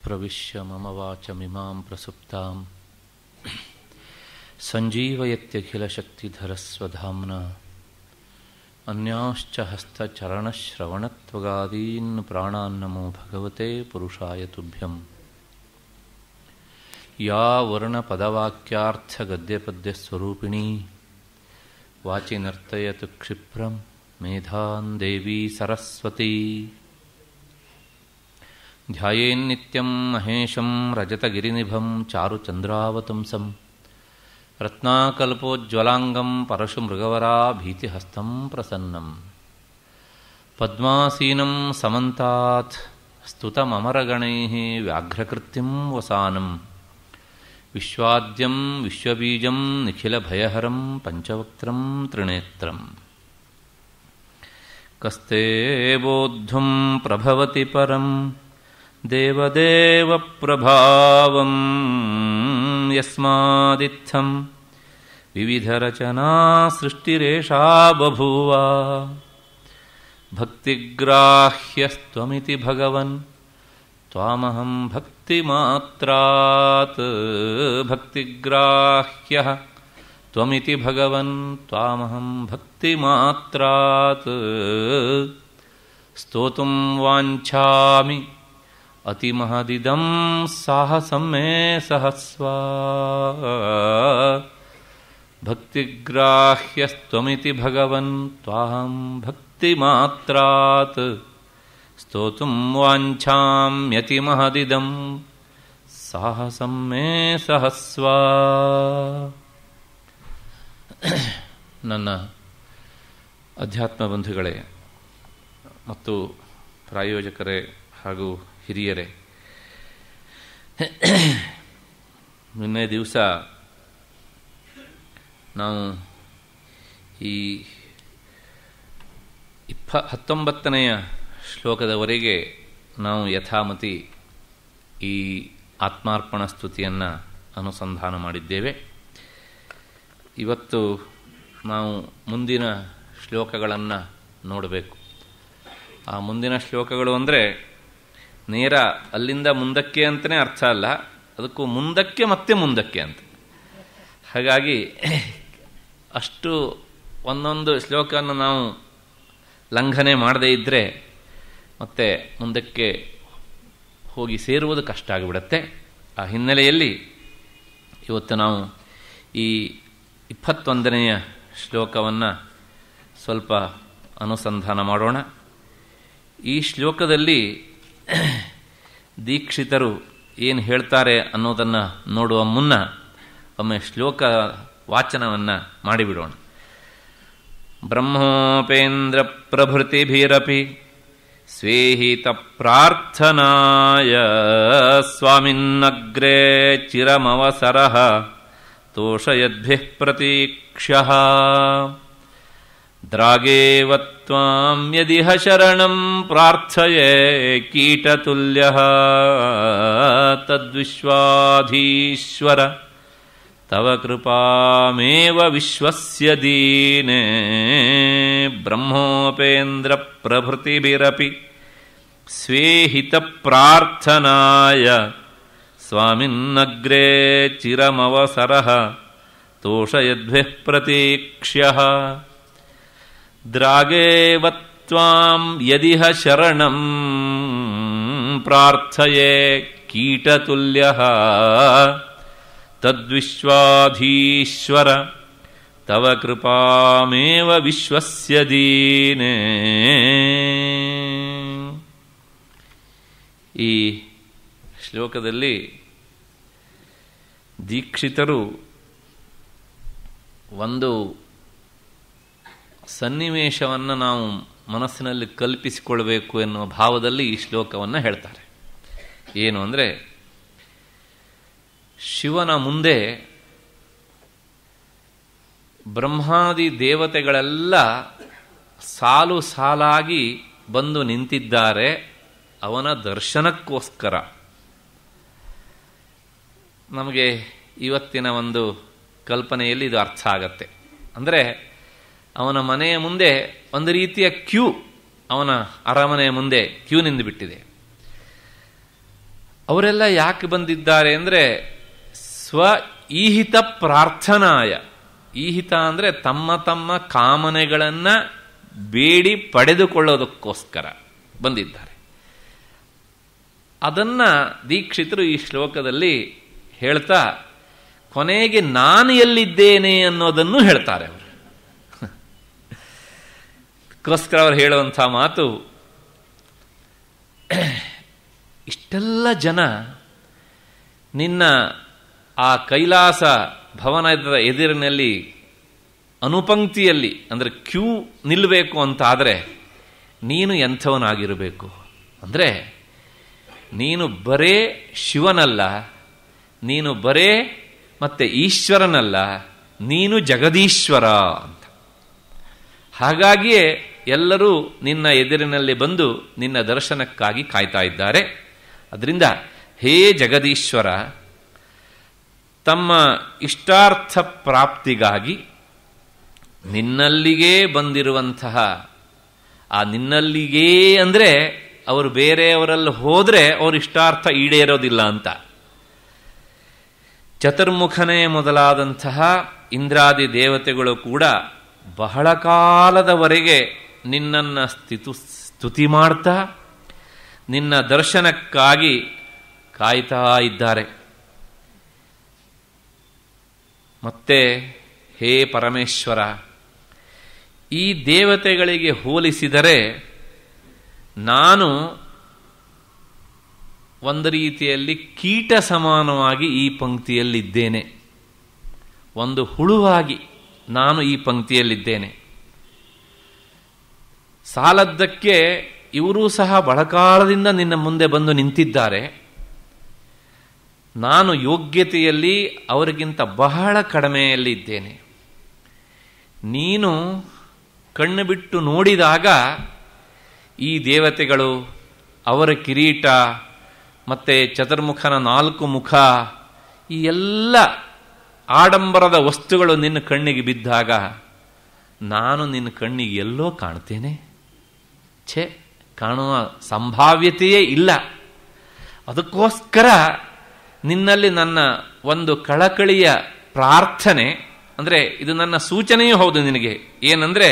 प्रविश्य मम वाचमिमां प्रसुप्तां सञ्जीवयत्यखिलशक्तिधरस्वधाम्ना अन्याश्च हस्तचरणश्रवणत्वगादीन् प्राणान्नमो भगवते पुरुषाय तुभ्यम् या वर्णपदवाक्यार्थगद्यपद्यस्वरूपिणी वाचि नर्तयतु क्षिप्रं मेधान् देवी सरस्वती ध्यायेन्नित्यं महेशं रजतगिरिनिभं चारुचन्द्रावतंसं रत्नाकल्पोज्ज्वलाङ्गं परशुमृगवरा भीतिहस्तं प्रसन्नं पद्मासीनं समन्तात् स्तुतममरगणैः व्याघ्रकृत्तिं वसानं विश्वाद्यं विश्वबीजं निखिलभयहरं पञ्चवक्त्रं त्रिनेत्रम् कस्ते बोद्धुं प्रभवति परं देवदेवप्रभावं यस्मादित्थं विविधरचना सृष्टिरेषा बभूव भक्तिग्राह्यस्त्वमिति भगवन् त्वामहं भक्तिमात्रात् भक्तिग्राह्यः त्वमिति भगवन् त्वामहं भक्तिमात्रात् स्तोतुं वाञ्छामि अतिमहदिदं साहसं मे सहस्वा भक्तिग्राह्यस्त्वमिति भगवन् त्वाहं भक्तिमात्रात् ಸ್ತೋತುಂ ವಾಂಛಾಮ್ಯತಿಮಹದಿದಂ ಸಾಹಸಂ ಮೇ ಸಹಸ್ವ ನನ್ನ ಅಧ್ಯಾತ್ಮ ಬಂಧುಗಳೇ ಮತ್ತು ಪ್ರಾಯೋಜಕರೇ ಹಾಗೂ ಹಿರಿಯರೇ ನಿನ್ನೆ ದಿವಸ ನಾವು ಈ ಇಪ್ಪ ಹತ್ತೊಂಬತ್ತನೆಯ ಶ್ಲೋಕದವರೆಗೆ ನಾವು ಯಥಾಮತಿ ಈ ಆತ್ಮಾರ್ಪಣ ಸ್ತುತಿಯನ್ನು ಅನುಸಂಧಾನ ಮಾಡಿದ್ದೇವೆ ಇವತ್ತು ನಾವು ಮುಂದಿನ ಶ್ಲೋಕಗಳನ್ನು ನೋಡಬೇಕು ಆ ಮುಂದಿನ ಶ್ಲೋಕಗಳು ಅಂದರೆ ನೇರ ಅಲ್ಲಿಂದ ಮುಂದಕ್ಕೆ ಅಂತಲೇ ಅರ್ಥ ಅಲ್ಲ ಅದಕ್ಕೂ ಮುಂದಕ್ಕೆ ಮತ್ತೆ ಮುಂದಕ್ಕೆ ಅಂತ ಹಾಗಾಗಿ ಅಷ್ಟು ಒಂದೊಂದು ಶ್ಲೋಕವನ್ನು ನಾವು ಲಂಘನೆ ಮಾಡದೇ ಇದ್ದರೆ ಮತ್ತೆ ಮುಂದಕ್ಕೆ ಹೋಗಿ ಸೇರುವುದು ಕಷ್ಟ ಆಗಿಬಿಡತ್ತೆ ಆ ಹಿನ್ನೆಲೆಯಲ್ಲಿ ಇವತ್ತು ನಾವು ಈ ಇಪ್ಪತ್ತೊಂದನೆಯ ಶ್ಲೋಕವನ್ನು ಸ್ವಲ್ಪ ಅನುಸಂಧಾನ ಮಾಡೋಣ ಈ ಶ್ಲೋಕದಲ್ಲಿ ದೀಕ್ಷಿತರು ಏನು ಹೇಳ್ತಾರೆ ಅನ್ನೋದನ್ನು ನೋಡುವ ಮುನ್ನ ಒಮ್ಮೆ ಶ್ಲೋಕ ವಾಚನವನ್ನು ಮಾಡಿಬಿಡೋಣ ಬ್ರಹ್ಮೋಪೇಂದ್ರ ಪ್ರಭೃತಿಭಿರಪಿ स्वेहितप्रार्थनाय स्वामिन्नग्रे चिरमवसरः तोषयद्भिः प्रतीक्ष्यः द्रागेव त्वां यदिह शरणं प्रार्थये कीटतुल्यः तद्विश्वाधीश्वर तव कृपामेव विश्वस्य दीने ब्रह्मोपेन्द्रप्रभृतिभिरपि स्वेहितप्रार्थनाय स्वामिन्नग्रे चिरमवसरः तोषयद्भिः प्रतीक्ष्यः द्रागेव त्वां यदिह शरणं प्रार्थये कीटतुल्यः तद्विश्वाधीश्वर तव कृपामेव विश्वस्य दीने ಈ ಶ್ಲೋಕದಲ್ಲಿ ದೀಕ್ಷಿತರು ಒಂದು ಸನ್ನಿವೇಶವನ್ನು ನಾವು ಮನಸ್ಸಿನಲ್ಲಿ ಕಲ್ಪಿಸಿಕೊಳ್ಬೇಕು ಎನ್ನುವ ಭಾವದಲ್ಲಿ ಈ ಶ್ಲೋಕವನ್ನು ಹೇಳ್ತಾರೆ ಏನು ಅಂದರೆ ಶಿವನ ಮುಂದೆ ಬ್ರಹ್ಮಾದಿ ದೇವತೆಗಳೆಲ್ಲ ಸಾಲು ಸಾಲಾಗಿ ಬಂದು ನಿಂತಿದ್ದಾರೆ ಅವನ ದರ್ಶನಕ್ಕೋಸ್ಕರ ನಮಗೆ ಇವತ್ತಿನ ಒಂದು ಕಲ್ಪನೆಯಲ್ಲಿ ಇದು ಅರ್ಥ ಆಗತ್ತೆ ಅಂದರೆ ಅವನ ಮನೆಯ ಮುಂದೆ ಒಂದು ರೀತಿಯ ಕ್ಯೂ ಅವನ ಅರಮನೆಯ ಮುಂದೆ ಕ್ಯೂ ನಿಂದು ಬಿಟ್ಟಿದೆ ಅವರೆಲ್ಲ ಯಾಕೆ ಬಂದಿದ್ದಾರೆ ಅಂದರೆ ಸ್ವ ಈಹಿತ ಪ್ರಾರ್ಥನಾಯ ಈಹಿತ ಅಂದರೆ ತಮ್ಮ ತಮ್ಮ ಕಾಮನೆಗಳನ್ನು ಬೇಡಿ ಪಡೆದುಕೊಳ್ಳೋದಕ್ಕೋಸ್ಕರ ಬಂದಿದ್ದಾರೆ ಅದನ್ನ ದೀಕ್ಷಿತರು ಈ ಶ್ಲೋಕದಲ್ಲಿ ಹೇಳ್ತಾ ಕೊನೆಗೆ ನಾನು ಎಲ್ಲಿದ್ದೇನೆ ಅನ್ನೋದನ್ನು ಹೇಳ್ತಾರೆ ಅವರು ಅದಕ್ಕೋಸ್ಕರ ಅವರು ಹೇಳುವಂಥ ಮಾತು ಇಷ್ಟೆಲ್ಲ ಜನ ನಿನ್ನ ಆ ಕೈಲಾಸ ಭವನದ ಎದುರಿನಲ್ಲಿ ಅನುಪಂಕ್ತಿಯಲ್ಲಿ ಅಂದರೆ ಕ್ಯೂ ನಿಲ್ಲಬೇಕು ಅಂತ ಆದರೆ ನೀನು ಎಂಥವನಾಗಿರಬೇಕು ಅಂದರೆ ನೀನು ಬರೇ ಶಿವನಲ್ಲ ನೀನು ಬರೇ ಮತ್ತೆ ಈಶ್ವರನಲ್ಲ ನೀನು ಜಗದೀಶ್ವರ ಅಂತ ಹಾಗಾಗಿಯೇ ಎಲ್ಲರೂ ನಿನ್ನ ಎದುರಿನಲ್ಲಿ ಬಂದು ನಿನ್ನ ದರ್ಶನಕ್ಕಾಗಿ ಕಾಯ್ತಾ ಇದ್ದಾರೆ ಅದರಿಂದ ಹೇ ಜಗದೀಶ್ವರ ತಮ್ಮ ಇಷ್ಟಾರ್ಥ ಪ್ರಾಪ್ತಿಗಾಗಿ ನಿನ್ನಲ್ಲಿಗೇ ಬಂದಿರುವಂತಹ ಆ ನಿನ್ನಲ್ಲಿಗೇ ಅಂದರೆ ಅವರು ಬೇರೆಯವರಲ್ಲಿ ಹೋದರೆ ಅವ್ರ ಇಷ್ಟಾರ್ಥ ಈಡೇರೋದಿಲ್ಲ ಅಂತ ಚತುರ್ಮುಖನೇ ಮೊದಲಾದಂತಹ ಇಂದ್ರಾದಿ ದೇವತೆಗಳು ಕೂಡ ಬಹಳ ಕಾಲದವರೆಗೆ ನಿನ್ನನ್ನು ಸ್ಥಿತು ಸ್ತುತಿ ಮಾಡ್ತಾ ನಿನ್ನ ದರ್ಶನಕ್ಕಾಗಿ ಕಾಯ್ತಾ ಇದ್ದಾರೆ ಮತ್ತೆ ಹೇ ಪರಮೇಶ್ವರ ಈ ದೇವತೆಗಳಿಗೆ ಹೋಲಿಸಿದರೆ ನಾನು ಒಂದು ರೀತಿಯಲ್ಲಿ ಕೀಟ ಸಮಾನವಾಗಿ ಈ ಪಂಕ್ತಿಯಲ್ಲಿದ್ದೇನೆ ಒಂದು ಹುಳುವಾಗಿ ನಾನು ಈ ಪಂಕ್ತಿಯಲ್ಲಿದ್ದೇನೆ ಸಾಲದ್ದಕ್ಕೆ ಇವರೂ ಸಹ ಬಳಕಾಲದಿಂದ ನಿನ್ನ ಮುಂದೆ ಬಂದು ನಿಂತಿದ್ದಾರೆ ನಾನು ಯೋಗ್ಯತೆಯಲ್ಲಿ ಅವರಿಗಿಂತ ಬಹಳ ಕಡಿಮೆಯಲ್ಲಿ ಇದ್ದೇನೆ ನೀನು ಕಣ್ಣು ಬಿಟ್ಟು ನೋಡಿದಾಗ ಈ ದೇವತೆಗಳು ಅವರ ಕಿರೀಟ ಮತ್ತೆ ಚತುರ್ಮುಖನ ನಾಲ್ಕು ಮುಖ ಈ ಎಲ್ಲ ಆಡಂಬರದ ವಸ್ತುಗಳು ನಿನ್ನ ಕಣ್ಣಿಗೆ ಬಿದ್ದಾಗ ನಾನು ನಿನ್ನ ಕಣ್ಣಿಗೆ ಎಲ್ಲೋ ಕಾಣ್ತೇನೆ ಛೇ ಕಾಣುವ ಸಂಭಾವ್ಯತೆಯೇ ಇಲ್ಲ ಅದಕ್ಕೋಸ್ಕರ ನಿನ್ನಲ್ಲಿ ನನ್ನ ಒಂದು ಕಳಕಳಿಯ ಪ್ರಾರ್ಥನೆ ಅಂದರೆ ಇದು ನನ್ನ ಸೂಚನೆಯೂ ಹೌದು ನಿನಗೆ ಏನಂದ್ರೆ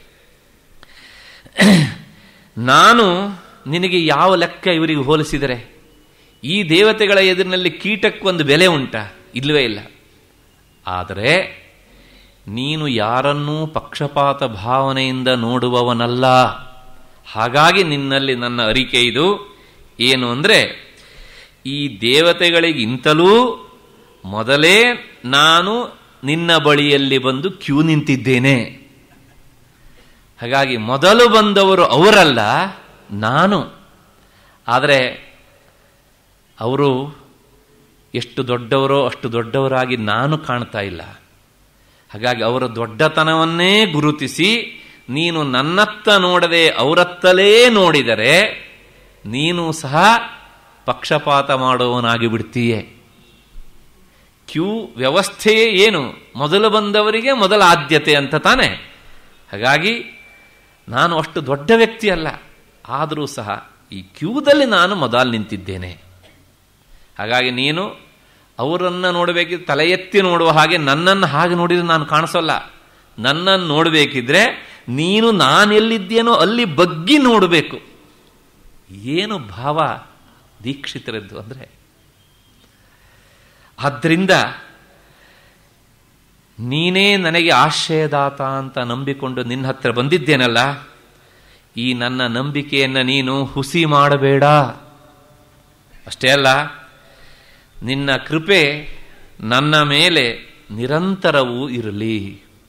ನಾನು ನಿನಗೆ ಯಾವ ಲೆಕ್ಕ ಇವರಿಗೆ ಹೋಲಿಸಿದರೆ ಈ ದೇವತೆಗಳ ಎದುರಿನಲ್ಲಿ ಕೀಟಕ್ಕೊಂದು ಬೆಲೆ ಉಂಟಾ ಇಲ್ಲವೇ ಇಲ್ಲ ಆದರೆ ನೀನು ಯಾರನ್ನೂ ಪಕ್ಷಪಾತ ಭಾವನೆಯಿಂದ ನೋಡುವವನಲ್ಲ ಹಾಗಾಗಿ ನಿನ್ನಲ್ಲಿ ನನ್ನ ಅರಿಕೆ ಇದು ಏನು ಅಂದರೆ ಈ ದೇವತೆಗಳಿಗಿಂತಲೂ ಮೊದಲೇ ನಾನು ನಿನ್ನ ಬಳಿಯಲ್ಲಿ ಬಂದು ಕ್ಯೂ ನಿಂತಿದ್ದೇನೆ ಹಾಗಾಗಿ ಮೊದಲು ಬಂದವರು ಅವರಲ್ಲ ನಾನು ಆದರೆ ಅವರು ಎಷ್ಟು ದೊಡ್ಡವರೋ ಅಷ್ಟು ದೊಡ್ಡವರಾಗಿ ನಾನು ಕಾಣ್ತಾ ಇಲ್ಲ ಹಾಗಾಗಿ ಅವರ ದೊಡ್ಡತನವನ್ನೇ ಗುರುತಿಸಿ ನೀನು ನನ್ನತ್ತ ನೋಡದೆ ಅವರತ್ತಲೇ ನೋಡಿದರೆ ನೀನು ಸಹ ಪಕ್ಷಪಾತ ಮಾಡುವವನಾಗಿ ಬಿಡ್ತೀಯೇ ಕ್ಯೂ ವ್ಯವಸ್ಥೆಯೇ ಏನು ಮೊದಲು ಬಂದವರಿಗೆ ಮೊದಲ ಆದ್ಯತೆ ಅಂತ ತಾನೆ ಹಾಗಾಗಿ ನಾನು ಅಷ್ಟು ದೊಡ್ಡ ವ್ಯಕ್ತಿ ಅಲ್ಲ ಆದರೂ ಸಹ ಈ ಕ್ಯೂದಲ್ಲಿ ನಾನು ಮೊದಲು ನಿಂತಿದ್ದೇನೆ ಹಾಗಾಗಿ ನೀನು ಅವರನ್ನು ನೋಡಬೇಕಿದ್ರೆ ತಲೆ ಎತ್ತಿ ನೋಡುವ ಹಾಗೆ ನನ್ನನ್ನು ಹಾಗೆ ನೋಡಿದ್ರೆ ನಾನು ಕಾಣಿಸೋಲ್ಲ ನನ್ನನ್ನು ನೋಡಬೇಕಿದ್ರೆ ನೀನು ನಾನೆಲ್ಲಿದ್ದೇನೋ ಅಲ್ಲಿ ಬಗ್ಗಿ ನೋಡಬೇಕು ಏನು ಭಾವ ದೀಕ್ಷಿತರದ್ದು ಅಂದರೆ ಆದ್ರಿಂದ ನೀನೇ ನನಗೆ ಆಶ್ರಯದಾತ ಅಂತ ನಂಬಿಕೊಂಡು ನಿನ್ನ ಹತ್ರ ಬಂದಿದ್ದೇನಲ್ಲ ಈ ನನ್ನ ನಂಬಿಕೆಯನ್ನು ನೀನು ಹುಸಿ ಮಾಡಬೇಡ ಅಷ್ಟೇ ಅಲ್ಲ ನಿನ್ನ ಕೃಪೆ ನನ್ನ ಮೇಲೆ ನಿರಂತರವೂ ಇರಲಿ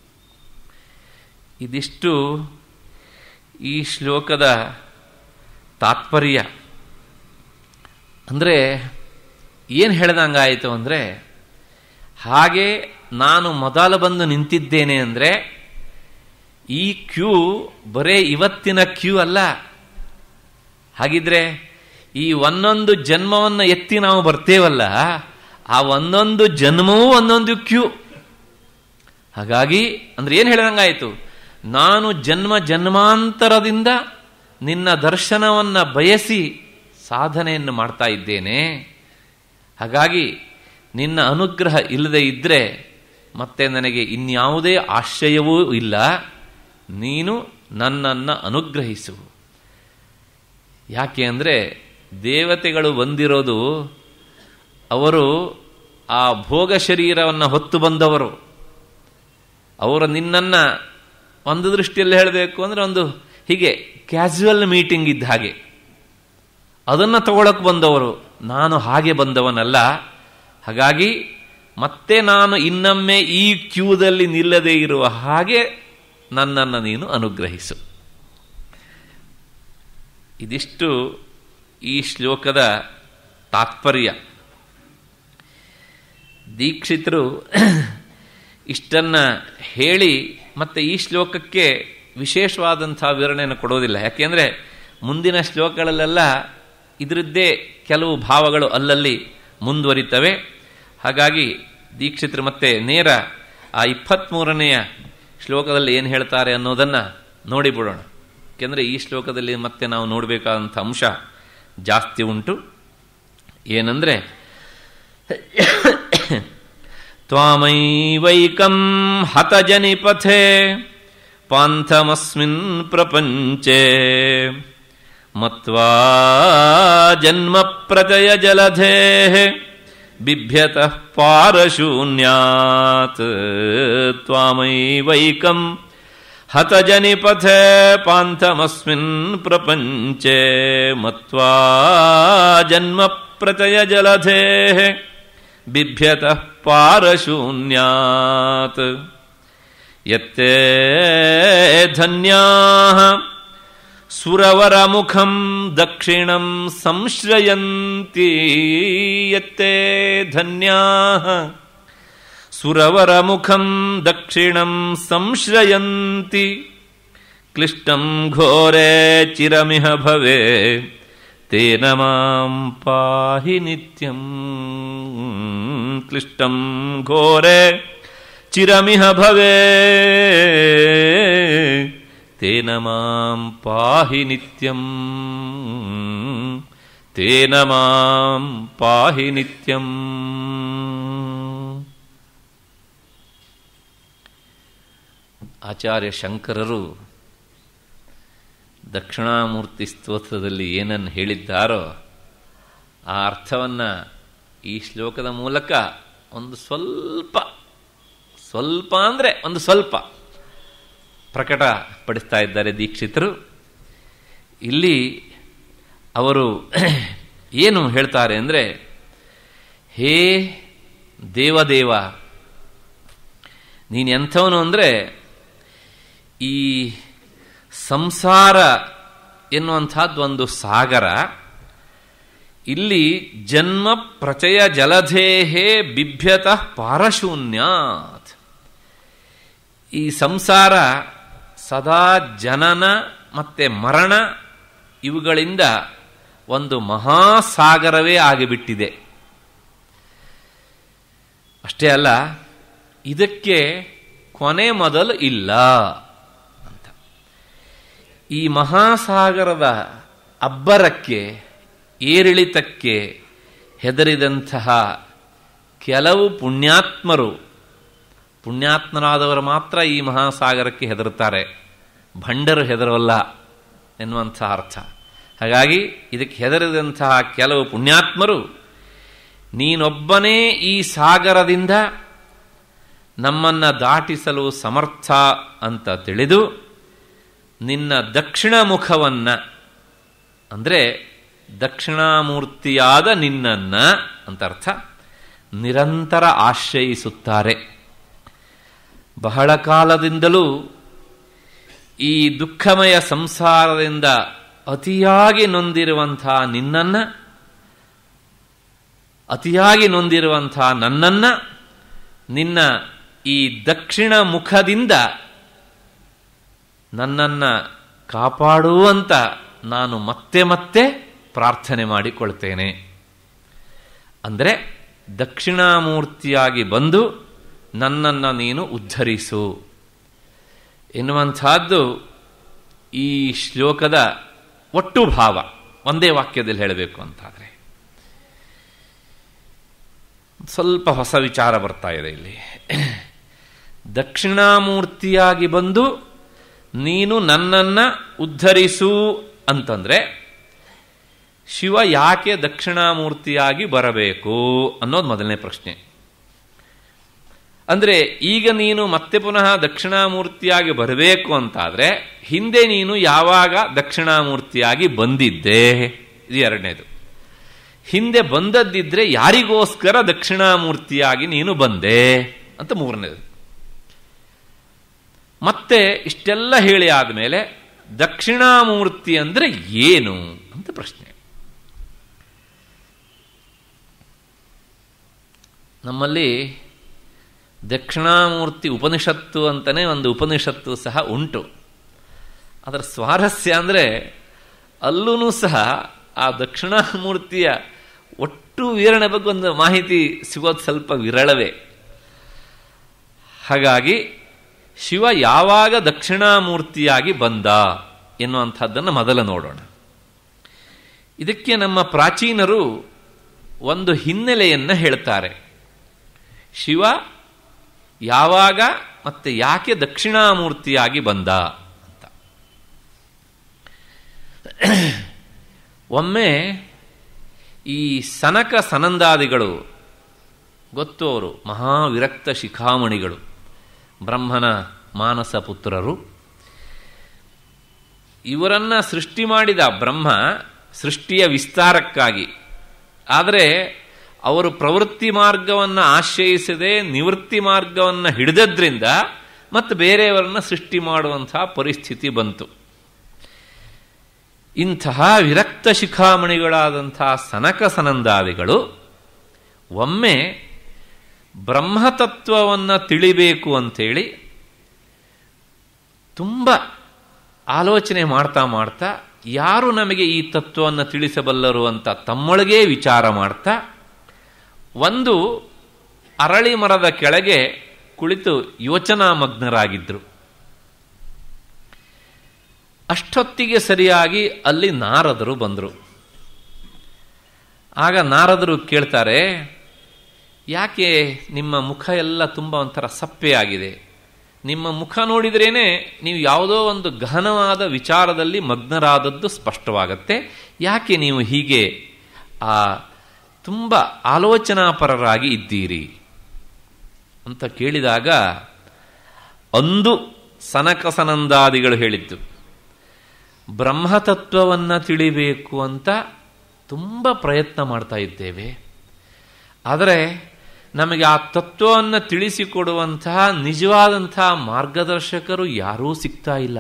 ಇದಿಷ್ಟು ಈ ಶ್ಲೋಕದ ತಾತ್ಪರ್ಯ ಅಂದರೆ ಏನು ಹೇಳ್ದಂಗಾಯಿತು ಅಂದರೆ ಹಾಗೆ ನಾನು ಮೊದಲು ಬಂದು ನಿಂತಿದ್ದೇನೆ ಅಂದರೆ ಈ ಕ್ಯೂ ಬರೇ ಇವತ್ತಿನ ಕ್ಯೂ ಅಲ್ಲ ಹಾಗಿದ್ರೆ ಈ ಒಂದೊಂದು ಜನ್ಮವನ್ನು ಎತ್ತಿ ನಾವು ಬರ್ತೇವಲ್ಲ ಆ ಒಂದೊಂದು ಜನ್ಮವೂ ಒಂದೊಂದು ಕ್ಯೂ ಹಾಗಾಗಿ ಅಂದ್ರೆ ಏನು ಹೇಳಿದಂಗಾಯಿತು ನಾನು ಜನ್ಮ ಜನ್ಮಾಂತರದಿಂದ ನಿನ್ನ ದರ್ಶನವನ್ನು ಬಯಸಿ ಸಾಧನೆಯನ್ನು ಮಾಡ್ತಾ ಇದ್ದೇನೆ ಹಾಗಾಗಿ ನಿನ್ನ ಅನುಗ್ರಹ ಇಲ್ಲದೆ ಇದ್ದರೆ ಮತ್ತೆ ನನಗೆ ಇನ್ಯಾವುದೇ ಆಶ್ರಯವೂ ಇಲ್ಲ ನೀನು ನನ್ನನ್ನು ಅನುಗ್ರಹಿಸು ಯಾಕೆ ಅಂದರೆ ದೇವತೆಗಳು ಬಂದಿರೋದು ಅವರು ಆ ಭೋಗ ಶರೀರವನ್ನು ಹೊತ್ತು ಬಂದವರು ಅವರು ನಿನ್ನನ್ನು ಒಂದು ದೃಷ್ಟಿಯಲ್ಲಿ ಹೇಳಬೇಕು ಅಂದರೆ ಒಂದು ಹೀಗೆ ಕ್ಯಾಸುವಲ್ ಮೀಟಿಂಗ್ ಇದ್ದ ಹಾಗೆ ಅದನ್ನು ತಗೊಳಕ್ಕೆ ಬಂದವರು ನಾನು ಹಾಗೆ ಬಂದವನಲ್ಲ ಹಾಗಾಗಿ ಮತ್ತೆ ನಾನು ಇನ್ನೊಮ್ಮೆ ಈ ಕ್ಯೂದಲ್ಲಿ ನಿಲ್ಲದೇ ಇರುವ ಹಾಗೆ ನನ್ನನ್ನು ನೀನು ಅನುಗ್ರಹಿಸು ಇದಿಷ್ಟು ಈ ಶ್ಲೋಕದ ತಾತ್ಪರ್ಯ ದೀಕ್ಷಿತರು ಇಷ್ಟನ್ನ ಹೇಳಿ ಮತ್ತೆ ಈ ಶ್ಲೋಕಕ್ಕೆ ವಿಶೇಷವಾದಂಥ ವಿವರಣೆಯನ್ನು ಕೊಡೋದಿಲ್ಲ ಯಾಕೆಂದರೆ ಮುಂದಿನ ಶ್ಲೋಕಗಳಲ್ಲೆಲ್ಲ ಇದರದ್ದೇ ಕೆಲವು ಭಾವಗಳು ಅಲ್ಲಲ್ಲಿ ಮುಂದುವರಿತವೆ ಹಾಗಾಗಿ ದೀಕ್ಷಿತರು ಮತ್ತೆ ನೇರ ಆ ಇಪ್ಪತ್ತ್ಮೂರನೆಯ ಶ್ಲೋಕದಲ್ಲಿ ಏನು ಹೇಳ್ತಾರೆ ಅನ್ನೋದನ್ನು ನೋಡಿಬಿಡೋಣ ಯಾಕೆಂದರೆ ಈ ಶ್ಲೋಕದಲ್ಲಿ ಮತ್ತೆ ನಾವು ನೋಡಬೇಕಾದಂಥ ಅಂಶ ಜಾಸ್ತಿ ಉಂಟು ಏನಂದರೆ ತ್ವಾಮೈವೈಕಂ ಹತಜನಿಪಥೆ ಪಾಂಥಮಸ್ಮಿನ್ ಪ್ರಪಂಚೆ ಮತ್ವಾ ಜನ್ಮ ಪ್ರಜಯ ಜಲಧೇ ಬಿಭ್ಯತಃ ಪಾರಶೂನ್ಯಾತ್ ತ್ವಾಮೈವೈಕಂ ಹತಜನಿಪಥೆ ಪಾಂಥಮಸ್ಮಿನ್ ಪ್ರಪಂಚೆ ಮತ್ವಾ ಜನ್ಮ ಪ್ರಚಯ ಜಲಧೇ ಬಿಭ್ಯತಃ ಪಾರಶೂನ್ಯಾತ್ ಯತ್ತೇ ಧನ್ಯಾಃ ಸುರವರಮುಖಂ ದಕ್ಷಿಣಂ ಸಂಶ್ರಯಂತಿ ಯತ್ತೇ ಧನ್ಯಾಃ ಸುರವರಮುಖಂ ದಕ್ಷಿಣಂ ಸಂಶ್ರಯಂತಿ ಕ್ಲಿಷ್ಟಂ ಘೋರೆ ಚಿರಮಿಹ ಭವೆ ತೇನ ಮಾಂ ಪಾಹಿ ನಿತ್ಯಂ ಕ್ಲಿಷ್ಟಂ ಘೋರೆ ಚಿರಮಿಹ ಭವೆ ತೇನ ಮಾಂ ಪಾಹಿ ನಿತ್ಯಂ ತೇನ ಮಾಂ ಪಾಹಿ ನಿತ್ಯಂ ಆಚಾರ್ಯ ಶಂಕರರು ದಕ್ಷಿಣಾಮೂರ್ತಿ ಸ್ತೋತ್ರದಲ್ಲಿ ಏನನ್ನು ಹೇಳಿದ್ದಾರೋ ಆ ಅರ್ಥವನ್ನು ಈ ಶ್ಲೋಕದ ಮೂಲಕ ಒಂದು ಸ್ವಲ್ಪ ಸ್ವಲ್ಪ ಅಂದರೆ ಒಂದು ಸ್ವಲ್ಪ ಪ್ರಕಟ ಪಡಿಸ್ತಾ ಇದ್ದಾರೆ ದೀಕ್ಷಿತರು ಇಲ್ಲಿ ಅವರು ಏನು ಹೇಳ್ತಾರೆ ಅಂದರೆ ಹೇ ದೇವದೇವ ನೀನು ಎಂಥವನು ಅಂದರೆ ಈ ಸಂಸಾರ ಎನ್ನುವಂಥದ್ದು ಒಂದು ಸಾಗರ ಇಲ್ಲಿ ಜನ್ಮ ಪ್ರಚಯ ಜಲಧೇಹೇ ಬಿಭ್ಯತಃ ಪಾರಶೂನ್ಯಾತ್ ಈ ಸಂಸಾರ ಸದಾ ಜನನ ಮತ್ತೆ ಮರಣ ಇವುಗಳಿಂದ ಒಂದು ಮಹಾಸಾಗರವೇ ಆಗಿಬಿಟ್ಟಿದೆ ಅಷ್ಟೇ ಅಲ್ಲ ಇದಕ್ಕೆ ಕೊನೆ ಮೊದಲು ಇಲ್ಲ ಅಂತ ಈ ಮಹಾಸಾಗರದ ಅಬ್ಬರಕ್ಕೆ ಏರಿಳಿತಕ್ಕೆ ಹೆದರಿದಂತಹ ಕೆಲವು ಪುಣ್ಯಾತ್ಮರು ಪುಣ್ಯಾತ್ಮರಾದವರು ಮಾತ್ರ ಈ ಮಹಾಸಾಗರಕ್ಕೆ ಹೆದರುತ್ತಾರೆ ಭಂಡರು ಹೆದರವಲ್ಲ ಎನ್ನುವಂಥ ಅರ್ಥ ಹಾಗಾಗಿ ಇದಕ್ಕೆ ಹೆದರಿದಂತಹ ಕೆಲವು ಪುಣ್ಯಾತ್ಮರು ನೀನೊಬ್ಬನೇ ಈ ಸಾಗರದಿಂದ ನಮ್ಮನ್ನು ದಾಟಿಸಲು ಸಮರ್ಥ ಅಂತ ತಿಳಿದು ನಿನ್ನ ದಕ್ಷಿಣ ಮುಖವನ್ನು ಅಂದರೆ ದಕ್ಷಿಣಾಮೂರ್ತಿಯಾದ ನಿನ್ನನ್ನ ಅಂತ ಅರ್ಥ ನಿರಂತರ ಆಶ್ರಯಿಸುತ್ತಾರೆ ಬಹಳ ಕಾಲದಿಂದಲೂ ಈ ದುಃಖಮಯ ಸಂಸಾರದಿಂದ ಅತಿಯಾಗಿ ನೊಂದಿರುವಂತಹ ನಿನ್ನನ್ನ ಅತಿಯಾಗಿ ನೊಂದಿರುವಂತಹ ನನ್ನನ್ನ ನಿನ್ನ ಈ ದಕ್ಷಿಣ ಮುಖದಿಂದ ನನ್ನನ್ನ ಕಾಪಾಡುವಂತ ನಾನು ಮತ್ತೆ ಮತ್ತೆ ಪ್ರಾರ್ಥನೆ ಮಾಡಿಕೊಳ್ತೇನೆ ಅಂದರೆ ದಕ್ಷಿಣಾಮೂರ್ತಿಯಾಗಿ ಬಂದು ನನ್ನನ್ನು ನೀನು ಉದ್ಧರಿಸು ಎನ್ನುವಂಥದ್ದು ಈ ಶ್ಲೋಕದ ಒಟ್ಟು ಭಾವ ಒಂದೇ ವಾಕ್ಯದಲ್ಲಿ ಹೇಳಬೇಕು ಅಂತಾದರೆ ಸ್ವಲ್ಪ ಹೊಸ ವಿಚಾರ ಬರ್ತಾ ಇದೆ ಇಲ್ಲಿ ದಕ್ಷಿಣಾಮೂರ್ತಿಯಾಗಿ ಬಂದು ನೀನು ನನ್ನನ್ನ ಉದ್ಧರಿಸು ಅಂತಂದ್ರೆ ಶಿವ ಯಾಕೆ ದಕ್ಷಿಣಾಮೂರ್ತಿಯಾಗಿ ಬರಬೇಕು ಅನ್ನೋದು ಮೊದಲನೇ ಪ್ರಶ್ನೆ ಅಂದ್ರೆ ಈಗ ನೀನು ಮತ್ತೆ ಪುನಃ ದಕ್ಷಿಣಾಮೂರ್ತಿಯಾಗಿ ಬರಬೇಕು ಅಂತಾದ್ರೆ ಹಿಂದೆ ನೀನು ಯಾವಾಗ ದಕ್ಷಿಣಾಮೂರ್ತಿಯಾಗಿ ಬಂದಿದ್ದೆ ಇದು ಎರಡನೇದು ಹಿಂದೆ ಬಂದದ್ದಿದ್ರೆ ಯಾರಿಗೋಸ್ಕರ ದಕ್ಷಿಣಾಮೂರ್ತಿಯಾಗಿ ನೀನು ಬಂದೆ ಅಂತ ಮೂರನೇದು ಮತ್ತೆ ಇಷ್ಟೆಲ್ಲ ಹೇಳಿ ಆದಮೇಲೆ ದಕ್ಷಿಣಾಮೂರ್ತಿ ಅಂದ್ರೆ ಏನು ಅಂತ ಪ್ರಶ್ನೆ ನಮ್ಮಲ್ಲಿ ದಕ್ಷಿಣಾಮೂರ್ತಿ ಉಪನಿಷತ್ತು ಅಂತಲೇ ಒಂದು ಉಪನಿಷತ್ತು ಸಹ ಉಂಟು ಅದರ ಸ್ವಾರಸ್ಯ ಅಂದರೆ ಅಲ್ಲೂ ಸಹ ಆ ದಕ್ಷಿಣಾಮೂರ್ತಿಯ ಒಟ್ಟು ವಿವರಣೆ ಬಗ್ಗೆ ಒಂದು ಮಾಹಿತಿ ಸಿಗೋದು ಸ್ವಲ್ಪ ವಿರಳವೇ ಹಾಗಾಗಿ ಶಿವ ಯಾವಾಗ ದಕ್ಷಿಣಾಮೂರ್ತಿಯಾಗಿ ಬಂದ ಎನ್ನುವಂಥದ್ದನ್ನು ಮೊದಲು ನೋಡೋಣ ಇದಕ್ಕೆ ನಮ್ಮ ಪ್ರಾಚೀನರು ಒಂದು ಹಿನ್ನೆಲೆಯನ್ನು ಹೇಳ್ತಾರೆ ಶಿವ ಯಾವಾಗ ಮತ್ತೆ ಯಾಕೆ ದಕ್ಷಿಣಾಮೂರ್ತಿಯಾಗಿ ಬಂದ ಅಂತ ಒಮ್ಮೆ ಈ ಸನಕ ಸನಂದಾದಿಗಳು ಗೊತ್ತು ಅವರು ಮಹಾವಿರಕ್ತ ಶಿಖಾಮಣಿಗಳು ಬ್ರಹ್ಮನ ಮಾನಸ ಪುತ್ರರು ಇವರನ್ನ ಸೃಷ್ಟಿ ಮಾಡಿದ ಬ್ರಹ್ಮ ಸೃಷ್ಟಿಯ ವಿಸ್ತಾರಕ್ಕಾಗಿ ಆದರೆ ಅವರು ಪ್ರವೃತ್ತಿ ಮಾರ್ಗವನ್ನು ಆಶ್ರಯಿಸದೆ ನಿವೃತ್ತಿ ಮಾರ್ಗವನ್ನು ಹಿಡಿದದ್ರಿಂದ ಮತ್ತು ಬೇರೆಯವರನ್ನ ಸೃಷ್ಟಿ ಮಾಡುವಂತಹ ಪರಿಸ್ಥಿತಿ ಬಂತು ಇಂತಹ ವಿರಕ್ತ ಶಿಖಾಮಣಿಗಳಾದಂತಹ ಸನಕ ಸನಂದಾದಿಗಳು ಒಮ್ಮೆ ಬ್ರಹ್ಮತತ್ವವನ್ನು ತಿಳಿಬೇಕು ಅಂಥೇಳಿ ತುಂಬ ಆಲೋಚನೆ ಮಾಡ್ತಾ ಮಾಡ್ತಾ ಯಾರು ನಮಗೆ ಈ ತತ್ವವನ್ನು ತಿಳಿಸಬಲ್ಲರು ಅಂತ ತಮ್ಮೊಳಗೇ ವಿಚಾರ ಮಾಡ್ತಾ ಒಂದು ಅರಳಿ ಮರದ ಕೆಳಗೆ ಕುಳಿತು ಯೋಚನಾಮಗ್ನರಾಗಿದ್ದರು ಅಷ್ಟೊತ್ತಿಗೆ ಸರಿಯಾಗಿ ಅಲ್ಲಿ ನಾರದರು ಬಂದರು ಆಗ ನಾರದರು ಕೇಳ್ತಾರೆ ಯಾಕೆ ನಿಮ್ಮ ಮುಖ ಎಲ್ಲ ತುಂಬ ಒಂಥರ ಸಪ್ಪೆಯಾಗಿದೆ ನಿಮ್ಮ ಮುಖ ನೋಡಿದ್ರೇನೆ ನೀವು ಯಾವುದೋ ಒಂದು ಗಹನವಾದ ವಿಚಾರದಲ್ಲಿ ಮಗ್ನರಾದದ್ದು ಸ್ಪಷ್ಟವಾಗತ್ತೆ ಯಾಕೆ ನೀವು ಹೀಗೆ ಆ ತುಂಬ ಆಲೋಚನಾಪರರಾಗಿ ಇದ್ದೀರಿ ಅಂತ ಕೇಳಿದಾಗ ಅಂದು ಸನಕಸನಂದಾದಿಗಳು ಹೇಳಿದ್ದು ಬ್ರಹ್ಮತತ್ವವನ್ನು ತಿಳಿಬೇಕು ಅಂತ ತುಂಬ ಪ್ರಯತ್ನ ಮಾಡ್ತಾ ಇದ್ದೇವೆ ಆದರೆ ನಮಗೆ ಆ ತತ್ವವನ್ನು ತಿಳಿಸಿಕೊಡುವಂತಹ ನಿಜವಾದಂತಹ ಮಾರ್ಗದರ್ಶಕರು ಯಾರೂ ಸಿಗ್ತಾ ಇಲ್ಲ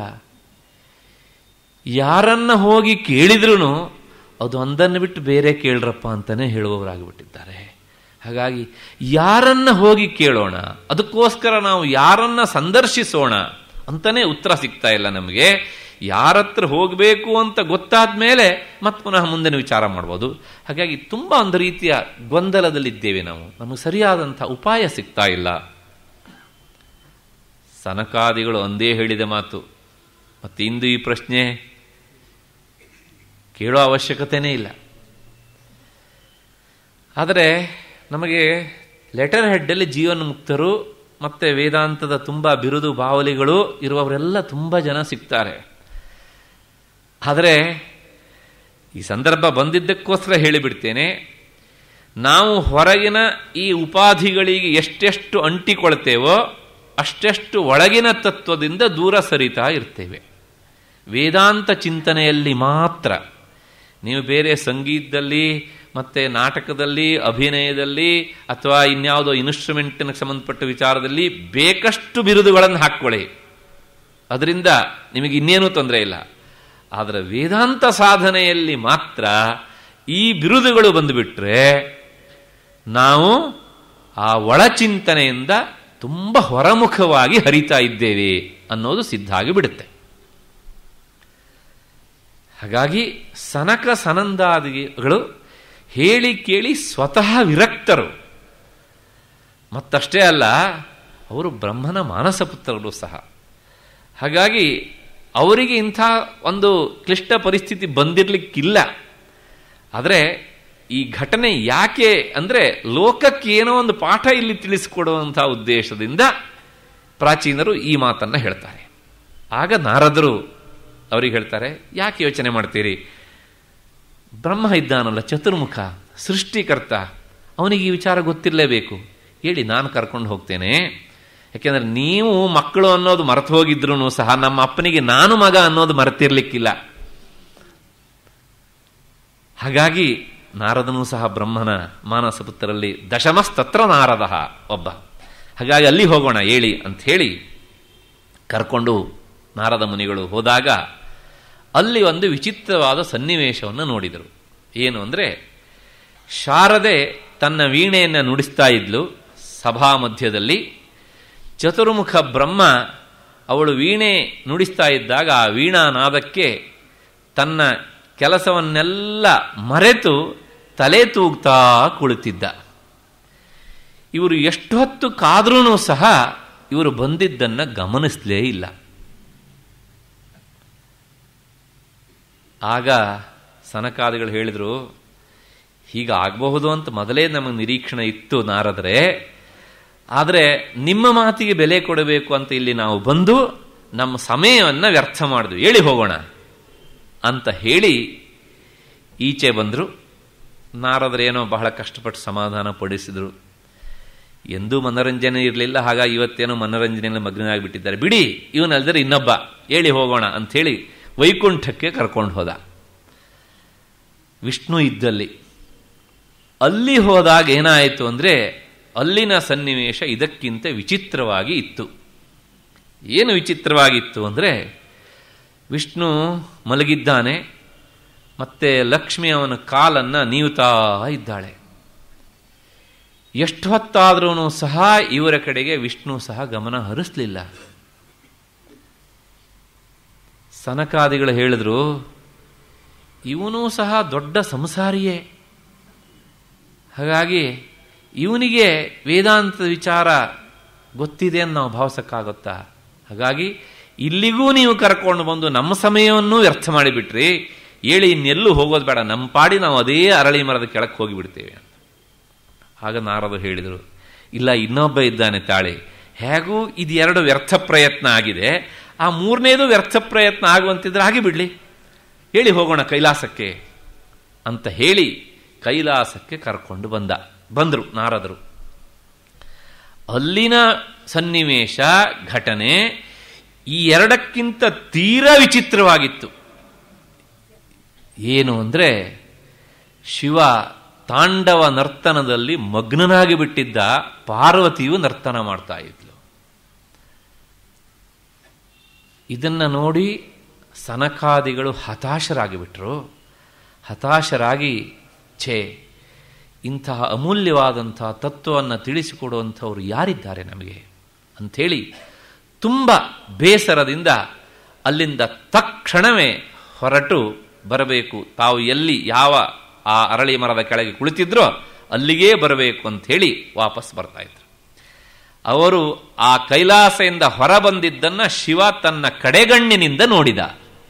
ಯಾರನ್ನ ಹೋಗಿ ಕೇಳಿದ್ರೂ ಅದು ಒಂದನ್ನು ಬಿಟ್ಟು ಬೇರೆ ಕೇಳ್ರಪ್ಪ ಅಂತಾನೆ ಹೇಳುವವರಾಗಿಬಿಟ್ಟಿದ್ದಾರೆ ಹಾಗಾಗಿ ಯಾರನ್ನ ಹೋಗಿ ಕೇಳೋಣ ಅದಕ್ಕೋಸ್ಕರ ನಾವು ಯಾರನ್ನ ಸಂದರ್ಶಿಸೋಣ ಅಂತಾನೆ ಉತ್ತರ ಸಿಗ್ತಾ ಇಲ್ಲ ನಮಗೆ ಯಾರತ್ರ ಹೋಗಬೇಕು ಅಂತ ಗೊತ್ತಾದ ಮೇಲೆ ಮತ್ತೆ ಪುನಃ ಮುಂದಿನ ವಿಚಾರ ಮಾಡ್ಬೋದು ಹಾಗಾಗಿ ತುಂಬ ಒಂದು ರೀತಿಯ ಗೊಂದಲದಲ್ಲಿದ್ದೇವೆ ನಾವು ನಮಗೆ ಸರಿಯಾದಂಥ ಉಪಾಯ ಸಿಗ್ತಾ ಇಲ್ಲ ಸನಕಾದಿಗಳು ಒಂದೇ ಹೇಳಿದ ಮಾತು ಮತ್ತೆ ಇಂದು ಈ ಪ್ರಶ್ನೆ ಕೇಳೋ ಅವಶ್ಯಕತೆನೇ ಇಲ್ಲ ಆದರೆ ನಮಗೆ ಲೆಟರ್ ಹೆಡ್ಡಲ್ಲಿ ಜೀವನ ಮುಕ್ತರು ಮತ್ತೆ ವೇದಾಂತದ ತುಂಬ ಬಿರುದು ಬಾವಲಿಗಳು ಇರುವವರೆಲ್ಲ ತುಂಬ ಜನ ಸಿಗ್ತಾರೆ ಆದರೆ ಈ ಸಂದರ್ಭ ಬಂದಿದ್ದಕ್ಕೋಸ್ಕರ ಹೇಳಿಬಿಡ್ತೇನೆ ನಾವು ಹೊರಗಿನ ಈ ಉಪಾಧಿಗಳಿಗೆ ಎಷ್ಟೆಷ್ಟು ಅಂಟಿಕೊಳ್ತೇವೋ ಅಷ್ಟೆಷ್ಟು ಒಳಗಿನ ತತ್ವದಿಂದ ದೂರ ಸರಿತಾ ಇರ್ತೇವೆ ವೇದಾಂತ ಚಿಂತನೆಯಲ್ಲಿ ಮಾತ್ರ ನೀವು ಬೇರೆ ಸಂಗೀತದಲ್ಲಿ ಮತ್ತೆ ನಾಟಕದಲ್ಲಿ ಅಭಿನಯದಲ್ಲಿ ಅಥವಾ ಇನ್ಯಾವುದೋ ಇನ್ಸ್ಟ್ರೂಮೆಂಟ್ನ ಸಂಬಂಧಪಟ್ಟ ವಿಚಾರದಲ್ಲಿ ಬೇಕಷ್ಟು ಬಿರುದುಗಳನ್ನು ಹಾಕ್ಕೊಳ್ಳಿ ಅದರಿಂದ ನಿಮಗೆ ಇನ್ನೇನೂ ತೊಂದರೆ ಇಲ್ಲ ಆದರೆ ವೇದಾಂತ ಸಾಧನೆಯಲ್ಲಿ ಮಾತ್ರ ಈ ಬಿರುದುಗಳು ಬಂದುಬಿಟ್ರೆ ನಾವು ಆ ಒಳಚಿಂತನೆಯಿಂದ ತುಂಬ ಹೊರಮುಖವಾಗಿ ಹರಿತಾ ಇದ್ದೇವೆ ಅನ್ನೋದು ಸಿದ್ಧ ಆಗಿ ಬಿಡುತ್ತೆ ಹಾಗಾಗಿ ಸನಕ ಸನಂದಾದಿಗಳು ಹೇಳಿ ಕೇಳಿ ಸ್ವತಃ ವಿರಕ್ತರು ಮತ್ತಷ್ಟೇ ಅಲ್ಲ ಅವರು ಬ್ರಹ್ಮನ ಮಾನಸ ಪುತ್ರರು ಸಹ ಹಾಗಾಗಿ ಅವರಿಗೆ ಇಂಥ ಒಂದು ಕ್ಲಿಷ್ಟ ಪರಿಸ್ಥಿತಿ ಬಂದಿರಲಿಕ್ಕಿಲ್ಲ ಆದರೆ ಈ ಘಟನೆ ಯಾಕೆ ಅಂದ್ರೆ ಲೋಕಕ್ಕೆ ಏನೋ ಒಂದು ಪಾಠ ಇಲ್ಲಿ ತಿಳಿಸಿಕೊಡುವಂತಹ ಉದ್ದೇಶದಿಂದ ಪ್ರಾಚೀನರು ಈ ಮಾತನ್ನ ಹೇಳ್ತಾರೆ ಆಗ ನಾರದರು ಅವ್ರಿಗೆ ಹೇಳ್ತಾರೆ ಯಾಕೆ ಯೋಚನೆ ಮಾಡ್ತೀರಿ ಬ್ರಹ್ಮ ಇದ್ದಾನಲ್ಲ ಚತುರ್ಮುಖ ಸೃಷ್ಟಿಕರ್ತ ಅವನಿಗೆ ಈ ವಿಚಾರ ಗೊತ್ತಿರಲೇಬೇಕು ಹೇಳಿ ನಾನು ಕರ್ಕೊಂಡು ಹೋಗ್ತೇನೆ ಯಾಕೆಂದ್ರೆ ನೀವು ಮಕ್ಕಳು ಅನ್ನೋದು ಮರೆತು ಹೋಗಿದ್ರು ಸಹ ನಮ್ಮ ಅಪ್ಪನಿಗೆ ನಾನು ಮಗ ಅನ್ನೋದು ಮರೆತಿರ್ಲಿಕ್ಕಿಲ್ಲ ಹಾಗಾಗಿ ನಾರದನೂ ಸಹ ಬ್ರಹ್ಮನ ಮಾನಸ ಪುತ್ರರಲ್ಲಿ ದಶಮಸ್ತತ್ರ ನಾರದ ಒಬ್ಬ ಹಾಗಾಗಿ ಅಲ್ಲಿ ಹೋಗೋಣ ಹೇಳಿ ಅಂತ ಹೇಳಿ ಕರ್ಕೊಂಡು ನಾರದ ಮುನಿಗಳು ಹೋದಾಗ ಅಲ್ಲಿ ಒಂದು ವಿಚಿತ್ರವಾದ ಸನ್ನಿವೇಶವನ್ನು ನೋಡಿದರು ಏನು ಅಂದರೆ ಶಾರದೆ ತನ್ನ ವೀಣೆಯನ್ನು ನುಡಿಸ್ತಾ ಇದ್ಲು ಸಭಾ ಮಧ್ಯದಲ್ಲಿ ಚತುರ್ಮುಖ ಬ್ರಹ್ಮ ಅವಳು ವೀಣೆ ನುಡಿಸ್ತಾ ಇದ್ದಾಗ ಆ ವೀಣಾನಾದಕ್ಕೆ ತನ್ನ ಕೆಲಸವನ್ನೆಲ್ಲ ಮರೆತು ತಲೆ ತೂಗ್ತಾ ಕುಳಿತಿದ್ದ ಇವರು ಎಷ್ಟು ಹೊತ್ತು ಕಾದ್ರೂ ಸಹ ಇವರು ಬಂದಿದ್ದನ್ನು ಗಮನಿಸಲೇ ಇಲ್ಲ ಆಗ ಸನಕಾದಿಗಳು ಹೇಳಿದರು ಹೀಗಾಗಬಹುದು ಅಂತ ಮೊದಲೇ ನಮಗೆ ನಿರೀಕ್ಷಣೆ ಇತ್ತು ನಾರದ್ರೆ ಆದರೆ ನಿಮ್ಮ ಮಾತಿಗೆ ಬೆಲೆ ಕೊಡಬೇಕು ಅಂತ ಇಲ್ಲಿ ನಾವು ಬಂದು ನಮ್ಮ ಸಮಯವನ್ನು ವ್ಯರ್ಥ ಮಾಡಿದ್ವಿ ಹೇಳಿ ಹೋಗೋಣ ಅಂತ ಹೇಳಿ ಈಚೆ ಬಂದರು ನಾರದರೇನೋ ಬಹಳ ಕಷ್ಟಪಟ್ಟು ಸಮಾಧಾನ ಪಡಿಸಿದರು ಎಂದೂ ಮನೋರಂಜನೆ ಇರಲಿಲ್ಲ ಹಾಗಾಗಿ ಇವತ್ತೇನೋ ಮನೋರಂಜನೆಯಲ್ಲಿ ಮಗ್ನಾಗಿಬಿಟ್ಟಿದ್ದಾರೆ ಬಿಡಿ ಇವನಲ್ದರೆ ಇನ್ನೊಬ್ಬ ಹೇಳಿ ಹೋಗೋಣ ಅಂಥೇಳಿ ವೈಕುಂಠಕ್ಕೆ ಕರ್ಕೊಂಡು ಹೋದ ವಿಷ್ಣು ಇದ್ದಲ್ಲಿ ಅಲ್ಲಿ ಹೋದಾಗ ಏನಾಯಿತು ಅಂದರೆ ಅಲ್ಲಿನ ಸನ್ನಿವೇಶ ಇದಕ್ಕಿಂತ ವಿಚಿತ್ರವಾಗಿ ಇತ್ತು ಏನು ವಿಚಿತ್ರವಾಗಿತ್ತು ಅಂದರೆ ವಿಷ್ಣು ಮಲಗಿದ್ದಾನೆ ಮತ್ತೆ ಲಕ್ಷ್ಮಿ ಅವನ ಕಾಲನ್ನು ನೀವುತ್ತಾ ಇದ್ದಾಳೆ ಎಷ್ಟು ಹೊತ್ತಾದ್ರೂ ಸಹ ಇವರ ಕಡೆಗೆ ವಿಷ್ಣು ಸಹ ಗಮನ ಹರಿಸಲಿಲ್ಲ ಸನಕಾದಿಗಳು ಹೇಳಿದ್ರು ಇವನೂ ಸಹ ದೊಡ್ಡ ಸಂಸಾರಿಯೇ ಹಾಗಾಗಿ ಇವನಿಗೆ ವೇದಾಂತದ ವಿಚಾರ ಗೊತ್ತಿದೆ ಅಂತ ನಾವು ಭಾವಿಸಕ್ಕಾಗುತ್ತಾ ಹಾಗಾಗಿ ಇಲ್ಲಿಗೂ ನೀವು ಕರ್ಕೊಂಡು ಬಂದು ನಮ್ಮ ಸಮಯವನ್ನು ವ್ಯರ್ಥ ಮಾಡಿಬಿಟ್ರಿ ಹೇಳಿ ಇನ್ನೆಲ್ಲೂ ಹೋಗೋದು ಬೇಡ ನಮ್ಮ ಪಾಡಿ ನಾವು ಅದೇ ಅರಳಿ ಮರದ ಕೆಳಕ್ಕೆ ಹೋಗಿಬಿಡ್ತೇವೆ ಅಂತ ಆಗ ನಾರದು ಹೇಳಿದರು ಇಲ್ಲ ಇನ್ನೊಬ್ಬ ಇದ್ದಾನೆ ತಾಳಿ ಹೇಗೂ ಇದು ಎರಡು ವ್ಯರ್ಥ ಪ್ರಯತ್ನ ಆಗಿದೆ ಆ ಮೂರನೇದು ವ್ಯರ್ಥ ಪ್ರಯತ್ನ ಆಗುವಂತಿದ್ರೆ ಹಾಗೆ ಬಿಡಲಿ ಹೇಳಿ ಹೋಗೋಣ ಕೈಲಾಸಕ್ಕೆ ಅಂತ ಹೇಳಿ ಕೈಲಾಸಕ್ಕೆ ಕರ್ಕೊಂಡು ಬಂದ ಬಂದರು ನಾರದರು ಅಲ್ಲಿನ ಸನ್ನಿವೇಶ ಘಟನೆ ಈ ಎರಡಕ್ಕಿಂತ ತೀರಾ ವಿಚಿತ್ರವಾಗಿತ್ತು ಏನು ಅಂದರೆ ಶಿವ ತಾಂಡವ ನರ್ತನದಲ್ಲಿ ಮಗ್ನನಾಗಿ ಬಿಟ್ಟಿದ್ದ ಪಾರ್ವತಿಯು ನರ್ತನ ಮಾಡ್ತಾ ಇದ್ಲು ಇದನ್ನ ನೋಡಿ ಸನಕಾದಿಗಳು ಹತಾಶರಾಗಿಬಿಟ್ರು ಹತಾಶರಾಗಿ ಛೇ ಇಂತಹ ಅಮೂಲ್ಯವಾದಂತಹ ತತ್ವವನ್ನು ತಿಳಿಸಿಕೊಡುವಂಥವ್ರು ಯಾರಿದ್ದಾರೆ ನಮಗೆ ಅಂಥೇಳಿ ತುಂಬ ಬೇಸರದಿಂದ ಅಲ್ಲಿಂದ ತಕ್ಷಣವೇ ಹೊರಟು ಬರಬೇಕು ತಾವು ಎಲ್ಲಿ ಯಾವ ಆ ಅರಳಿ ಮರದ ಕೆಳಗೆ ಕುಳಿತಿದ್ರೋ ಅಲ್ಲಿಗೇ ಬರಬೇಕು ಅಂತ ಹೇಳಿ ವಾಪಸ್ ಬರ್ತಾ ಇದ್ರು ಅವರು ಆ ಕೈಲಾಸದಿಂದ ಹೊರಬಂದಿದ್ದನ್ನ ಶಿವ ತನ್ನ ಕಡೆಗಣ್ಣಿನಿಂದ ನೋಡಿದ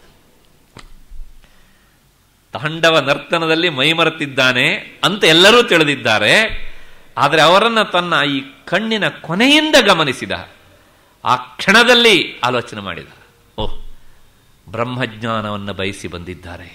ತಾಂಡವ ನರ್ತನದಲ್ಲಿ ಮೈಮರೆತಿದ್ದಾನೆ ಅಂತ ಎಲ್ಲರೂ ತಿಳಿದಿದ್ದಾರೆ ಆದರೆ ಅವರನ್ನು ತನ್ನ ಈ ಕಣ್ಣಿನ ಕೊನೆಯಿಂದ ಗಮನಿಸಿದ ಆ ಕ್ಷಣದಲ್ಲಿ ಆಲೋಚನೆ ಮಾಡಿದ ಓಹ್ ಬ್ರಹ್ಮಜ್ಞಾನವನ್ನು ಬಯಸಿ ಬಂದಿದ್ದಾರೆ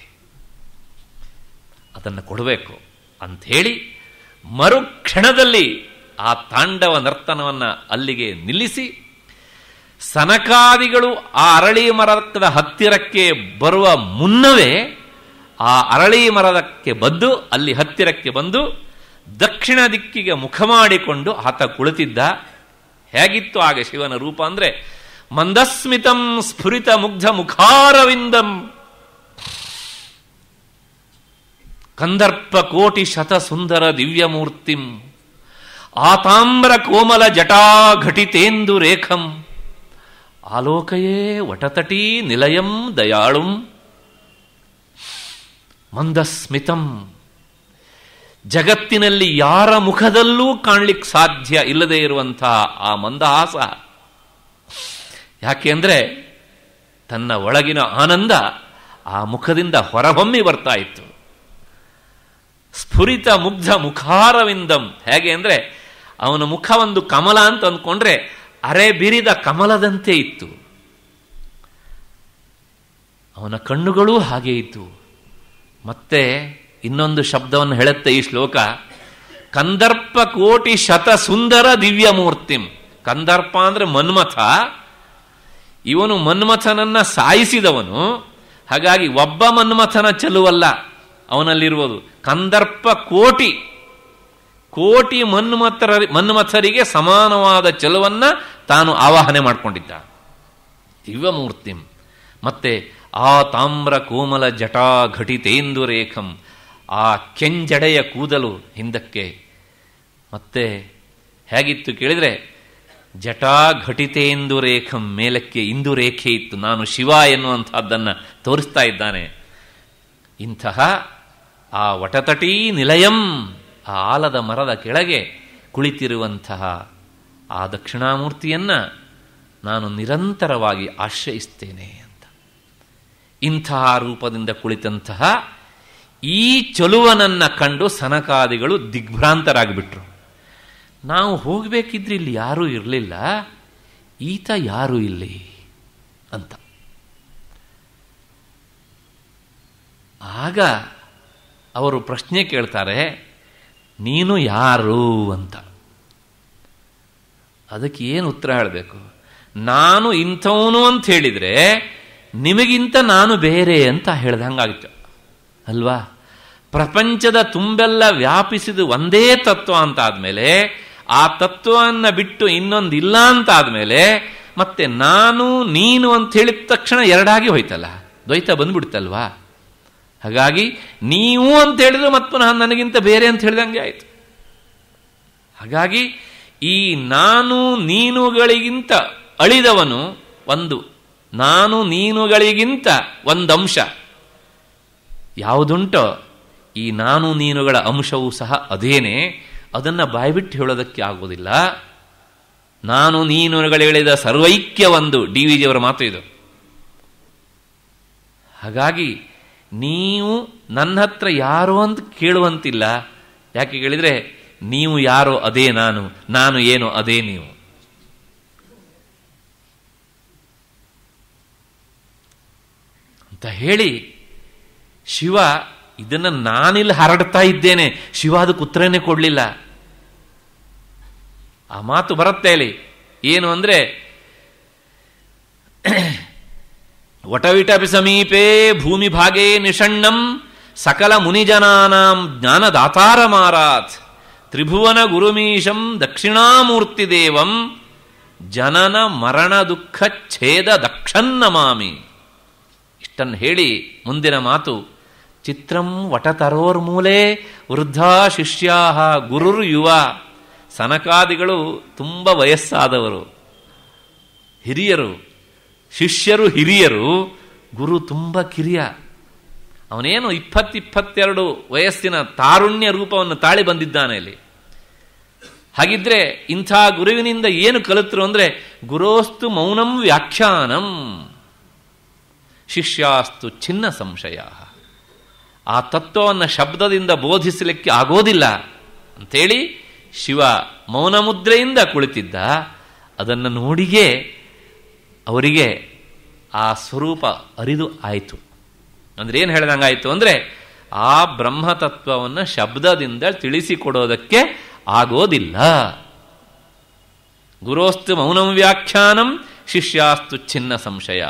ಅದನ್ನು ಕೊಡಬೇಕು ಅಂಥೇಳಿ ಮರುಕ್ಷಣದಲ್ಲಿ ಆ ತಾಂಡವ ನರ್ತನವನ್ನು ಅಲ್ಲಿಗೆ ನಿಲ್ಲಿಸಿ ಸನಕಾದಿಗಳು ಆ ಅರಳಿ ಮರದ ಹತ್ತಿರಕ್ಕೆ ಬರುವ ಮುನ್ನವೇ ಆ ಅರಳಿ ಮರದಕ್ಕೆ ಬದ್ದು ಅಲ್ಲಿ ಹತ್ತಿರಕ್ಕೆ ಬಂದು ದಕ್ಷಿಣ ದಿಕ್ಕಿಗೆ ಮುಖ ಮಾಡಿಕೊಂಡು ಆತ ಕುಳಿತಿದ್ದ ಹೇಗಿತ್ತು ಆಗ ಶಿವನ ರೂಪ ಅಂದ್ರೆ ಮಂದಸ್ಮಿತಂ ಸ್ಫುರಿತ ಮುಗ್ಧ ಮುಖಾರವಿಂದಂ ಕಂದರ್ಪ ಕೋಟಿ ಶತ ಸುಂದರ ದಿವ್ಯಮೂರ್ತಿಂ ಆತಾಮ್ರ ಕೋಮಲ ಜಟಾ ಘಟಿತೇಂದು ರೇಖಂ ಆಲೋಕಯೇ ವಟತಟೀ ನಿಲಯಂ ದಯಾಳುಂ ಮಂದಸ್ಮಿತಂ ಜಗತ್ತಿನಲ್ಲಿ ಯಾರ ಮುಖದಲ್ಲೂ ಕಾಣ್ಲಿಕ್ಕೆ ಸಾಧ್ಯ ಇಲ್ಲದೆ ಇರುವಂತಹ ಆ ಮಂದಹಾಸ ಯಾಕೆಂದ್ರೆ ತನ್ನ ಒಳಗಿನ ಆನಂದ ಆ ಮುಖದಿಂದ ಹೊರಹೊಮ್ಮಿ ಬರ್ತಾ ಇತ್ತು ಸ್ಫುರಿತ ಮುಗ್ಧ ಮುಖಾರವಿಂದಂ ಹೇಗೆ ಅಂದರೆ ಅವನ ಮುಖ ಒಂದು ಕಮಲ ಅಂತ ಅಂದ್ಕೊಂಡ್ರೆ ಅರೆ ಬಿರಿದ ಕಮಲದಂತೆ ಇತ್ತು ಅವನ ಕಣ್ಣುಗಳೂ ಹಾಗೆ ಇತ್ತು ಮತ್ತೆ ಇನ್ನೊಂದು ಶಬ್ದವನ್ನು ಹೇಳುತ್ತೆ ಈ ಶ್ಲೋಕ ಕಂದರ್ಪ ಕೋಟಿ ಶತ ಸುಂದರ ದಿವ್ಯ ಮೂರ್ತಿಂ ಕಂದರ್ಪ ಅಂದ್ರೆ ಮನ್ಮಥ ಇವನು ಮನ್ಮಥನನ್ನ ಸಾಯಿಸಿದವನು ಹಾಗಾಗಿ ಒಬ್ಬ ಮನ್ಮಥನ ಚೆಲುವಲ್ಲ ಅವನಲ್ಲಿರುವುದು ಕಂದರ್ಪ ಕೋಟಿ ಕೋಟಿ ಮನ್ಮಥರ ಮನ್ಮಥರಿಗೆ ಸಮಾನವಾದ ಚೆಲುವನ್ನ ತಾನು ಆವಾಹನೆ ಮಾಡಿಕೊಂಡಿದ್ದ ದಿವ್ಯಮೂರ್ತಿಂ ಮತ್ತೆ ಆ ತಾಮ್ರ ಕೋಮಲ ಜಟಾ ಘಟಿತೇಂದು ರೇಖಂ ಆ ಕೆಂಜಡೆಯ ಕೂದಲು ಹಿಂದಕ್ಕೆ ಮತ್ತೆ ಹೇಗಿತ್ತು ಕೇಳಿದ್ರೆ ಜಟಾ ಘಟಿತೇಂದು ರೇಖಂ ಮೇಲಕ್ಕೆ ಇಂದು ರೇಖೆ ಇತ್ತು ನಾನು ಶಿವ ಎನ್ನುವಂಥದ್ದನ್ನು ತೋರಿಸ್ತಾ ಇದ್ದಾನೆ ಇಂತಹ ಆ ವಟತಟೀ ನಿಲಯಂ ಆ ಆಲದ ಮರದ ಕೆಳಗೆ ಕುಳಿತಿರುವಂತಹ ಆ ದಕ್ಷಿಣಾಮೂರ್ತಿಯನ್ನ ನಾನು ನಿರಂತರವಾಗಿ ಆಶ್ರಯಿಸ್ತೇನೆ ಅಂತ ಇಂತಹ ರೂಪದಿಂದ ಕುಳಿತಂತಹ ಈ ಚಲುವನನ್ನ ಕಂಡು ಸನಕಾದಿಗಳು ದಿಗ್ಭ್ರಾಂತರಾಗಿಬಿಟ್ರು ನಾವು ಹೋಗಬೇಕಿದ್ರೆ ಇಲ್ಲಿ ಯಾರೂ ಇರಲಿಲ್ಲ ಈತ ಯಾರು ಇಲ್ಲಿ ಅಂತ ಆಗ ಅವರು ಪ್ರಶ್ನೆ ಕೇಳ್ತಾರೆ ನೀನು ಯಾರು ಅಂತ ಅದಕ್ಕೆ ಏನು ಉತ್ತರ ಹೇಳಬೇಕು ನಾನು ಇಂಥವನು ಅಂತ ಹೇಳಿದರೆ ನಿಮಗಿಂತ ನಾನು ಬೇರೆ ಅಂತ ಹೇಳ್ದಂಗಾಗಿತ್ತು ಅಲ್ವಾ ಪ್ರಪಂಚದ ತುಂಬೆಲ್ಲ ವ್ಯಾಪಿಸಿದ ಒಂದೇ ತತ್ವ ಅಂತ ಆದ್ಮೇಲೆ ಆ ತತ್ವವನ್ನು ಬಿಟ್ಟು ಇನ್ನೊಂದಿಲ್ಲ ಅಂತ ಆದ್ಮೇಲೆ ಮತ್ತೆ ನಾನು ನೀನು ಅಂತ ಹೇಳಿದ ತಕ್ಷಣ ಎರಡಾಗಿ ಹೋಯ್ತಲ್ಲ ದ್ವೈತ ಬಂದ್ಬಿಡ್ತಲ್ವಾ ಹಾಗಾಗಿ ನೀವು ಅಂತ ಹೇಳಿದ್ರೆ ಮತ್ತೆ ಪುನಃ ನನಗಿಂತ ಬೇರೆ ಅಂತ ಹೇಳಿದಂಗೆ ಆಯ್ತು ಹಾಗಾಗಿ ಈ ನಾನು ನೀನುಗಳಿಗಿಂತ ಅಳಿದವನು ಒಂದು ನಾನು ನೀನುಗಳಿಗಿಂತ ಒಂದಂಶ ಯಾವುದುಂಟೋ ಈ ನಾನು ನೀನುಗಳ ಅಂಶವೂ ಸಹ ಅದೇನೆ ಅದನ್ನು ಬಾಯ್ಬಿಟ್ಟು ಹೇಳೋದಕ್ಕೆ ಆಗೋದಿಲ್ಲ ನಾನು ನೀನುಗಳಿಳಿದ ಸರ್ವೈಕ್ಯ ಒಂದು ಡಿ ವಿ ಜಿಯವರ ಮಾತು ಇದು ಹಾಗಾಗಿ ನೀವು ನನ್ನ ಹತ್ರ ಯಾರು ಅಂತ ಕೇಳುವಂತಿಲ್ಲ ಯಾಕೆ ಕೇಳಿದ್ರೆ ನೀವು ಯಾರೋ ಅದೇ ನಾನು ನಾನು ಏನು ಅದೇ ನೀವು ಅಂತ ಹೇಳಿ ಶಿವ ಇದನ್ನ ನಾನಿಲ್ಲಿ ಹರಡ್ತಾ ಇದ್ದೇನೆ ಶಿವ ಅದಕ್ಕೆ ಉತ್ತರನೇ ಕೊಡಲಿಲ್ಲ ಆ ಮಾತು ಬರುತ್ತೆ ಅಲ್ಲಿ ಏನು ಅಂದ್ರೆ ವಟವಿಟಪಿ ಸಮೀಪೆ ಭೂಮಿ ಭಾಗೇ ನಿಷಣ್ಣಂ ಸಕಲ ಮುನಿಜನಾನಾಂ ಜ್ಞಾನದಾತಾರ ಮಾರಾತ್ ತ್ರಿಭುವನ ಗುರುಮೀಶಂ ದಕ್ಷಿಣಾಮೂರ್ತಿ ದೇವಂ ಜನನ ಮರಣ ದುಃಖ ಛೇದ ದಕ್ಷನ್ನಮಾಮಿ ಇಷ್ಟನ್ನು ಹೇಳಿ ಮುಂದಿನ ಮಾತು ಚಿತ್ರಂ ವಟತರೋರ್ಮೂಲೆ ವೃದ್ಧಾ ಶಿಷ್ಯಾ ಗುರುರ್ ಯುವ ಸನಕಾದಿಗಳು ತುಂಬ ವಯಸ್ಸಾದವರು ಹಿರಿಯರು ಶಿಷ್ಯರು ಹಿರಿಯರು ಗುರು ತುಂಬ ಕಿರಿಯ ಅವನೇನು ಇಪ್ಪತ್ತಿಪ್ಪತ್ತೆರಡು ವಯಸ್ಸಿನ ತಾರುಣ್ಯ ರೂಪವನ್ನು ತಾಳಿ ಬಂದಿದ್ದಾನೆ ಇಲ್ಲಿ ಹಾಗಿದ್ರೆ ಇಂಥ ಗುರುವಿನಿಂದ ಏನು ಕಲಿತರು ಅಂದ್ರೆ ಗುರೋಸ್ತು ಮೌನಂ ವ್ಯಾಖ್ಯಾನಂ ಶಿಷ್ಯಾಸ್ತು ಚಿನ್ನ ಸಂಶಯ ಆ ತತ್ವವನ್ನು ಶಬ್ದದಿಂದ ಬೋಧಿಸಲಿಕ್ಕೆ ಆಗೋದಿಲ್ಲ ಅಂಥೇಳಿ ಶಿವ ಮೌನ ಮುದ್ರೆಯಿಂದ ಕುಳಿತಿದ್ದ ಅದನ್ನು ನೋಡಿಯೇ ಅವರಿಗೆ ಆ ಸ್ವರೂಪ ಅರಿದು ಆಯಿತು ಅಂದ್ರೆ ಏನು ಹೇಳ್ದಂಗಾಯ್ತು ಅಂದ್ರೆ ಆ ಬ್ರಹ್ಮತತ್ವವನ್ನು ಶಬ್ದದಿಂದ ತಿಳಿಸಿಕೊಡೋದಕ್ಕೆ ಆಗೋದಿಲ್ಲ ಗುರೋಸ್ತು ಮೌನಂ ವ್ಯಾಖ್ಯಾನಂ ಶಿಷ್ಯಾಸ್ತು ಚಿನ್ನ ಸಂಶಯ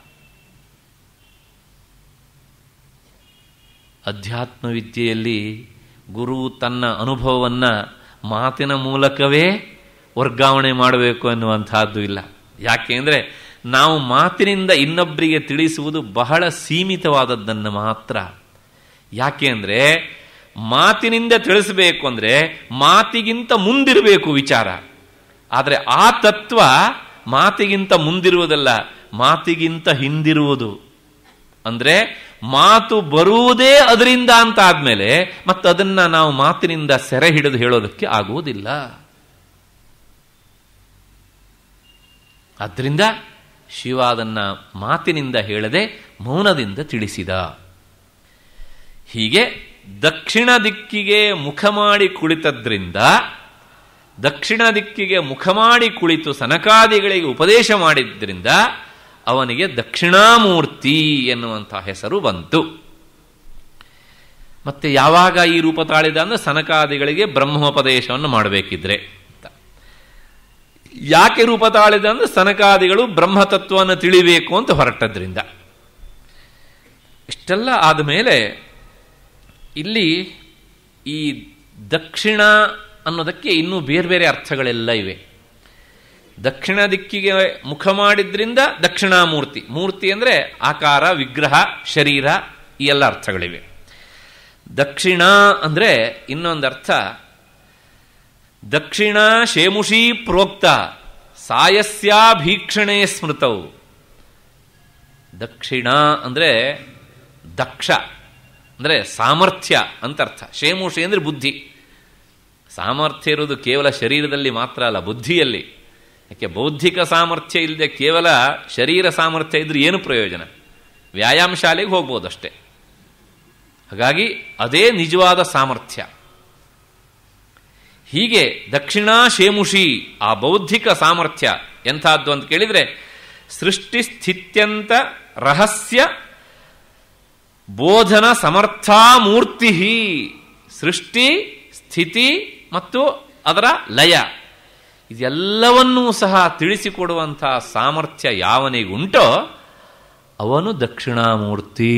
ಅಧ್ಯಾತ್ಮ ವಿದ್ಯೆಯಲ್ಲಿ ಗುರು ತನ್ನ ಅನುಭವವನ್ನು ಮಾತಿನ ಮೂಲಕವೇ ವರ್ಗಾವಣೆ ಮಾಡಬೇಕು ಅನ್ನುವಂತಹದ್ದು ಇಲ್ಲ ಯಾಕೆ ಅಂದರೆ ನಾವು ಮಾತಿನಿಂದ ಇನ್ನೊಬ್ಬರಿಗೆ ತಿಳಿಸುವುದು ಬಹಳ ಸೀಮಿತವಾದದ್ದನ್ನು ಮಾತ್ರ ಯಾಕೆ ಅಂದರೆ ಮಾತಿನಿಂದ ತಿಳಿಸಬೇಕು ಅಂದರೆ ಮಾತಿಗಿಂತ ಮುಂದಿರಬೇಕು ವಿಚಾರ ಆದರೆ ಆ ತತ್ವ ಮಾತಿಗಿಂತ ಮುಂದಿರುವುದಲ್ಲ ಮಾತಿಗಿಂತ ಹಿಂದಿರುವುದು ಅಂದ್ರೆ ಮಾತು ಬರುವುದೇ ಅದರಿಂದ ಅಂತ ಆದ್ಮೇಲೆ ಮತ್ತೆ ಅದನ್ನ ನಾವು ಮಾತಿನಿಂದ ಸೆರೆ ಹಿಡಿದು ಹೇಳೋದಕ್ಕೆ ಆಗುವುದಿಲ್ಲ ಆದ್ದರಿಂದ ಶಿವ ಅದನ್ನ ಮಾತಿನಿಂದ ಹೇಳದೆ ಮೌನದಿಂದ ತಿಳಿಸಿದ ಹೀಗೆ ದಕ್ಷಿಣ ದಿಕ್ಕಿಗೆ ಮುಖ ಮಾಡಿ ಕುಳಿತದ್ರಿಂದ ದಕ್ಷಿಣ ದಿಕ್ಕಿಗೆ ಮುಖ ಮಾಡಿ ಕುಳಿತು ಸನಕಾದಿಗಳಿಗೆ ಉಪದೇಶ ಮಾಡಿದ್ರಿಂದ ಅವನಿಗೆ ದಕ್ಷಿಣಾಮೂರ್ತಿ ಎನ್ನುವಂತಹ ಹೆಸರು ಬಂತು ಮತ್ತೆ ಯಾವಾಗ ಈ ರೂಪ ತಾಳಿದ ಅಂದ್ರೆ ಸನಕಾದಿಗಳಿಗೆ ಬ್ರಹ್ಮೋಪದೇಶವನ್ನು ಮಾಡಬೇಕಿದ್ರೆ ಅಂತ ಯಾಕೆ ರೂಪ ತಾಳಿದ ಅಂದ್ರೆ ಸನಕಾದಿಗಳು ಬ್ರಹ್ಮತತ್ವವನ್ನು ತಿಳಿಬೇಕು ಅಂತ ಹೊರಟದ್ರಿಂದ ಇಷ್ಟೆಲ್ಲ ಆದಮೇಲೆ ಇಲ್ಲಿ ಈ ದಕ್ಷಿಣ ಅನ್ನೋದಕ್ಕೆ ಇನ್ನೂ ಬೇರೆ ಬೇರೆ ಅರ್ಥಗಳೆಲ್ಲ ಇವೆ ದಕ್ಷಿಣ ದಿಕ್ಕಿಗೆ ಮುಖ ಮಾಡಿದ್ರಿಂದ ದಕ್ಷಿಣಾಮೂರ್ತಿ ಮೂರ್ತಿ ಅಂದರೆ ಆಕಾರ ವಿಗ್ರಹ ಶರೀರ ಈ ಎಲ್ಲ ಅರ್ಥಗಳಿವೆ ದಕ್ಷಿಣ ಅಂದರೆ ಇನ್ನೊಂದು ಅರ್ಥ ದಕ್ಷಿಣ ಶೇಮುಷಿ ಪ್ರೋಕ್ತ ಸಾಯಸ್ಯಾಭೀಕ್ಷಣೆ ಸ್ಮೃತವು ದಕ್ಷಿಣ ಅಂದರೆ ದಕ್ಷ ಅಂದರೆ ಸಾಮರ್ಥ್ಯ ಅಂತ ಅರ್ಥ ಶೇಮುಷಿ ಅಂದರೆ ಬುದ್ಧಿ ಸಾಮರ್ಥ್ಯ ಇರುವುದು ಕೇವಲ ಶರೀರದಲ್ಲಿ ಮಾತ್ರ ಅಲ್ಲ ಬುದ್ಧಿಯಲ್ಲಿ ಯಾಕೆ ಬೌದ್ಧಿಕ ಸಾಮರ್ಥ್ಯ ಇಲ್ಲದೆ ಕೇವಲ ಶರೀರ ಸಾಮರ್ಥ್ಯ ಇದ್ರೆ ಏನು ಪ್ರಯೋಜನ ವ್ಯಾಯಾಮ ಶಾಲೆಗೆ ಹೋಗ್ಬೋದು ಅಷ್ಟೇ ಹಾಗಾಗಿ ಅದೇ ನಿಜವಾದ ಸಾಮರ್ಥ್ಯ ಹೀಗೆ ದಕ್ಷಿಣಾ ಶೇಮುಷಿ ಆ ಬೌದ್ಧಿಕ ಸಾಮರ್ಥ್ಯ ಎಂಥದ್ದು ಅಂತ ಕೇಳಿದ್ರೆ ಸೃಷ್ಟಿ ಸ್ಥಿತ್ಯಂತ ರಹಸ್ಯ ಬೋಧನ ಸಮರ್ಥಾ ಮೂರ್ತಿ ಸೃಷ್ಟಿ ಸ್ಥಿತಿ ಮತ್ತು ಅದರ ಲಯ ಇದೆಲ್ಲವನ್ನೂ ಸಹ ತಿಳಿಸಿಕೊಡುವಂತಹ ಸಾಮರ್ಥ್ಯ ಯಾವನಿಗುಂಟೋ ಅವನು ದಕ್ಷಿಣಾಮೂರ್ತಿ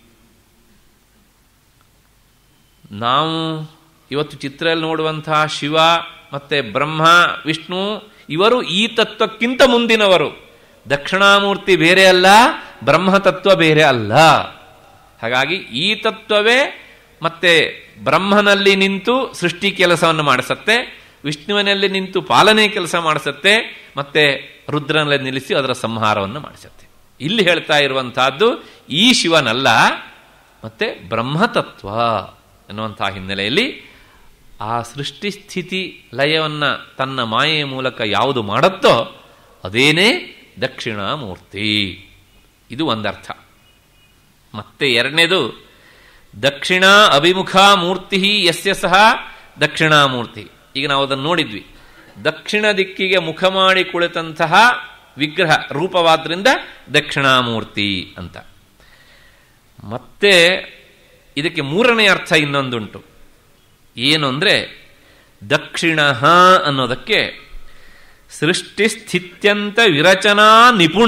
ನಾವು ಇವತ್ತು ಚಿತ್ರದಲ್ಲಿ ನೋಡುವಂತಹ ಶಿವ ಮತ್ತೆ ಬ್ರಹ್ಮ ವಿಷ್ಣು ಇವರು ಈ ತತ್ವಕ್ಕಿಂತ ಮುಂದಿನವರು ದಕ್ಷಿಣಾಮೂರ್ತಿ ಬೇರೆ ಅಲ್ಲ ಬ್ರಹ್ಮತತ್ವ ಬೇರೆ ಅಲ್ಲ ಹಾಗಾಗಿ ಈ ತತ್ವವೇ ಮತ್ತೆ ಬ್ರಹ್ಮನಲ್ಲಿ ನಿಂತು ಸೃಷ್ಟಿ ಕೆಲಸವನ್ನು ಮಾಡಿಸತ್ತೆ ವಿಷ್ಣುವಿನಲ್ಲಿ ನಿಂತು ಪಾಲನೆ ಕೆಲಸ ಮಾಡಿಸತ್ತೆ ಮತ್ತೆ ರುದ್ರನಲ್ಲಿ ನಿಲ್ಲಿಸಿ ಅದರ ಸಂಹಾರವನ್ನು ಮಾಡಿಸತ್ತೆ ಇಲ್ಲಿ ಹೇಳ್ತಾ ಇರುವಂತಹದ್ದು ಈ ಶಿವನಲ್ಲ ಮತ್ತೆ ಬ್ರಹ್ಮತತ್ವ ಎನ್ನುವಂತಹ ಹಿನ್ನೆಲೆಯಲ್ಲಿ ಆ ಸೃಷ್ಟಿ ಸ್ಥಿತಿ ಲಯವನ್ನು ತನ್ನ ಮಾಯೆಯ ಮೂಲಕ ಯಾವುದು ಮಾಡುತ್ತೋ ಅದೇನೇ ದಕ್ಷಿಣಾಮೂರ್ತಿ ಇದು ಒಂದರ್ಥ ಮತ್ತೆ ಎರಡನೇದು ದಕ್ಷಿಣ ಅಭಿಮುಖ ಮೂರ್ತಿ ಯಸ್ಯ ಸಹ ದಕ್ಷಿಣಾಮೂರ್ತಿ ಈಗ ನಾವು ಅದನ್ನು ನೋಡಿದ್ವಿ ದಕ್ಷಿಣ ದಿಕ್ಕಿಗೆ ಮುಖ ಮಾಡಿ ಕುಳಿತಂತಹ ವಿಗ್ರಹ ರೂಪವಾದ್ರಿಂದ ದಕ್ಷಿಣಾಮೂರ್ತಿ ಅಂತ ಮತ್ತೆ ಇದಕ್ಕೆ ಮೂರನೇ ಅರ್ಥ ಇನ್ನೊಂದುಂಟು ಏನು ಅಂದರೆ ದಕ್ಷಿಣ ಅನ್ನೋದಕ್ಕೆ ಸೃಷ್ಟಿ ಸ್ಥಿತ್ಯಂತ ವಿರಚನಾ ನಿಪುಣ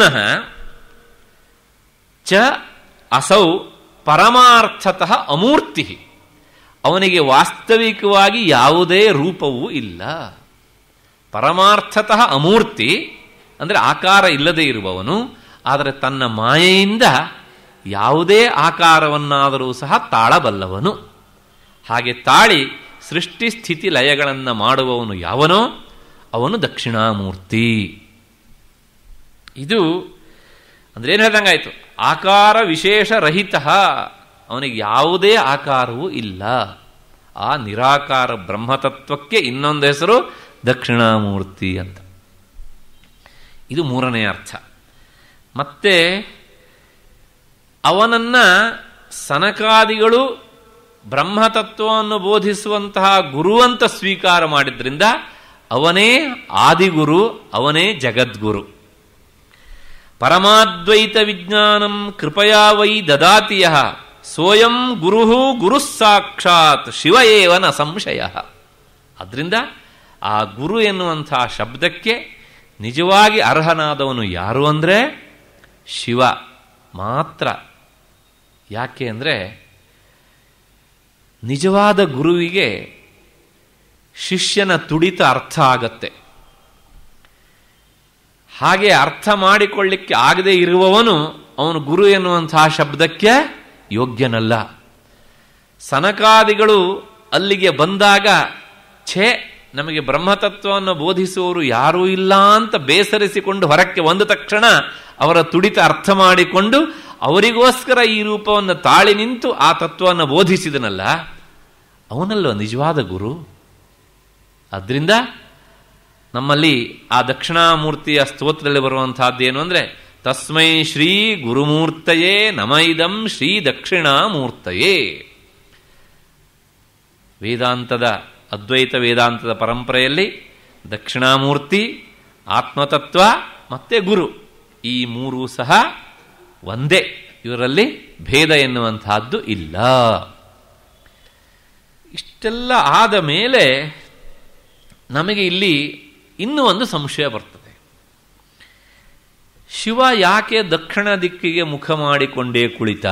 ಚ ಅಸೌ ಪರಮಾರ್ಥತಃ ಅಮೂರ್ತಿ ಅವನಿಗೆ ವಾಸ್ತವಿಕವಾಗಿ ಯಾವುದೇ ರೂಪವೂ ಇಲ್ಲ ಪರಮಾರ್ಥತಃ ಅಮೂರ್ತಿ ಅಂದರೆ ಆಕಾರ ಇಲ್ಲದೆ ಇರುವವನು ಆದರೆ ತನ್ನ ಮಾಯೆಯಿಂದ ಯಾವುದೇ ಆಕಾರವನ್ನಾದರೂ ಸಹ ತಾಳಬಲ್ಲವನು ಹಾಗೆ ತಾಳಿ ಸೃಷ್ಟಿ ಸ್ಥಿತಿ ಲಯಗಳನ್ನು ಮಾಡುವವನು ಯಾವನೋ ಅವನು ದಕ್ಷಿಣಾಮೂರ್ತಿ ಇದು ಅಂದ್ರೆ ಏನು ಹೇಳ್ದಂಗಾಯ್ತು ಆಕಾರ ವಿಶೇಷ ರಹಿತ ಅವನಿಗೆ ಯಾವುದೇ ಆಕಾರವೂ ಇಲ್ಲ ಆ ನಿರಾಕಾರ ಬ್ರಹ್ಮತತ್ವಕ್ಕೆ ಇನ್ನೊಂದು ಹೆಸರು ದಕ್ಷಿಣಾಮೂರ್ತಿ ಅಂತ ಇದು ಮೂರನೇ ಅರ್ಥ ಮತ್ತೆ ಅವನನ್ನ ಸನಕಾದಿಗಳು ಬ್ರಹ್ಮತತ್ವವನ್ನು ಬೋಧಿಸುವಂತಹ ಗುರು ಅಂತ ಸ್ವೀಕಾರ ಮಾಡಿದ್ರಿಂದ ಅವನೇ ಆದಿಗುರು ಅವನೇ ಜಗದ್ಗುರು ಪರಮಾದ್ವೈತ ವಿಜ್ಞಾನಂ ಕೃಪಯಾ ವೈ ದದಾತಿಯ ಸೋಯಂ ಗುರು ಗುರು ಸಾಕ್ಷಾತ್ ಶಿವ ಏವನ ಸಂಶಯ ಅದರಿಂದ ಆ ಗುರು ಎನ್ನುವಂತಹ ಶಬ್ದಕ್ಕೆ ನಿಜವಾಗಿ ಅರ್ಹನಾದವನು ಯಾರು ಅಂದರೆ ಶಿವ ಮಾತ್ರ ಯಾಕೆ ಅಂದರೆ ನಿಜವಾದ ಗುರುವಿಗೆ ಶಿಷ್ಯನ ತುಡಿತ ಅರ್ಥ ಆಗತ್ತೆ ಹಾಗೆ ಅರ್ಥ ಮಾಡಿಕೊಳ್ಳಿಕ್ಕೆ ಆಗದೆ ಇರುವವನು ಅವನು ಗುರು ಎನ್ನುವಂತಹ ಶಬ್ದಕ್ಕೆ ಯೋಗ್ಯನಲ್ಲ ಸನಕಾದಿಗಳು ಅಲ್ಲಿಗೆ ಬಂದಾಗ ಛೇ ನಮಗೆ ಬ್ರಹ್ಮತತ್ವವನ್ನು ಬೋಧಿಸುವವರು ಯಾರೂ ಇಲ್ಲ ಅಂತ ಬೇಸರಿಸಿಕೊಂಡು ಹೊರಕ್ಕೆ ಬಂದ ತಕ್ಷಣ ಅವರ ತುಡಿತ ಅರ್ಥ ಮಾಡಿಕೊಂಡು ಅವರಿಗೋಸ್ಕರ ಈ ರೂಪವನ್ನು ತಾಳಿ ನಿಂತು ಆ ತತ್ವವನ್ನು ಬೋಧಿಸಿದನಲ್ಲ ಅವನಲ್ಲೋ ನಿಜವಾದ ಗುರು ಅದರಿಂದ ನಮ್ಮಲ್ಲಿ ಆ ದಕ್ಷಿಣಾಮೂರ್ತಿಯ ಸ್ತೋತ್ರದಲ್ಲಿ ಬರುವಂತಹದ್ದು ಏನು ಅಂದರೆ ತಸ್ಮೈ ಶ್ರೀ ಗುರುಮೂರ್ತಯೇ ನಮೈದಂ ಶ್ರೀ ದಕ್ಷಿಣಾಮೂರ್ತಯೇ ವೇದಾಂತದ ಅದ್ವೈತ ವೇದಾಂತದ ಪರಂಪರೆಯಲ್ಲಿ ದಕ್ಷಿಣಾಮೂರ್ತಿ ಆತ್ಮತತ್ವ ಮತ್ತೆ ಗುರು ಈ ಮೂರೂ ಸಹ ಒಂದೇ ಇವರಲ್ಲಿ ಭೇದ ಎನ್ನುವಂತಹದ್ದು ಇಲ್ಲ ಇಷ್ಟೆಲ್ಲ ಆದ ಮೇಲೆ ನಮಗೆ ಇಲ್ಲಿ ಇನ್ನೂ ಒಂದು ಸಂಶಯ ಬರ್ತದೆ ಶಿವ ಯಾಕೆ ದಕ್ಷಿಣ ದಿಕ್ಕಿಗೆ ಮುಖ ಮಾಡಿಕೊಂಡೇ ಕುಳಿತ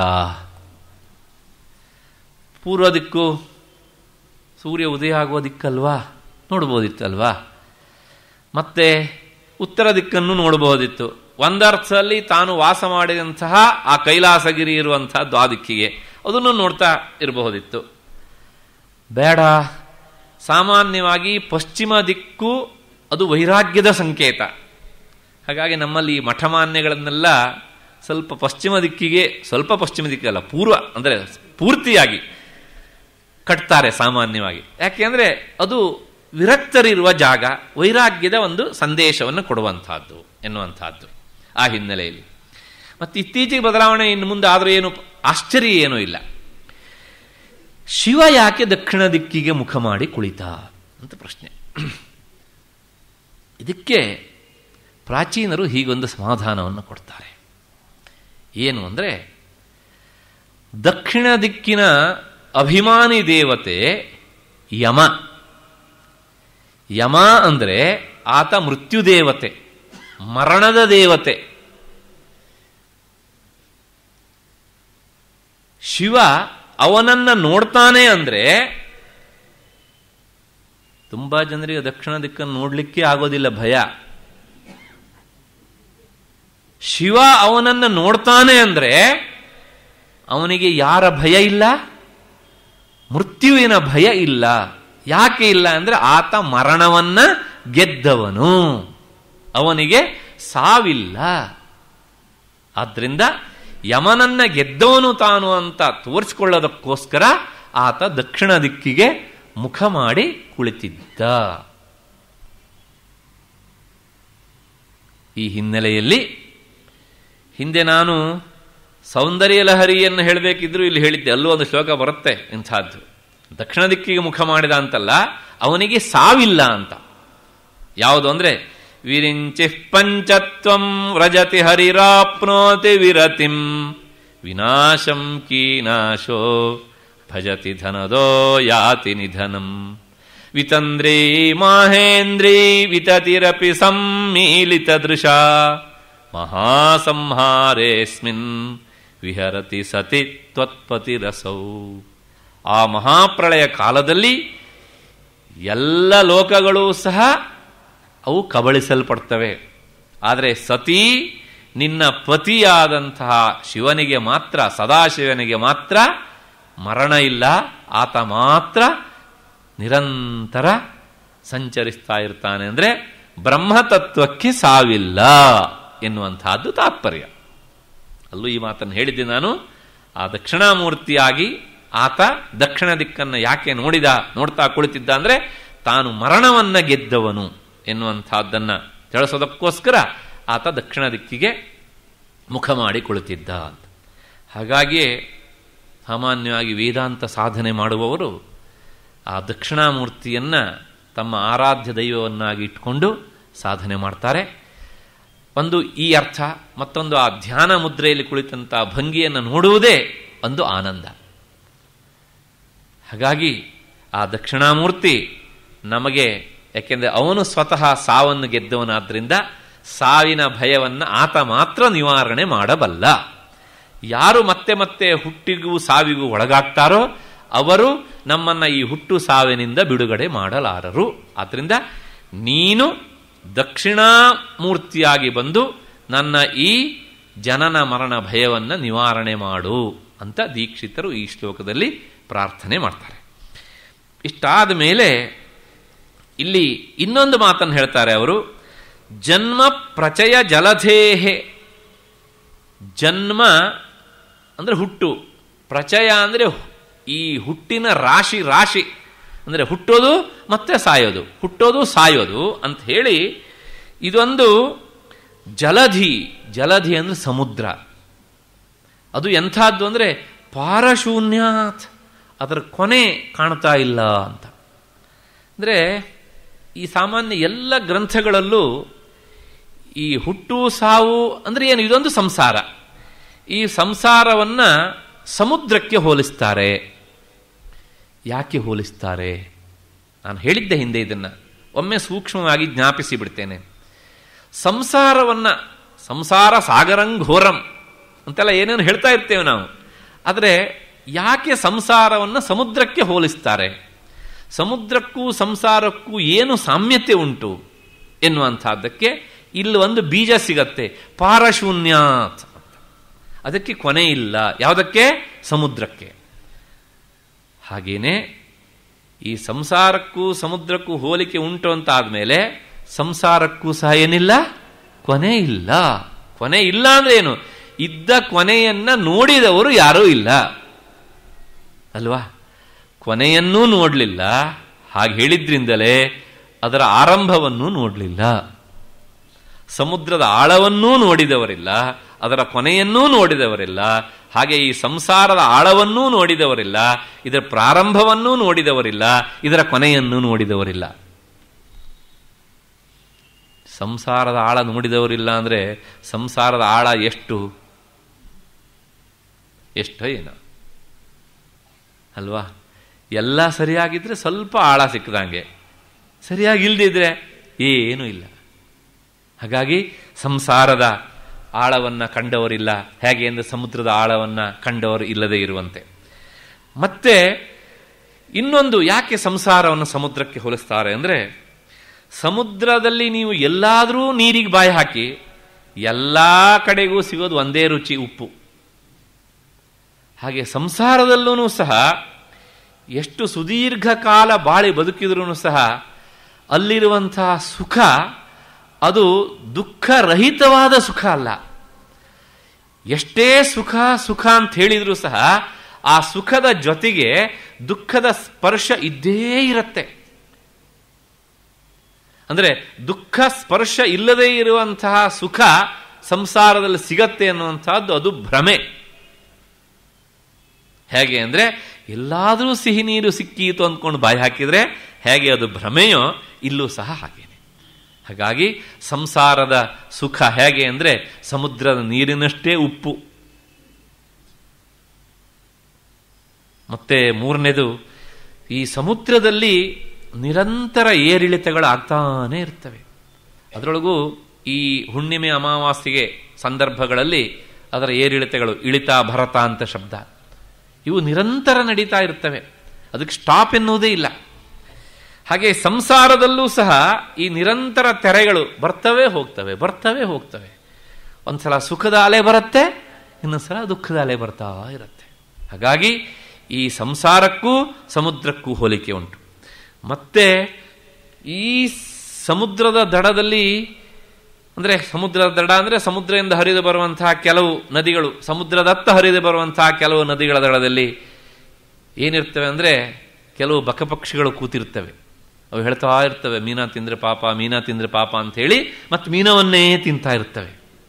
ಪೂರ್ವ ದಿಕ್ಕು ಸೂರ್ಯ ಉದಯ ಆಗುವ ದಿಕ್ಕಲ್ವಾ ನೋಡ್ಬೋದಿತ್ತಲ್ವಾ ಮತ್ತೆ ಉತ್ತರ ದಿಕ್ಕನ್ನು ನೋಡಬಹುದಿತ್ತು ಒಂದರ್ಥದಲ್ಲಿ ತಾನು ವಾಸ ಮಾಡಿದಂತಹ ಆ ಕೈಲಾಸಗಿರಿ ಇರುವಂತಹ ಆ ದಿಕ್ಕಿಗೆ ಅದನ್ನು ನೋಡ್ತಾ ಇರಬಹುದಿತ್ತು ಬೇಡ ಸಾಮಾನ್ಯವಾಗಿ ಪಶ್ಚಿಮ ದಿಕ್ಕು ಅದು ವೈರಾಗ್ಯದ ಸಂಕೇತ ಹಾಗಾಗಿ ನಮ್ಮಲ್ಲಿ ಮಠಮಾನ್ಯಗಳನ್ನೆಲ್ಲ ಸ್ವಲ್ಪ ಪಶ್ಚಿಮ ದಿಕ್ಕಿಗೆ ಸ್ವಲ್ಪ ಪಶ್ಚಿಮ ದಿಕ್ಕಲ್ಲ ಪೂರ್ವ ಅಂದರೆ ಪೂರ್ತಿಯಾಗಿ ಕಟ್ತಾರೆ ಸಾಮಾನ್ಯವಾಗಿ ಯಾಕೆಂದರೆ ಅದು ವಿರಕ್ತರಿರುವ ಜಾಗ ವೈರಾಗ್ಯದ ಒಂದು ಸಂದೇಶವನ್ನು ಕೊಡುವಂತಹದ್ದು ಎನ್ನುವಂತಹದ್ದು ಆ ಹಿನ್ನೆಲೆಯಲ್ಲಿ ಮತ್ತು ಇತ್ತೀಚೆಗೆ ಬದಲಾವಣೆ ಇನ್ನು ಮುಂದೆ ಆದರೂ ಏನು ಆಶ್ಚರ್ಯ ಏನೂ ಇಲ್ಲ ಶಿವ ಯಾಕೆ ದಕ್ಷಿಣ ದಿಕ್ಕಿಗೆ ಮುಖ ಮಾಡಿ ಕುಳಿತ ಅಂತ ಪ್ರಶ್ನೆ ಇದಕ್ಕೆ ಪ್ರಾಚೀನರು ಹೀಗೊಂದು ಸಮಾಧಾನವನ್ನು ಕೊಡ್ತಾರೆ ಏನು ಅಂದರೆ ದಕ್ಷಿಣ ದಿಕ್ಕಿನ ಅಭಿಮಾನಿ ದೇವತೆ ಯಮ ಯಮ ಅಂದರೆ ಆತ ಮೃತ್ಯು ದೇವತೆ ಮರಣದ ದೇವತೆ ಶಿವ ಅವನನ್ನ ನೋಡ್ತಾನೆ ಅಂದ್ರೆ ತುಂಬಾ ಜನರಿಗೆ ದಕ್ಷಿಣ ದಿಕ್ಕನ್ನು ನೋಡ್ಲಿಕ್ಕೆ ಆಗೋದಿಲ್ಲ ಭಯ ಶಿವ ಅವನನ್ನ ನೋಡ್ತಾನೆ ಅಂದ್ರೆ ಅವನಿಗೆ ಯಾರ ಭಯ ಇಲ್ಲ ಮೃತ್ಯುವಿನ ಭಯ ಇಲ್ಲ ಯಾಕೆ ಇಲ್ಲ ಅಂದ್ರೆ ಆತ ಮರಣವನ್ನ ಗೆದ್ದವನು ಅವನಿಗೆ ಸಾವಿಲ್ಲ ಆದ್ರಿಂದ ಯಮನನ್ನ ಗೆದ್ದವನು ತಾನು ಅಂತ ತೋರಿಸಿಕೊಳ್ಳೋದಕ್ಕೋಸ್ಕರ ಆತ ದಕ್ಷಿಣ ದಿಕ್ಕಿಗೆ ಮುಖ ಮಾಡಿ ಕುಳಿತಿದ್ದ ಈ ಹಿನ್ನೆಲೆಯಲ್ಲಿ ಹಿಂದೆ ನಾನು ಸೌಂದರ್ಯ ಲಹರಿಯನ್ನು ಹೇಳಬೇಕಿದ್ರು ಇಲ್ಲಿ ಹೇಳಿದ್ದೆ ಅಲ್ಲೂ ಒಂದು ಶ್ಲೋಕ ಬರುತ್ತೆ ಇಂಥದ್ದು ದಕ್ಷಿಣ ದಿಕ್ಕಿಗೆ ಮುಖ ಮಾಡಿದ ಅಂತಲ್ಲ ಅವನಿಗೆ ಸಾವಿಲ್ಲ ಅಂತ ಯಾವುದು ಅಂದ್ರೆ ವಿರಿಂಚಿ ಪಂಚತ್ವಂ ವ್ರಜತಿ ಹರಿರಾಪ್ನೋತಿ ವಿರತಿಂ ವಿನಾಶಂ ಕೀನಾಶೋ ಭಜತಿ ಧನದೋ ಯಾತಿ ನಿಧನಂ ವಿತಂದ್ರೀ ಮಾಹೇಂದ್ರೀ ವಿತತಿರಪಿ ಸಮ್ಮೀಲಿತ ದೃಶ ಮಹಾಸಂಹಾರೇಸ್ಮಿನ್ ವಿಹರತಿ ಸತಿ ತ್ವತ್ಪತಿರಸೌ ಆ ಮಹಾಪ್ರಳಯ ಕಾಲದಲ್ಲಿ ಎಲ್ಲ ಲೋಕಗಳೂ ಸಹ ಅವು ಕಬಳಿಸಲ್ಪಡ್ತವೆ ಆದರೆ ಸತಿ ನಿನ್ನ ಪತಿಯಾದಂತಹ ಶಿವನಿಗೆ ಮಾತ್ರ ಸದಾಶಿವನಿಗೆ ಮಾತ್ರ ಮರಣ ಇಲ್ಲ ಆತ ಮಾತ್ರ ನಿರಂತರ ಸಂಚರಿಸ್ತಾ ಇರ್ತಾನೆ ಅಂದರೆ ಬ್ರಹ್ಮತತ್ವಕ್ಕೆ ಸಾವಿಲ್ಲ ಎನ್ನುವಂತಹದ್ದು ತಾತ್ಪರ್ಯ ಅಲ್ಲೂ ಈ ಮಾತನ್ನು ಹೇಳಿದ್ದೆ ನಾನು ಆ ದಕ್ಷಿಣಾಮೂರ್ತಿಯಾಗಿ ಆತ ದಕ್ಷಿಣ ದಿಕ್ಕನ್ನು ಯಾಕೆ ನೋಡಿದ ನೋಡ್ತಾ ಕುಳಿತಿದ್ದ ಅಂದರೆ ತಾನು ಮರಣವನ್ನ ಗೆದ್ದವನು ಎನ್ನುವಂತಹದ್ದನ್ನ ತಿಳಿಸೋದಕ್ಕೋಸ್ಕರ ಆತ ದಕ್ಷಿಣ ದಿಕ್ಕಿಗೆ ಮುಖ ಮಾಡಿ ಕುಳಿತಿದ್ದ ಅಂತ ಹಾಗಾಗಿಯೇ ಸಾಮಾನ್ಯವಾಗಿ ವೇದಾಂತ ಸಾಧನೆ ಮಾಡುವವರು ಆ ದಕ್ಷಿಣಾಮೂರ್ತಿಯನ್ನ ತಮ್ಮ ಆರಾಧ್ಯ ದೈವವನ್ನಾಗಿ ಇಟ್ಕೊಂಡು ಸಾಧನೆ ಮಾಡ್ತಾರೆ ಒಂದು ಈ ಅರ್ಥ ಮತ್ತೊಂದು ಆ ಧ್ಯಾನ ಮುದ್ರೆಯಲ್ಲಿ ಕುಳಿತಂಥ ಭಂಗಿಯನ್ನು ನೋಡುವುದೇ ಒಂದು ಆನಂದ ಹಾಗಾಗಿ ಆ ದಕ್ಷಿಣಾಮೂರ್ತಿ ನಮಗೆ ಯಾಕೆಂದರೆ ಅವನು ಸ್ವತಃ ಸಾವನ್ನು ಗೆದ್ದವನಾದ್ರಿಂದ ಸಾವಿನ ಭಯವನ್ನು ಆತ ಮಾತ್ರ ನಿವಾರಣೆ ಮಾಡಬಲ್ಲ ಯಾರು ಮತ್ತೆ ಮತ್ತೆ ಹುಟ್ಟಿಗೂ ಸಾವಿಗೂ ಒಳಗಾಗ್ತಾರೋ ಅವರು ನಮ್ಮನ್ನ ಈ ಹುಟ್ಟು ಸಾವಿನಿಂದ ಬಿಡುಗಡೆ ಮಾಡಲಾರರು ಆದ್ರಿಂದ ನೀನು ದಕ್ಷಿಣಾಮೂರ್ತಿಯಾಗಿ ಬಂದು ನನ್ನ ಈ ಜನನ ಮರಣ ಭಯವನ್ನು ನಿವಾರಣೆ ಮಾಡು ಅಂತ ದೀಕ್ಷಿತರು ಈ ಶ್ಲೋಕದಲ್ಲಿ ಪ್ರಾರ್ಥನೆ ಮಾಡ್ತಾರೆ ಇಷ್ಟಾದ ಮೇಲೆ ಇಲ್ಲಿ ಇನ್ನೊಂದು ಮಾತನ್ನು ಹೇಳ್ತಾರೆ ಅವರು ಜನ್ಮ ಪ್ರಚಯ ಜಲಧೇಹೆ ಜನ್ಮ ಅಂದರೆ ಹುಟ್ಟು ಪ್ರಚಯ ಅಂದರೆ ಈ ಹುಟ್ಟಿನ ರಾಶಿ ರಾಶಿ ಅಂದರೆ ಹುಟ್ಟೋದು ಮತ್ತೆ ಸಾಯೋದು ಹುಟ್ಟೋದು ಸಾಯೋದು ಅಂತ ಹೇಳಿ ಇದೊಂದು ಜಲಧಿ ಜಲಧಿ ಅಂದರೆ ಸಮುದ್ರ ಅದು ಎಂಥದ್ದು ಅಂದರೆ ಪಾರಶೂನ್ಯಾತ್ ಅದರ ಕೊನೆ ಕಾಣ್ತಾ ಇಲ್ಲ ಅಂತ ಅಂದರೆ ಈ ಸಾಮಾನ್ಯ ಎಲ್ಲ ಗ್ರಂಥಗಳಲ್ಲೂ ಈ ಹುಟ್ಟು ಸಾವು ಅಂದರೆ ಏನು ಇದೊಂದು ಸಂಸಾರ ಈ ಸಂಸಾರವನ್ನ ಸಮುದ್ರಕ್ಕೆ ಹೋಲಿಸ್ತಾರೆ ಯಾಕೆ ಹೋಲಿಸ್ತಾರೆ ನಾನು ಹೇಳಿದ್ದೆ ಹಿಂದೆ ಇದನ್ನ ಒಮ್ಮೆ ಸೂಕ್ಷ್ಮವಾಗಿ ಜ್ಞಾಪಿಸಿ ಬಿಡ್ತೇನೆ ಸಂಸಾರವನ್ನ ಸಂಸಾರ ಸಾಗರಂಘೋರಂ ಅಂತೆಲ್ಲ ಏನೇನು ಹೇಳ್ತಾ ಇರ್ತೇವೆ ನಾವು ಆದರೆ ಯಾಕೆ ಸಂಸಾರವನ್ನು ಸಮುದ್ರಕ್ಕೆ ಹೋಲಿಸ್ತಾರೆ ಸಮುದ್ರಕ್ಕೂ ಸಂಸಾರಕ್ಕೂ ಏನು ಸಾಮ್ಯತೆ ಉಂಟು ಎನ್ನುವಂಥದ್ದಕ್ಕೆ ಇಲ್ಲಿ ಒಂದು ಬೀಜ ಸಿಗತ್ತೆ ಪಾರಶೂನ್ಯಾತ್ ಅದಕ್ಕೆ ಕೊನೆ ಇಲ್ಲ ಯಾವುದಕ್ಕೆ ಸಮುದ್ರಕ್ಕೆ ಹಾಗೇನೆ ಈ ಸಂಸಾರಕ್ಕೂ ಸಮುದ್ರಕ್ಕೂ ಹೋಲಿಕೆ ಉಂಟು ಅಂತ ಆದ್ಮೇಲೆ ಸಂಸಾರಕ್ಕೂ ಸಹ ಏನಿಲ್ಲ ಕೊನೆ ಇಲ್ಲ ಕೊನೆ ಇಲ್ಲ ಅಂದ್ರೆ ಏನು ಇದ್ದ ಕೊನೆಯನ್ನ ನೋಡಿದವರು ಯಾರೂ ಇಲ್ಲ ಅಲ್ವಾ ಕೊನೆಯನ್ನೂ ನೋಡಲಿಲ್ಲ ಹಾಗೆ ಹೇಳಿದ್ರಿಂದಲೇ ಅದರ ಆರಂಭವನ್ನು ನೋಡಲಿಲ್ಲ ಸಮುದ್ರದ ಆಳವನ್ನೂ ನೋಡಿದವರಿಲ್ಲ ಅದರ ಕೊನೆಯನ್ನೂ ನೋಡಿದವರಿಲ್ಲ ಹಾಗೆ ಈ ಸಂಸಾರದ ಆಳವನ್ನೂ ನೋಡಿದವರಿಲ್ಲ ಇದರ ಪ್ರಾರಂಭವನ್ನೂ ನೋಡಿದವರಿಲ್ಲ ಇದರ ಕೊನೆಯನ್ನೂ ನೋಡಿದವರಿಲ್ಲ ಸಂಸಾರದ ಆಳ ನೋಡಿದವರಿಲ್ಲ ಅಂದ್ರೆ ಸಂಸಾರದ ಆಳ ಎಷ್ಟು ಎಷ್ಟೋ ಏನೋ ಅಲ್ವಾ ಎಲ್ಲ ಸರಿಯಾಗಿದ್ರೆ ಸ್ವಲ್ಪ ಆಳ ಸಿಕ್ಕದಂಗೆ ಸರಿಯಾಗಿ ಇಲ್ದಿದ್ರೆ ಏನೂ ಇಲ್ಲ ಹಾಗಾಗಿ ಸಂಸಾರದ ಆಳವನ್ನ ಕಂಡವರಿಲ್ಲ ಹೇಗೆ ಎಂದು ಸಮುದ್ರದ ಆಳವನ್ನ ಕಂಡವರು ಇಲ್ಲದೆ ಇರುವಂತೆ ಮತ್ತೆ ಇನ್ನೊಂದು ಯಾಕೆ ಸಂಸಾರವನ್ನು ಸಮುದ್ರಕ್ಕೆ ಹೋಲಿಸ್ತಾರೆ ಅಂದರೆ ಸಮುದ್ರದಲ್ಲಿ ನೀವು ಎಲ್ಲಾದರೂ ನೀರಿಗೆ ಬಾಯಿ ಹಾಕಿ ಎಲ್ಲ ಕಡೆಗೂ ಸಿಗೋದು ಒಂದೇ ರುಚಿ ಉಪ್ಪು ಹಾಗೆ ಸಂಸಾರದಲ್ಲೂ ಸಹ ಎಷ್ಟು ಸುದೀರ್ಘ ಕಾಲ ಬಾಳಿ ಬದುಕಿದ್ರೂ ಸಹ ಅಲ್ಲಿರುವಂತಹ ಸುಖ ಅದು ದುಃಖರಹಿತವಾದ ಸುಖ ಅಲ್ಲ ಎಷ್ಟೇ ಸುಖ ಸುಖ ಅಂತ ಹೇಳಿದ್ರು ಸಹ ಆ ಸುಖದ ಜೊತೆಗೆ ದುಃಖದ ಸ್ಪರ್ಶ ಇದ್ದೇ ಇರುತ್ತೆ ಅಂದ್ರೆ ದುಃಖ ಸ್ಪರ್ಶ ಇಲ್ಲದೇ ಇರುವಂತಹ ಸುಖ ಸಂಸಾರದಲ್ಲಿ ಸಿಗತ್ತೆ ಅನ್ನುವಂತಹದ್ದು ಅದು ಭ್ರಮೆ ಹೇಗೆ ಅಂದ್ರೆ ಎಲ್ಲಾದರೂ ಸಿಹಿ ನೀರು ಸಿಕ್ಕೀತು ಅಂದ್ಕೊಂಡು ಬಾಯಿ ಹಾಕಿದ್ರೆ ಹೇಗೆ ಅದು ಭ್ರಮೆಯೋ ಇಲ್ಲೂ ಸಹ ಹಾಗೇನೆ ಹಾಗಾಗಿ ಸಂಸಾರದ ಸುಖ ಹೇಗೆ ಅಂದ್ರೆ ಸಮುದ್ರದ ನೀರಿನಷ್ಟೇ ಉಪ್ಪು ಮತ್ತೆ ಮೂರನೇದು ಈ ಸಮುದ್ರದಲ್ಲಿ ನಿರಂತರ ಏರಿಳಿತಗಳು ಆಗ್ತಾನೇ ಇರ್ತವೆ ಅದರೊಳಗೂ ಈ ಹುಣ್ಣಿಮೆ ಅಮಾವಾಸ್ಯೆಗೆ ಸಂದರ್ಭಗಳಲ್ಲಿ ಅದರ ಏರಿಳಿತಗಳು ಇಳಿತ ಭರತ ಅಂತ ಶಬ್ದ ಇವು ನಿರಂತರ ನಡೀತಾ ಇರ್ತವೆ ಅದಕ್ಕೆ ಸ್ಟಾಪ್ ಎನ್ನುವುದೇ ಇಲ್ಲ ಹಾಗೆ ಸಂಸಾರದಲ್ಲೂ ಸಹ ಈ ನಿರಂತರ ತೆರೆಗಳು ಬರ್ತವೆ ಹೋಗ್ತವೆ ಬರ್ತವೆ ಹೋಗ್ತವೆ ಒಂದ್ಸಲ ಸುಖದ ಅಲೆ ಬರುತ್ತೆ ಇನ್ನೊಂದ್ಸಲ ದುಃಖದ ಅಲೆ ಬರ್ತಾ ಇರುತ್ತೆ ಹಾಗಾಗಿ ಈ ಸಂಸಾರಕ್ಕೂ ಸಮುದ್ರಕ್ಕೂ ಹೋಲಿಕೆ ಉಂಟು ಮತ್ತೆ ಈ ಸಮುದ್ರದ ದಡದಲ್ಲಿ ಅಂದರೆ ಸಮುದ್ರದ ದಡ ಅಂದರೆ ಸಮುದ್ರದಿಂದ ಹರಿದು ಬರುವಂತಹ ಕೆಲವು ನದಿಗಳು ಸಮುದ್ರದತ್ತ ಹರಿದು ಬರುವಂತಹ ಕೆಲವು ನದಿಗಳ ದಡದಲ್ಲಿ ಏನಿರ್ತವೆ ಅಂದರೆ ಕೆಲವು ಬಕಪಕ್ಷಿಗಳು ಕೂತಿರ್ತವೆ ಅವು ಹೇಳ್ತಾ ಇರ್ತವೆ ಮೀನಾ ತಿಂದ್ರೆ ಪಾಪ ಮೀನಾ ತಿಂದ್ರೆ ಪಾಪ ಅಂತ ಹೇಳಿ ಮತ್ತು ಮೀನವನ್ನೇ ತಿಂತಾ ಇರ್ತವೆ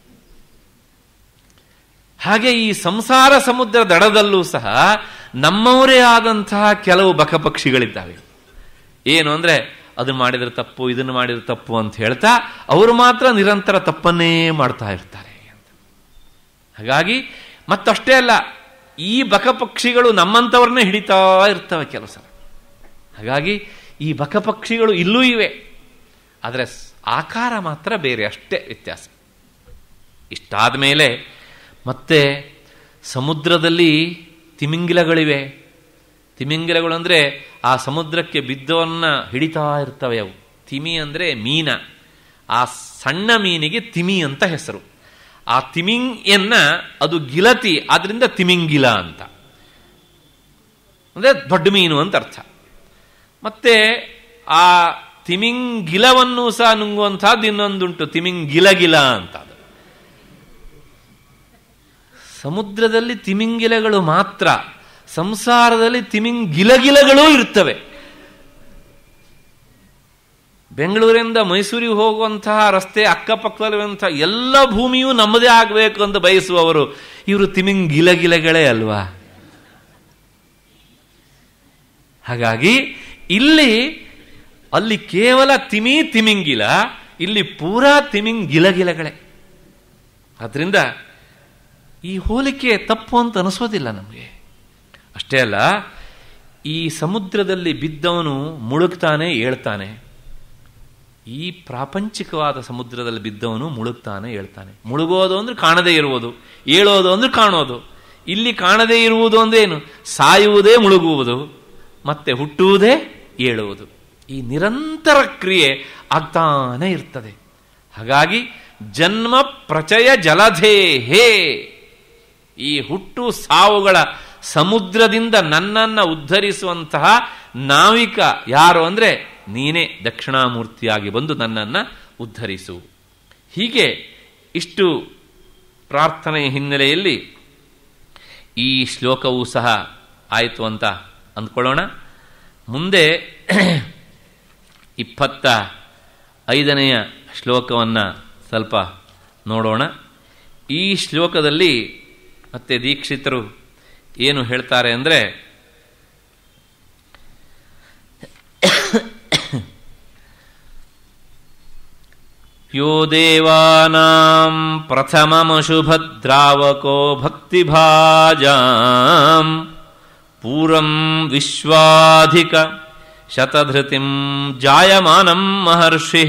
ಹಾಗೆ ಈ ಸಂಸಾರ ಸಮುದ್ರ ದಡದಲ್ಲೂ ಸಹ ನಮ್ಮವರೇ ಆದಂತಹ ಕೆಲವು ಬಕಪಕ್ಷಿಗಳಿದ್ದಾವೆ ಏನು ಅಂದ್ರೆ ಅದನ್ನ ಮಾಡಿದ್ರೆ ತಪ್ಪು ಇದನ್ನು ಮಾಡಿದ್ರೆ ತಪ್ಪು ಅಂತ ಹೇಳ್ತಾ ಅವರು ಮಾತ್ರ ನಿರಂತರ ತಪ್ಪನ್ನೇ ಮಾಡ್ತಾ ಇರ್ತಾರೆ ಅಂತ ಹಾಗಾಗಿ ಮತ್ತಷ್ಟೇ ಅಲ್ಲ ಈ ಬಕಪಕ್ಷಿಗಳು ನಮ್ಮಂಥವ್ರನ್ನೇ ಹಿಡಿತಾ ಇರ್ತವೆ ಕೆಲವು ಸಲ ಹಾಗಾಗಿ ಈ ಬಕಪಕ್ಷಿಗಳು ಇಲ್ಲೂ ಇವೆ ಆದರೆ ಆಕಾರ ಮಾತ್ರ ಬೇರೆ ಅಷ್ಟೇ ವ್ಯತ್ಯಾಸ ಇಷ್ಟಾದ ಮೇಲೆ ಮತ್ತೆ ಸಮುದ್ರದಲ್ಲಿ ತಿಮಿಂಗಿಲಗಳಿವೆ ತಿಮಿಂಗಿಲಗಳು ಅಂದರೆ ಆ ಸಮುದ್ರಕ್ಕೆ ಬಿದ್ದವನ್ನ ಹಿಡಿತಾ ಇರ್ತವೆ ಅವು ತಿಮಿ ಅಂದರೆ ಮೀನ ಆ ಸಣ್ಣ ಮೀನಿಗೆ ತಿಮಿ ಅಂತ ಹೆಸರು ಆ ತಿಮಿಂಗ್ಯನ್ನ ಅದು ಗಿಲತಿ ಆದ್ರಿಂದ ತಿಮಿಂಗಿಲ ಅಂತ ಅಂದರೆ ದೊಡ್ಡ ಮೀನು ಅಂತ ಅರ್ಥ ಮತ್ತೆ ಆ ತಿಮಿಂಗಿಲವನ್ನು ಸಹ ನುಂಗುವಂತಹದ್ದು ಇನ್ನೊಂದುಂಟು ತಿಮಿಂಗಿಲಗಿಲ ಅಂತ ಅದು ಸಮುದ್ರದಲ್ಲಿ ತಿಮಿಂಗಿಲಗಳು ಮಾತ್ರ ಸಂಸಾರದಲ್ಲಿ ತಿಮಿಂಗಿಲಗಿಲಗಳೂ ಇರ್ತವೆ ಬೆಂಗಳೂರಿಂದ ಮೈಸೂರಿಗೆ ಹೋಗುವಂತಹ ರಸ್ತೆ ಅಕ್ಕಪಕ್ಕದಲ್ಲಿರುವಂತಹ ಎಲ್ಲ ಭೂಮಿಯೂ ನಮ್ಮದೇ ಆಗಬೇಕು ಅಂತ ಬಯಸುವವರು ಇವರು ತಿಮಿಂಗಿಲಗಿಲಗಳೇ ಅಲ್ವಾ ಹಾಗಾಗಿ ಇಲ್ಲಿ ಅಲ್ಲಿ ಕೇವಲ ತಿಮಿ ತಿಮಿಂಗಿಲ ಇಲ್ಲಿ ಪೂರಾ ತಿಮಿಂಗಿಲಗಿಲಗಳೇ ಆದ್ರಿಂದ ಈ ಹೋಲಿಕೆ ತಪ್ಪು ಅಂತ ಅನಿಸೋದಿಲ್ಲ ನಮಗೆ ಅಷ್ಟೇ ಅಲ್ಲ ಈ ಸಮುದ್ರದಲ್ಲಿ ಬಿದ್ದವನು ಮುಳುಗ್ತಾನೆ ಏಳ್ತಾನೆ ಈ ಪ್ರಾಪಂಚಿಕವಾದ ಸಮುದ್ರದಲ್ಲಿ ಬಿದ್ದವನು ಮುಳುಗ್ತಾನೆ ಹೇಳ್ತಾನೆ ಮುಳುಗೋದು ಅಂದ್ರೆ ಕಾಣದೇ ಇರುವುದು ಏಳೋದು ಅಂದ್ರೆ ಕಾಣೋದು ಇಲ್ಲಿ ಕಾಣದೇ ಇರುವುದು ಅಂದ್ರೆ ಏನು ಸಾಯುವುದೇ ಮುಳುಗುವುದು ಮತ್ತೆ ಹುಟ್ಟುವುದೇ ಏಳುವುದು ಈ ನಿರಂತರ ಕ್ರಿಯೆ ಆಗ್ತಾನೆ ಇರ್ತದೆ ಹಾಗಾಗಿ ಜನ್ಮ ಪ್ರಚಯ ಜಲಧೇಹೇ ಈ ಹುಟ್ಟು ಸಾವುಗಳ ಸಮುದ್ರದಿಂದ ನನ್ನನ್ನ ಉದ್ಧರಿಸುವಂತಹ ನಾವಿಕ ಯಾರು ಅಂದ್ರೆ ನೀನೇ ದಕ್ಷಿಣಾಮೂರ್ತಿಯಾಗಿ ಬಂದು ನನ್ನನ್ನು ಉದ್ಧರಿಸು ಹೀಗೆ ಇಷ್ಟು ಪ್ರಾರ್ಥನೆಯ ಹಿನ್ನೆಲೆಯಲ್ಲಿ ಈ ಶ್ಲೋಕವೂ ಸಹ ಆಯಿತು ಅಂತ ಅಂದ್ಕೊಳ್ಳೋಣ ಮುಂದೆ ಇಪ್ಪತ್ತ ಐದನೆಯ ಶ್ಲೋಕವನ್ನು ಸ್ವಲ್ಪ ನೋಡೋಣ ಈ ಶ್ಲೋಕದಲ್ಲಿ ಮತ್ತೆ ದೀಕ್ಷಿತರು ಏನು ಹೇಳ್ತಾರೆ ಅಂದರೆ यो देवानां प्रथममशुभद्रावको भक्तिभाजाम् पूरं विश्वाधिक शतधृतिं जायमानं महर्षिः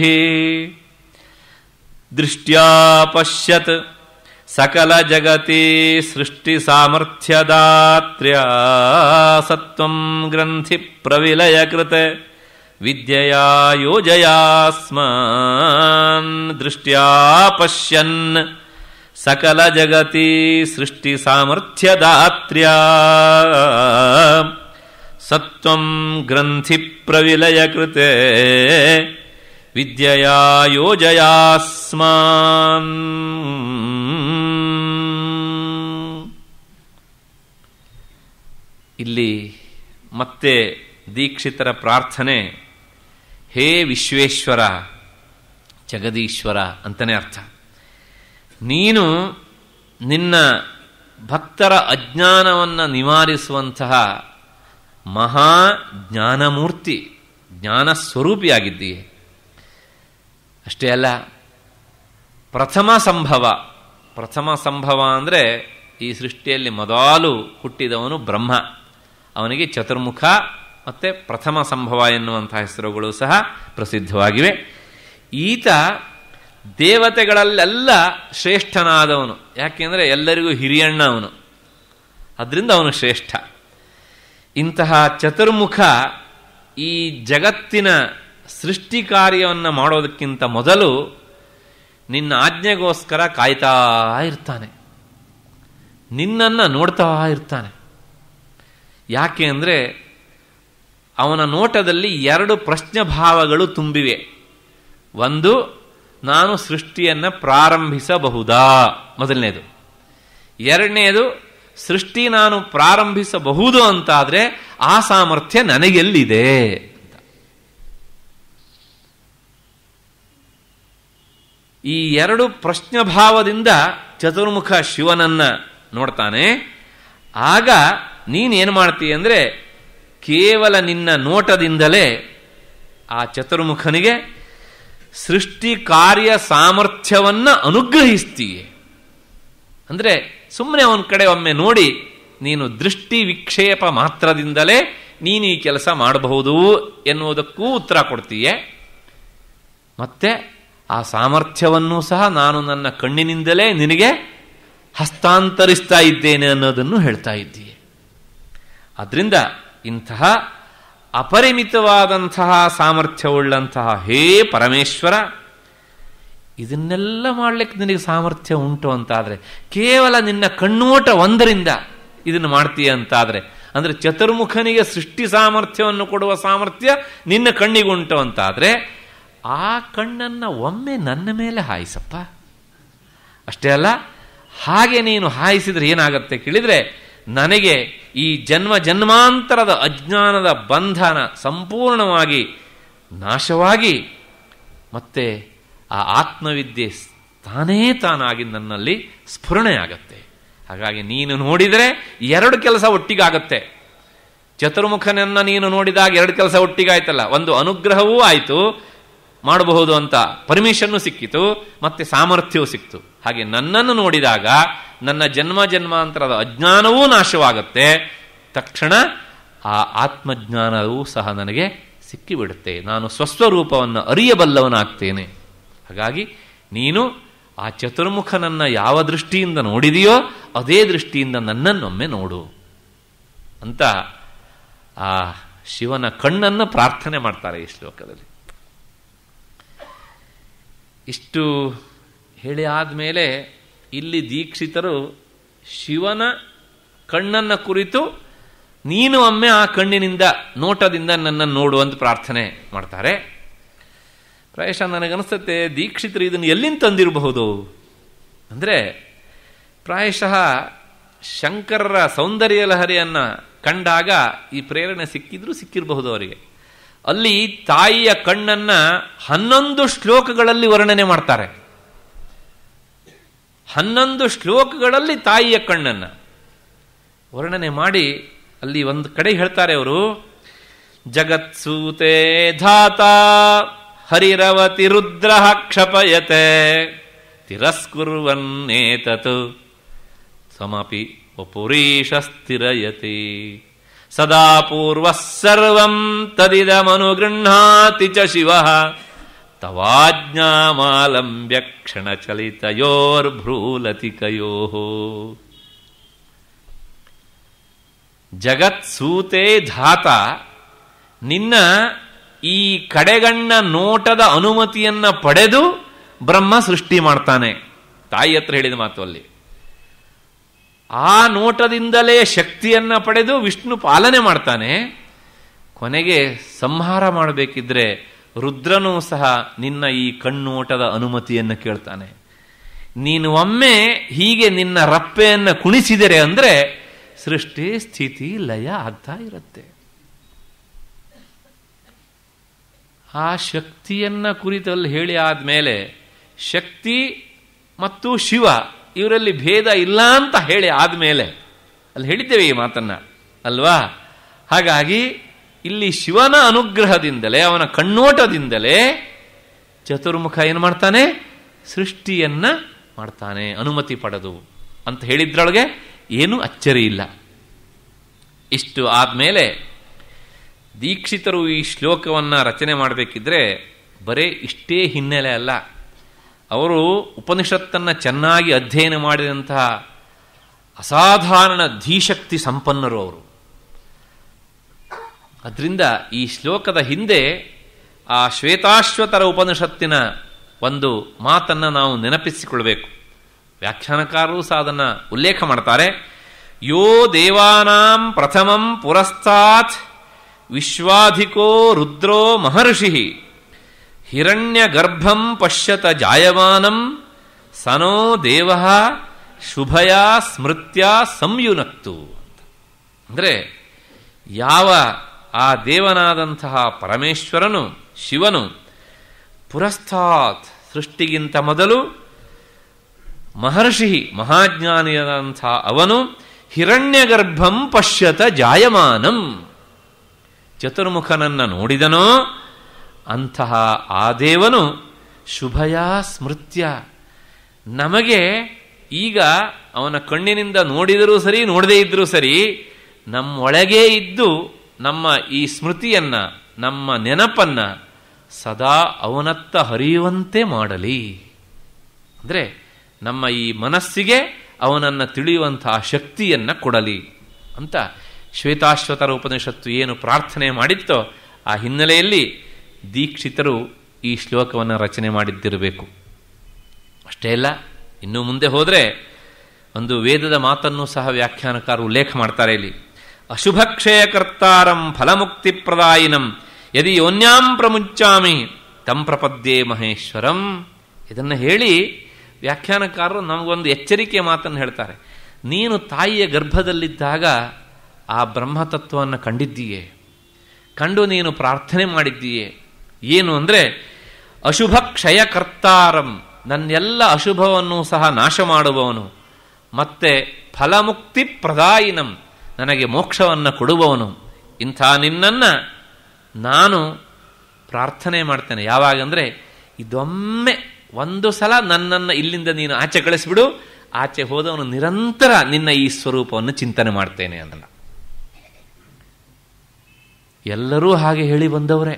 दृष्ट्या पश्यत् सकलजगति सृष्टिसामर्थ्यदात्र्या सत्त्वं ग्रन्थिप्रविलयकृत विद्यया योजयास्मान् दृष्ट्या पश्यन् सकलजगति सृष्टिसामर्थ्यदात्र्या सत्त्वं ग्रन्थिप्रविलयकृते ವಿದ್ಯೆಯಾ ಯೋಜಯಾಸ್ಮಾನ್ ಇಲ್ಲಿ ಮತ್ತೆ ದೀಕ್ಷಿತರ ಪ್ರಾರ್ಥನೆ ಹೇ ವಿಶ್ವೇಶ್ವರ ಜಗದೀಶ್ವರ ಅಂತಲೇ ಅರ್ಥ ನೀನು ನಿನ್ನ ಭಕ್ತರ ಅಜ್ಞಾನವನ್ನು ನಿವಾರಿಸುವಂತಹ ಮಹಾ ಜ್ಞಾನಮೂರ್ತಿ ಜ್ಞಾನ ಸ್ವರೂಪಿಯಾಗಿದ್ದೀಯೆ ಅಷ್ಟೇ ಅಲ್ಲ ಪ್ರಥಮ ಸಂಭವ ಪ್ರಥಮ ಸಂಭವ ಅಂದರೆ ಈ ಸೃಷ್ಟಿಯಲ್ಲಿ ಮೊದಲು ಹುಟ್ಟಿದವನು ಬ್ರಹ್ಮ ಅವನಿಗೆ ಚತುರ್ಮುಖ ಮತ್ತು ಪ್ರಥಮ ಸಂಭವ ಎನ್ನುವಂತಹ ಹೆಸರುಗಳು ಸಹ ಪ್ರಸಿದ್ಧವಾಗಿವೆ ಈತ ದೇವತೆಗಳಲ್ಲೆಲ್ಲ ಶ್ರೇಷ್ಠನಾದವನು ಯಾಕೆಂದರೆ ಎಲ್ಲರಿಗೂ ಹಿರಿಯಣ್ಣ ಅವನು ಅದರಿಂದ ಅವನು ಶ್ರೇಷ್ಠ ಇಂತಹ ಚತುರ್ಮುಖ ಈ ಜಗತ್ತಿನ ಸೃಷ್ಟಿ ಕಾರ್ಯವನ್ನು ಮಾಡೋದಕ್ಕಿಂತ ಮೊದಲು ನಿನ್ನ ಆಜ್ಞೆಗೋಸ್ಕರ ಕಾಯ್ತಾ ಇರ್ತಾನೆ ನಿನ್ನನ್ನು ನೋಡ್ತಾ ಇರ್ತಾನೆ ಯಾಕೆ ಅಂದರೆ ಅವನ ನೋಟದಲ್ಲಿ ಎರಡು ಪ್ರಶ್ನೆ ಭಾವಗಳು ತುಂಬಿವೆ ಒಂದು ನಾನು ಸೃಷ್ಟಿಯನ್ನು ಪ್ರಾರಂಭಿಸಬಹುದಾ ಮೊದಲನೇದು ಎರಡನೇದು ಸೃಷ್ಟಿ ನಾನು ಪ್ರಾರಂಭಿಸಬಹುದು ಅಂತಾದರೆ ಆ ಸಾಮರ್ಥ್ಯ ನನಗೆಲ್ಲಿದೆ ಈ ಎರಡು ಪ್ರಶ್ನಭಾವದಿಂದ ಚತುರ್ಮುಖ ಶಿವನನ್ನ ನೋಡ್ತಾನೆ ಆಗ ನೀನೇನು ಮಾಡ್ತೀಯ ಅಂದರೆ ಕೇವಲ ನಿನ್ನ ನೋಟದಿಂದಲೇ ಆ ಚತುರ್ಮುಖನಿಗೆ ಸೃಷ್ಟಿ ಕಾರ್ಯ ಸಾಮರ್ಥ್ಯವನ್ನು ಅನುಗ್ರಹಿಸ್ತೀಯ ಅಂದರೆ ಸುಮ್ಮನೆ ಅವನ ಕಡೆ ಒಮ್ಮೆ ನೋಡಿ ನೀನು ದೃಷ್ಟಿ ವಿಕ್ಷೇಪ ಮಾತ್ರದಿಂದಲೇ ನೀನು ಈ ಕೆಲಸ ಮಾಡಬಹುದು ಎನ್ನುವುದಕ್ಕೂ ಉತ್ತರ ಕೊಡ್ತೀಯೆ ಮತ್ತೆ ಆ ಸಾಮರ್ಥ್ಯವನ್ನು ಸಹ ನಾನು ನನ್ನ ಕಣ್ಣಿನಿಂದಲೇ ನಿನಗೆ ಹಸ್ತಾಂತರಿಸ್ತಾ ಇದ್ದೇನೆ ಅನ್ನೋದನ್ನು ಹೇಳ್ತಾ ಇದ್ದೀಯ ಅದರಿಂದ ಇಂತಹ ಅಪರಿಮಿತವಾದಂತಹ ಸಾಮರ್ಥ್ಯವುಳ್ಳಂತಹ ಹೇ ಪರಮೇಶ್ವರ ಇದನ್ನೆಲ್ಲ ಮಾಡಲಿಕ್ಕೆ ನಿನಗೆ ಸಾಮರ್ಥ್ಯ ಉಂಟು ಅಂತಾದರೆ ಕೇವಲ ನಿನ್ನ ಕಣ್ಣೋಟ ಒಂದರಿಂದ ಇದನ್ನು ಮಾಡ್ತೀಯ ಅಂತಾದರೆ ಅಂದರೆ ಚತುರ್ಮುಖನಿಗೆ ಸೃಷ್ಟಿ ಸಾಮರ್ಥ್ಯವನ್ನು ಕೊಡುವ ಸಾಮರ್ಥ್ಯ ನಿನ್ನ ಕಣ್ಣಿಗುಂಟು ಅಂತಾದರೆ ಆ ಕಣ್ಣನ್ನು ಒಮ್ಮೆ ನನ್ನ ಮೇಲೆ ಹಾಯಿಸಪ್ಪ ಅಷ್ಟೇ ಅಲ್ಲ ಹಾಗೆ ನೀನು ಹಾಯಿಸಿದ್ರೆ ಏನಾಗುತ್ತೆ ಕೇಳಿದರೆ ನನಗೆ ಈ ಜನ್ಮ ಜನ್ಮಾಂತರದ ಅಜ್ಞಾನದ ಬಂಧನ ಸಂಪೂರ್ಣವಾಗಿ ನಾಶವಾಗಿ ಮತ್ತೆ ಆ ಆತ್ಮವಿದ್ಯೆ ತಾನೇ ತಾನಾಗಿ ನನ್ನಲ್ಲಿ ಸ್ಫುರಣೆ ಆಗತ್ತೆ ಹಾಗಾಗಿ ನೀನು ನೋಡಿದರೆ ಎರಡು ಕೆಲಸ ಒಟ್ಟಿಗಾಗತ್ತೆ ಚತುರ್ಮುಖನನ್ನ ನೀನು ನೋಡಿದಾಗ ಎರಡು ಕೆಲಸ ಒಟ್ಟಿಗೆ ಆಯ್ತಲ್ಲ ಒಂದು ಅನುಗ್ರಹವೂ ಆಯಿತು ಮಾಡಬಹುದು ಅಂತ ಪರ್ಮಿಷನ್ನು ಸಿಕ್ಕಿತು ಮತ್ತೆ ಸಾಮರ್ಥ್ಯವೂ ಸಿಕ್ತು ಹಾಗೆ ನನ್ನನ್ನು ನೋಡಿದಾಗ ನನ್ನ ಜನ್ಮ ಜನ್ಮಾಂತರದ ಅಜ್ಞಾನವೂ ನಾಶವಾಗುತ್ತೆ ತಕ್ಷಣ ಆ ಆತ್ಮಜ್ಞಾನವೂ ಸಹ ನನಗೆ ಸಿಕ್ಕಿಬಿಡುತ್ತೆ ನಾನು ಸ್ವಸ್ವರೂಪವನ್ನು ಅರಿಯಬಲ್ಲವನಾಗ್ತೇನೆ ಹಾಗಾಗಿ ನೀನು ಆ ಚತುರ್ಮುಖನನ್ನ ಯಾವ ದೃಷ್ಟಿಯಿಂದ ನೋಡಿದೆಯೋ ಅದೇ ದೃಷ್ಟಿಯಿಂದ ನನ್ನನ್ನೊಮ್ಮೆ ನೋಡು ಅಂತ ಆ ಶಿವನ ಕಣ್ಣನ್ನು ಪ್ರಾರ್ಥನೆ ಮಾಡ್ತಾರೆ ಈ ಶ್ಲೋಕದಲ್ಲಿ ಇಷ್ಟು ಹೇಳಿ ಆದಮೇಲೆ ಇಲ್ಲಿ ದೀಕ್ಷಿತರು ಶಿವನ ಕಣ್ಣನ್ನ ಕುರಿತು ನೀನು ಒಮ್ಮೆ ಆ ಕಣ್ಣಿನಿಂದ ನೋಟದಿಂದ ನನ್ನನ್ನು ನೋಡುವಂತ ಪ್ರಾರ್ಥನೆ ಮಾಡ್ತಾರೆ ಪ್ರಾಯಶಃ ನನಗನ್ನಿಸುತ್ತೆ ದೀಕ್ಷಿತರು ಇದನ್ನು ಎಲ್ಲಿಂದ ತಂದಿರಬಹುದು ಅಂದರೆ ಪ್ರಾಯಶಃ ಶಂಕರರ ಸೌಂದರ್ಯ ಲಹರಿಯನ್ನು ಕಂಡಾಗ ಈ ಪ್ರೇರಣೆ ಸಿಕ್ಕಿದ್ರೂ ಸಿಕ್ಕಿರಬಹುದು ಅವರಿಗೆ ಅಲ್ಲಿ ತಾಯಿಯ ಕಣ್ಣನ್ನ ಹನ್ನೊಂದು ಶ್ಲೋಕಗಳಲ್ಲಿ ವರ್ಣನೆ ಮಾಡ್ತಾರೆ ಹನ್ನೊಂದು ಶ್ಲೋಕಗಳಲ್ಲಿ ತಾಯಿಯ ಕಣ್ಣನ್ನ ವರ್ಣನೆ ಮಾಡಿ ಅಲ್ಲಿ ಒಂದು ಕಡೆ ಹೇಳ್ತಾರೆ ಅವರು ಜಗತ್ಸೂತೆ ಧಾತ ಹರಿರವತಿ ರುದ್ರ ಕ್ಷಪಯತೆ ತಿರಸ್ಕುರ್ವನ್ನೇತತ್ ಸಮಪಿ ವಪುರೀಶ ಸ್ಥಿರಯತಿ ಸದಾ ಪೂರ್ವ ಸರ್ವಂ ತದಿದಮನುಗೃಹಾತಿ ಚ ಶಿವ ತವಾಜ್ಞಾಮಾಲಂಬ್ಯ ಕ್ಷಣಚಲಿತಯೋರ್ಭ್ರೂಲತಿಕಯೋ ಜಗತ್ಸೂತೆ ಧಾತ ನಿನ್ನ ಈ ಕಡೆಗಣ್ಣ ನೋಟದ ಅನುಮತಿಯನ್ನ ಪಡೆದು ಬ್ರಹ್ಮ ಸೃಷ್ಟಿ ಮಾಡ್ತಾನೆ ತಾಯಿ ಹತ್ರ ಹೇಳಿದ ಮಾತು ಅಲ್ಲಿ ಆ ನೋಟದಿಂದಲೇ ಶಕ್ತಿಯನ್ನ ಪಡೆದು ವಿಷ್ಣು ಪಾಲನೆ ಮಾಡ್ತಾನೆ ಕೊನೆಗೆ ಸಂಹಾರ ಮಾಡಬೇಕಿದ್ರೆ ರುದ್ರನೂ ಸಹ ನಿನ್ನ ಈ ಕಣ್ಣೋಟದ ಅನುಮತಿಯನ್ನು ಕೇಳ್ತಾನೆ ನೀನು ಒಮ್ಮೆ ಹೀಗೆ ನಿನ್ನ ರಪ್ಪೆಯನ್ನು ಕುಣಿಸಿದರೆ ಅಂದ್ರೆ ಸೃಷ್ಟಿ ಸ್ಥಿತಿ ಲಯ ಆಗ್ತಾ ಇರುತ್ತೆ ಆ ಶಕ್ತಿಯನ್ನ ಕುರಿತಲ್ಲಿ ಹೇಳಿ ಆದ್ಮೇಲೆ ಶಕ್ತಿ ಮತ್ತು ಶಿವ ಇವರಲ್ಲಿ ಭೇದ ಇಲ್ಲ ಅಂತ ಹೇಳಿ ಆದ್ಮೇಲೆ ಅಲ್ಲಿ ಹೇಳಿದ್ದೇವೆ ಈ ಮಾತನ್ನ ಅಲ್ವಾ ಹಾಗಾಗಿ ಇಲ್ಲಿ ಶಿವನ ಅನುಗ್ರಹದಿಂದಲೇ ಅವನ ಕಣ್ಣೋಟದಿಂದಲೇ ಚತುರ್ಮುಖ ಏನು ಮಾಡ್ತಾನೆ ಸೃಷ್ಟಿಯನ್ನ ಮಾಡ್ತಾನೆ ಅನುಮತಿ ಪಡೆದು ಅಂತ ಹೇಳಿದ್ರೊಳಗೆ ಏನೂ ಅಚ್ಚರಿ ಇಲ್ಲ ಇಷ್ಟು ಆದ್ಮೇಲೆ ದೀಕ್ಷಿತರು ಈ ಶ್ಲೋಕವನ್ನ ರಚನೆ ಮಾಡಬೇಕಿದ್ರೆ ಬರೇ ಇಷ್ಟೇ ಹಿನ್ನೆಲೆ ಅಲ್ಲ ಅವರು ಉಪನಿಷತ್ತನ್ನು ಚೆನ್ನಾಗಿ ಅಧ್ಯಯನ ಮಾಡಿದಂತಹ ಅಸಾಧಾರಣ ಧೀಶಕ್ತಿ ಸಂಪನ್ನರು ಅವರು ಅದರಿಂದ ಈ ಶ್ಲೋಕದ ಹಿಂದೆ ಆ ಶ್ವೇತಾಶ್ವತರ ಉಪನಿಷತ್ತಿನ ಒಂದು ಮಾತನ್ನು ನಾವು ನೆನಪಿಸಿಕೊಳ್ಬೇಕು ವ್ಯಾಖ್ಯಾನಕಾರರು ಸಹ ಅದನ್ನು ಉಲ್ಲೇಖ ಮಾಡ್ತಾರೆ ಯೋ ದೇವಾನಾಂ ಪ್ರಥಮಂ ಪುರಸ್ತಾತ್ ವಿಶ್ವಾಧಿಕೋ ರುದ್ರೋ ಮಹರ್ಷಿ ಹಿರಣ್ಯ ಗರ್ಭಂ ಪಶ್ಯತ ಜಾಯಮಾನಂ ಸನೋ ದೇವ ಶುಭಯ ಸ್ಮೃತ್ಯ ಸಂಯುನಕ್ತು ಅಂದರೆ ಯಾವ ಆ ದೇವನಾದಂತಹ ಪರಮೇಶ್ವರನು ಶಿವನು ಪುರಸ್ಥಾತ್ ಸೃಷ್ಟಿಗಿಂತ ಮೊದಲು ಮಹರ್ಷಿ ಮಹಾಜ್ಞಾನಿಯಾದಂಥ ಅವನು ಹಿರಣ್ಯಗರ್ಭಂ ಪಶ್ಯತ ಜಾಯಮಾನಂ ಚತುರ್ಮುಖನನ್ನ ನೋಡಿದನೋ ಅಂತಹ ಆ ದೇವನು ಶುಭಯ ಸ್ಮೃತ್ಯ ನಮಗೆ ಈಗ ಅವನ ಕಣ್ಣಿನಿಂದ ನೋಡಿದರೂ ಸರಿ ನೋಡದೇ ಇದ್ರೂ ಸರಿ ನಮ್ಮೊಳಗೇ ಇದ್ದು ನಮ್ಮ ಈ ಸ್ಮೃತಿಯನ್ನ ನಮ್ಮ ನೆನಪನ್ನ ಸದಾ ಅವನತ್ತ ಹರಿಯುವಂತೆ ಮಾಡಲಿ ಅಂದರೆ ನಮ್ಮ ಈ ಮನಸ್ಸಿಗೆ ಅವನನ್ನು ತಿಳಿಯುವಂತಹ ಶಕ್ತಿಯನ್ನ ಕೊಡಲಿ ಅಂತ ಶ್ವೇತಾಶ್ವತರ ಉಪನಿಷತ್ತು ಏನು ಪ್ರಾರ್ಥನೆ ಮಾಡಿತ್ತೋ ಆ ಹಿನ್ನೆಲೆಯಲ್ಲಿ ದೀಕ್ಷಿತರು ಈ ಶ್ಲೋಕವನ್ನು ರಚನೆ ಮಾಡಿದ್ದಿರಬೇಕು ಅಷ್ಟೇ ಅಲ್ಲ ಇನ್ನು ಮುಂದೆ ಹೋದರೆ ಒಂದು ವೇದದ ಮಾತನ್ನು ಸಹ ವ್ಯಾಖ್ಯಾನಕಾರ ಉಲ್ಲೇಖ ಮಾಡ್ತಾರೆ ಇಲ್ಲಿ ಅಶುಭಕ್ಷಯಕರ್ತಾರಂ ಫಲಮುಕ್ತಿ ಪ್ರದಾಯಿನಂ ಯದಿ ಯೋನ್ಯಾಂ ಪ್ರಮುಚ್ಚಾಮಿ ತಂ ಪ್ರಪದ್ಯೆ ಮಹೇಶ್ವರಂ ಇದನ್ನು ಹೇಳಿ ವ್ಯಾಖ್ಯಾನಕಾರರು ನಮಗೊಂದು ಎಚ್ಚರಿಕೆ ಮಾತನ್ನು ಹೇಳ್ತಾರೆ ನೀನು ತಾಯಿಯ ಗರ್ಭದಲ್ಲಿದ್ದಾಗ ಆ ಬ್ರಹ್ಮತತ್ವವನ್ನು ಕಂಡಿದ್ದೀಯೇ ಕಂಡು ನೀನು ಪ್ರಾರ್ಥನೆ ಮಾಡಿದ್ದೀಯೇ ಏನು ಅಂದರೆ ಅಶುಭ ಕ್ಷಯಕರ್ತಾರಂ ನನ್ನೆಲ್ಲ ಅಶುಭವನ್ನು ಸಹ ನಾಶ ಮಾಡುವವನು ಮತ್ತೆ ಫಲಮುಕ್ತಿ ಪ್ರದಾಯಿನಂ ನನಗೆ ಮೋಕ್ಷವನ್ನು ಕೊಡುವವನು ಇಂಥ ನಿನ್ನನ್ನು ನಾನು ಪ್ರಾರ್ಥನೆ ಮಾಡ್ತೇನೆ ಯಾವಾಗಂದರೆ ಇದೊಮ್ಮೆ ಒಂದು ಸಲ ನನ್ನನ್ನು ಇಲ್ಲಿಂದ ನೀನು ಆಚೆ ಕಳಿಸ್ಬಿಡು ಆಚೆ ಹೋದವನು ನಿರಂತರ ನಿನ್ನ ಈ ಸ್ವರೂಪವನ್ನು ಚಿಂತನೆ ಮಾಡ್ತೇನೆ ಅನ್ನಲ್ಲ ಎಲ್ಲರೂ ಹಾಗೆ ಹೇಳಿ ಬಂದವರೇ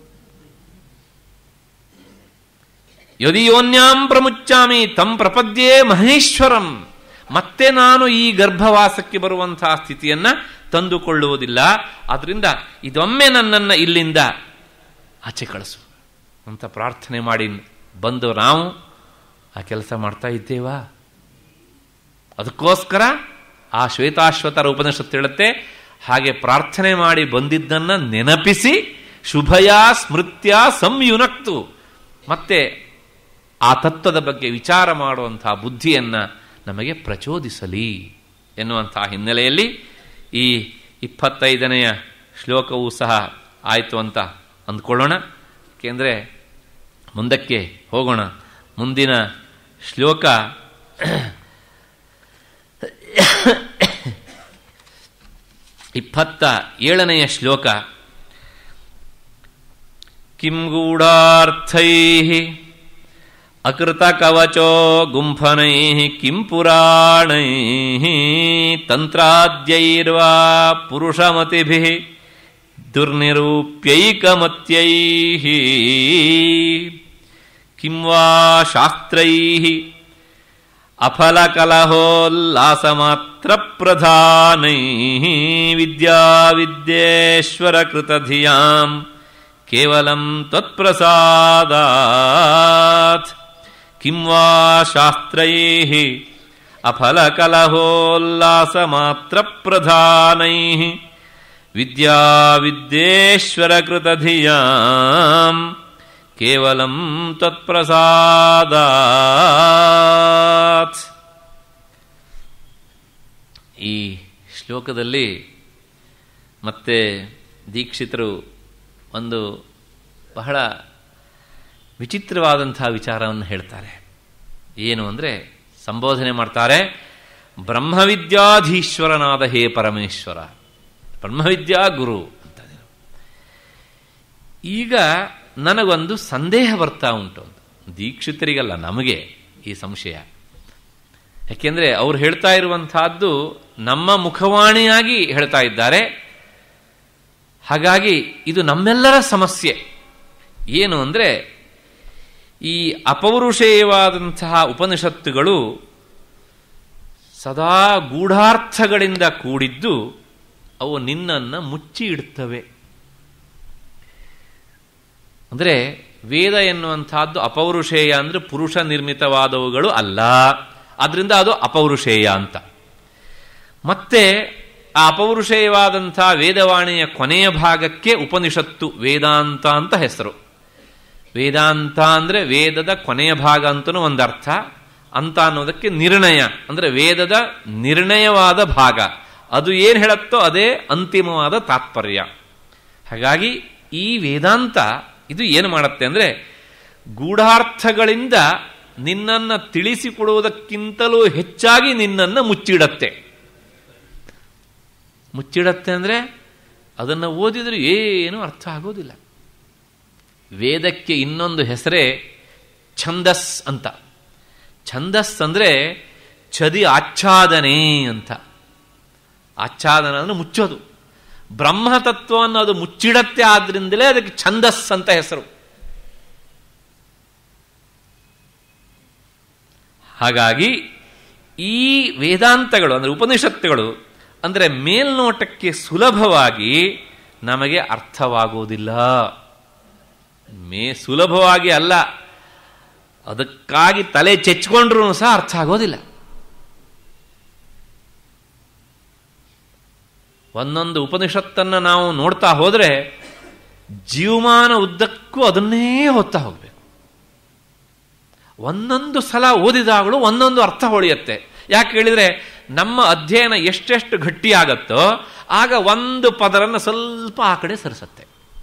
ಯದಿಯೋನ್ಯಾಂ ಪ್ರಮುಚ್ಚಾಮಿ ತಂ ಪ್ರಪದ್ಯೇ ಮಹೇಶ್ವರಂ ಮತ್ತೆ ನಾನು ಈ ಗರ್ಭವಾಸಕ್ಕೆ ಬರುವಂತಹ ಸ್ಥಿತಿಯನ್ನ ತಂದುಕೊಳ್ಳುವುದಿಲ್ಲ ಆದ್ರಿಂದ ಇದೊಮ್ಮೆ ನನ್ನನ್ನು ಇಲ್ಲಿಂದ ಆಚೆ ಕಳಿಸು ಅಂತ ಪ್ರಾರ್ಥನೆ ಮಾಡಿ ಬಂದು ನಾವು ಆ ಕೆಲಸ ಮಾಡ್ತಾ ಇದ್ದೇವಾ ಅದಕ್ಕೋಸ್ಕರ ಆ ಶ್ವೇತಾಶ್ವತರ ಉಪನಿಷತ್ತು ಹೇಳುತ್ತೆ ಹಾಗೆ ಪ್ರಾರ್ಥನೆ ಮಾಡಿ ಬಂದಿದ್ದನ್ನ ನೆನಪಿಸಿ ಶುಭಯ ಸ್ಮೃತ್ಯ ಸಂಯುನಕ್ತು ಮತ್ತೆ ಆ ತತ್ವದ ಬಗ್ಗೆ ವಿಚಾರ ಮಾಡುವಂತಹ ಬುದ್ಧಿಯನ್ನ ನಮಗೆ ಪ್ರಚೋದಿಸಲಿ ಎನ್ನುವಂತಹ ಹಿನ್ನೆಲೆಯಲ್ಲಿ ಈ ಇಪ್ಪತ್ತೈದನೆಯ ಶ್ಲೋಕವೂ ಸಹ ಆಯಿತು ಅಂತ ಅಂದ್ಕೊಳ್ಳೋಣ ಏಕೆಂದರೆ ಮುಂದಕ್ಕೆ ಹೋಗೋಣ ಮುಂದಿನ ಶ್ಲೋಕ ಇಪ್ಪತ್ತ ಏಳನೆಯ ಶ್ಲೋಕ ಕಿಂ ಗೂಢಾರ್ಥೈ ಅಕೃತ ಕವಚೋ ಗುಂಫನೈ ಕಿಂ ಪುರಾಣೈ ತಂತ್ರಾದ್ಯೈರ್ವಾ ಪುರುಷಮತಿಭಿ ದುರ್ನಿರೂಪ್ಯೈಕಮತ್ಯೈ ಕಿಂ ವಾ ಶಾಸ್ತ್ರೈ ಅಫಲಕಲಹೋಲ್ಲಾಸಮಾತ್ರ ಪ್ರಧಾನೈ ವಿದ್ಯಾವಿದ್ಯೇಶ್ವರಕೃತಧಿಯಾಂ ಕೇವಲಂ ತತ್ಪ್ರಸಾದಾತ್ ಕಿಂ ವಾ ಶಾಸ್ತ್ರೈ ಅಫಲಕಲಹೋಲ್ಲಾಸಮಾತ್ರ ಪ್ರಧಾನೈ ವಿದ್ಯಾವಿದ್ಯೇಶ್ವರಕೃತಧಿಯಾಂ ಕೇವಲಂ ತತ್ಪ್ರಸಾದಾತ್ ಈ ಶ್ಲೋಕದಲ್ಲಿ ಮತ್ತೆ ದೀಕ್ಷಿತರು ಒಂದು ಬಹಳ ವಿಚಿತ್ರವಾದಂತಹ ವಿಚಾರವನ್ನು ಹೇಳ್ತಾರೆ ಏನು ಅಂದರೆ ಸಂಬೋಧನೆ ಮಾಡ್ತಾರೆ ಬ್ರಹ್ಮವಿದ್ಯಾಧೀಶ್ವರನಾದ ಹೇ ಪರಮೇಶ್ವರ ಬ್ರಹ್ಮವಿದ್ಯಾ ಗುರು ಅಂತ ಈಗ ನನಗೊಂದು ಸಂದೇಹ ಬರ್ತಾ ಉಂಟು ಅಂತ ದೀಕ್ಷಿತರಿಗಲ್ಲ ನಮಗೆ ಈ ಸಂಶಯ ಯಾಕೆಂದರೆ ಅವ್ರು ಹೇಳ್ತಾ ಇರುವಂತಹದ್ದು ನಮ್ಮ ಮುಖವಾಣಿಯಾಗಿ ಹೇಳ್ತಾ ಇದ್ದಾರೆ ಹಾಗಾಗಿ ಇದು ನಮ್ಮೆಲ್ಲರ ಸಮಸ್ಯೆ ಏನು ಅಂದರೆ ಈ ಅಪೌರುಷೇಯವಾದಂತಹ ಉಪನಿಷತ್ತುಗಳು ಸದಾ ಗೂಢಾರ್ಥಗಳಿಂದ ಕೂಡಿದ್ದು ಅವು ನಿನ್ನನ್ನು ಮುಚ್ಚಿ ಇಡುತ್ತವೆ ಅಂದರೆ ವೇದ ಎನ್ನುವಂತಹದ್ದು ಅಪೌರುಷೇಯ ಅಂದರೆ ಪುರುಷ ನಿರ್ಮಿತವಾದವುಗಳು ಅಲ್ಲ ಆದ್ರಿಂದ ಅದು ಅಪೌರುಷೇಯ ಅಂತ ಮತ್ತೆ ಆ ಅಪೌರುಷೇಯವಾದಂಥ ವೇದವಾಣಿಯ ಕೊನೆಯ ಭಾಗಕ್ಕೆ ಉಪನಿಷತ್ತು ವೇದಾಂತ ಅಂತ ಹೆಸರು ವೇದಾಂತ ಅಂದರೆ ವೇದದ ಕೊನೆಯ ಭಾಗ ಅಂತನೂ ಒಂದರ್ಥ ಅಂತ ಅನ್ನೋದಕ್ಕೆ ನಿರ್ಣಯ ಅಂದರೆ ವೇದದ ನಿರ್ಣಯವಾದ ಭಾಗ ಅದು ಏನು ಹೇಳುತ್ತೋ ಅದೇ ಅಂತಿಮವಾದ ತಾತ್ಪರ್ಯ ಹಾಗಾಗಿ ಈ ವೇದಾಂತ ಇದು ಏನು ಮಾಡುತ್ತೆ ಅಂದರೆ ಗೂಢಾರ್ಥಗಳಿಂದ ನಿನ್ನನ್ನು ತಿಳಿಸಿಕೊಡುವುದಕ್ಕಿಂತಲೂ ಹೆಚ್ಚಾಗಿ ನಿನ್ನನ್ನು ಮುಚ್ಚಿಡತ್ತೆ ಮುಚ್ಚಿಡತ್ತೆ ಅಂದರೆ ಅದನ್ನು ಓದಿದ್ರೆ ಏನೂ ಅರ್ಥ ಆಗೋದಿಲ್ಲ ವೇದಕ್ಕೆ ಇನ್ನೊಂದು ಹೆಸರೇ ಛಂದಸ್ ಅಂತ ಛಂದಸ್ ಅಂದರೆ ಚದಿ ಆಚ್ಛಾದನೆ ಅಂತ ಆಚ್ಛಾದನ ಅಂದರೆ ಮುಚ್ಚೋದು ಬ್ರಹ್ಮತತ್ವವನ್ನು ಅದು ಮುಚ್ಚಿಡತ್ತೆ ಆದ್ರಿಂದಲೇ ಅದಕ್ಕೆ ಛಂದಸ್ ಅಂತ ಹೆಸರು ಹಾಗಾಗಿ ಈ ವೇದಾಂತಗಳು ಅಂದರೆ ಉಪನಿಷತ್ತುಗಳು ಅಂದರೆ ಮೇಲ್ನೋಟಕ್ಕೆ ಸುಲಭವಾಗಿ ನಮಗೆ ಅರ್ಥವಾಗುವುದಿಲ್ಲ ಮೇ ಸುಲಭವಾಗಿ ಅಲ್ಲ ಅದಕ್ಕಾಗಿ ತಲೆ ಚೆಚ್ಕೊಂಡ್ರೂ ಸಹ ಅರ್ಥ ಆಗೋದಿಲ್ಲ ಒಂದೊಂದು ಉಪನಿಷತ್ತನ್ನು ನಾವು ನೋಡ್ತಾ ಹೋದರೆ ಜೀವಮಾನ ಉದ್ದಕ್ಕೂ ಅದನ್ನೇ ಓದ್ತಾ ಹೋಗ್ಬೇಕು ಒಂದೊಂದು ಸಲ ಓದಿದಾಗಲೂ ಒಂದೊಂದು ಅರ್ಥ ಹೊಳೆಯುತ್ತೆ ಯಾಕೆ ಹೇಳಿದ್ರೆ ನಮ್ಮ ಅಧ್ಯಯನ ಎಷ್ಟೆಷ್ಟು ಗಟ್ಟಿಯಾಗತ್ತೋ ಆಗ ಒಂದು ಪದರನ್ನು ಸ್ವಲ್ಪ ಆ ಕಡೆ ಸರಿಸತ್ತೆ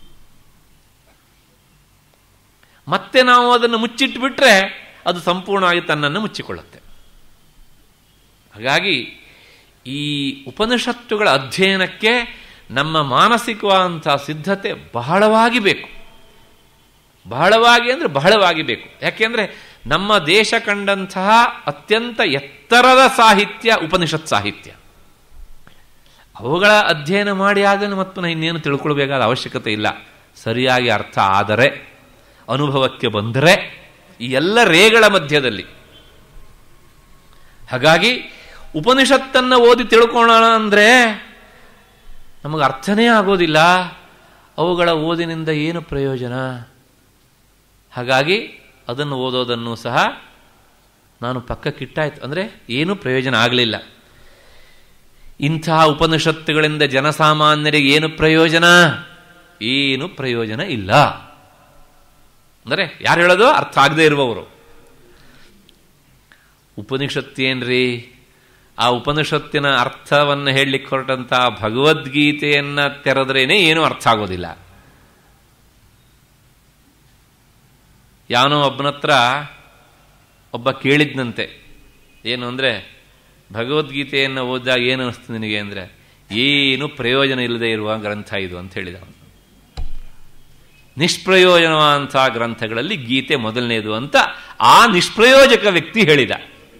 ಮತ್ತೆ ನಾವು ಅದನ್ನು ಮುಚ್ಚಿಟ್ಬಿಟ್ರೆ ಅದು ಸಂಪೂರ್ಣವಾಗಿ ತನ್ನನ್ನು ಮುಚ್ಚಿಕೊಳ್ಳುತ್ತೆ ಹಾಗಾಗಿ ಈ ಉಪನಿಷತ್ತುಗಳ ಅಧ್ಯಯನಕ್ಕೆ ನಮ್ಮ ಮಾನಸಿಕವಾದಂಥ ಸಿದ್ಧತೆ ಬಹಳವಾಗಿ ಬೇಕು ಬಹಳವಾಗಿ ಅಂದರೆ ಬಹಳವಾಗಿ ಬೇಕು ಯಾಕೆಂದರೆ ನಮ್ಮ ದೇಶ ಕಂಡಂತಹ ಅತ್ಯಂತ ಎತ್ತರದ ಸಾಹಿತ್ಯ ಉಪನಿಷತ್ ಸಾಹಿತ್ಯ ಅವುಗಳ ಅಧ್ಯಯನ ಮಾಡಿ ಆದಮೇಲೆ ಮತ್ತೆ ಇನ್ನೇನು ತಿಳ್ಕೊಳ್ಬೇಕಾದ ಅವಶ್ಯಕತೆ ಇಲ್ಲ ಸರಿಯಾಗಿ ಅರ್ಥ ಆದರೆ ಅನುಭವಕ್ಕೆ ಬಂದರೆ ಈ ಎಲ್ಲ ರೇಗಳ ಮಧ್ಯದಲ್ಲಿ ಹಾಗಾಗಿ ಉಪನಿಷತ್ತನ್ನು ಓದಿ ತಿಳ್ಕೊಳ್ಳೋಣ ಅಂದರೆ ನಮಗೆ ಅರ್ಥನೇ ಆಗೋದಿಲ್ಲ ಅವುಗಳ ಓದಿನಿಂದ ಏನು ಪ್ರಯೋಜನ ಹಾಗಾಗಿ ಅದನ್ನು ಓದೋದನ್ನು ಸಹ ನಾನು ಪಕ್ಕಕ್ಕಿಟ್ಟಾಯ್ತು ಅಂದರೆ ಏನೂ ಪ್ರಯೋಜನ ಆಗಲಿಲ್ಲ ಇಂತಹ ಉಪನಿಷತ್ತುಗಳಿಂದ ಜನಸಾಮಾನ್ಯರಿಗೆ ಏನು ಪ್ರಯೋಜನ ಏನು ಪ್ರಯೋಜನ ಇಲ್ಲ ಅಂದರೆ ಯಾರು ಹೇಳೋದು ಅರ್ಥ ಆಗದೆ ಇರುವವರು ಉಪನಿಷತ್ತೇನ್ರಿ ಆ ಉಪನಿಷತ್ತಿನ ಅರ್ಥವನ್ನು ಹೇಳಲಿಕ್ಕೆ ಹೊರಟಂತ ಭಗವದ್ಗೀತೆಯನ್ನ ತೆರೆದ್ರೇನೆ ಏನೂ ಅರ್ಥ ಆಗೋದಿಲ್ಲ ಯಾವನೋ ಒಬ್ಬನ ಹತ್ರ ಒಬ್ಬ ಕೇಳಿದ್ನಂತೆ ಏನು ಅಂದರೆ ಭಗವದ್ಗೀತೆಯನ್ನು ಓದಿದಾಗ ಏನು ಅನಿಸ್ತು ನಿನಗೆ ಅಂದರೆ ಏನು ಪ್ರಯೋಜನ ಇಲ್ಲದೆ ಇರುವ ಗ್ರಂಥ ಇದು ಅಂತ ಹೇಳಿದ ಅವನು ನಿಷ್ಪ್ರಯೋಜನವಂಥ ಗ್ರಂಥಗಳಲ್ಲಿ ಗೀತೆ ಮೊದಲನೇದು ಅಂತ ಆ ನಿಷ್ಪ್ರಯೋಜಕ ವ್ಯಕ್ತಿ ಹೇಳಿದ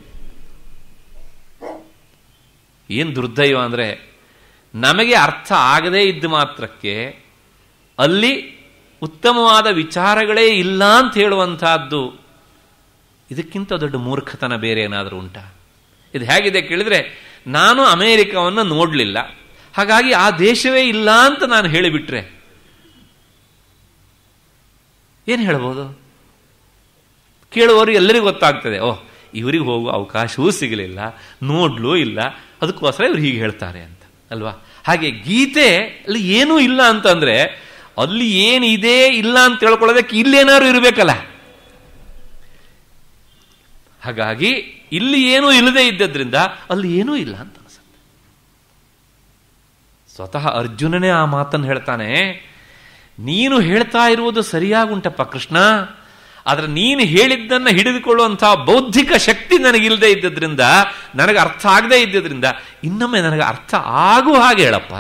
ಏನು ದುರ್ದೈವ ಅಂದರೆ ನಮಗೆ ಅರ್ಥ ಆಗದೇ ಇದ್ದ ಮಾತ್ರಕ್ಕೆ ಅಲ್ಲಿ ಉತ್ತಮವಾದ ವಿಚಾರಗಳೇ ಇಲ್ಲ ಅಂತ ಹೇಳುವಂತಹದ್ದು ಇದಕ್ಕಿಂತ ದೊಡ್ಡ ಮೂರ್ಖತನ ಬೇರೆ ಏನಾದರೂ ಉಂಟಾ ಇದು ಹೇಗಿದೆ ಕೇಳಿದ್ರೆ ನಾನು ಅಮೇರಿಕವನ್ನು ನೋಡಲಿಲ್ಲ ಹಾಗಾಗಿ ಆ ದೇಶವೇ ಇಲ್ಲ ಅಂತ ನಾನು ಹೇಳಿಬಿಟ್ರೆ ಏನು ಹೇಳ್ಬೋದು ಕೇಳುವವರು ಎಲ್ಲರಿಗೂ ಗೊತ್ತಾಗ್ತದೆ ಓಹ್ ಇವರಿಗೆ ಹೋಗುವ ಅವಕಾಶವೂ ಸಿಗಲಿಲ್ಲ ನೋಡ್ಲೂ ಇಲ್ಲ ಅದಕ್ಕೋಸ್ಕರ ಇವ್ರು ಹೀಗೆ ಹೇಳ್ತಾರೆ ಅಂತ ಅಲ್ವಾ ಹಾಗೆ ಗೀತೆ ಅಲ್ಲಿ ಏನೂ ಇಲ್ಲ ಅಂತಂದ್ರೆ ಅಲ್ಲಿ ಏನಿದೆ ಇಲ್ಲ ಅಂತ ತಿಳ್ಕೊಳ್ಳೋದಕ್ಕೆ ಇಲ್ಲೇನಾದ್ರು ಇರಬೇಕಲ್ಲ ಹಾಗಾಗಿ ಇಲ್ಲಿ ಏನೂ ಇಲ್ಲದೆ ಇದ್ದದ್ರಿಂದ ಅಲ್ಲಿ ಏನೂ ಇಲ್ಲ ಅಂತ ಅನಿಸುತ್ತೆ ಸ್ವತಃ ಅರ್ಜುನನೇ ಆ ಮಾತನ್ನು ಹೇಳ್ತಾನೆ ನೀನು ಹೇಳ್ತಾ ಇರುವುದು ಸರಿಯಾಗುಂಟಪ್ಪ ಕೃಷ್ಣ ಆದ್ರೆ ನೀನು ಹೇಳಿದ್ದನ್ನು ಹಿಡಿದುಕೊಳ್ಳುವಂತಹ ಬೌದ್ಧಿಕ ಶಕ್ತಿ ನನಗಿಲ್ಲದೆ ಇದ್ದದ್ರಿಂದ ನನಗೆ ಅರ್ಥ ಆಗದೆ ಇದ್ದದ್ರಿಂದ ಇನ್ನೊಮ್ಮೆ ನನಗೆ ಅರ್ಥ ಆಗುವ ಹಾಗೆ ಹೇಳಪ್ಪ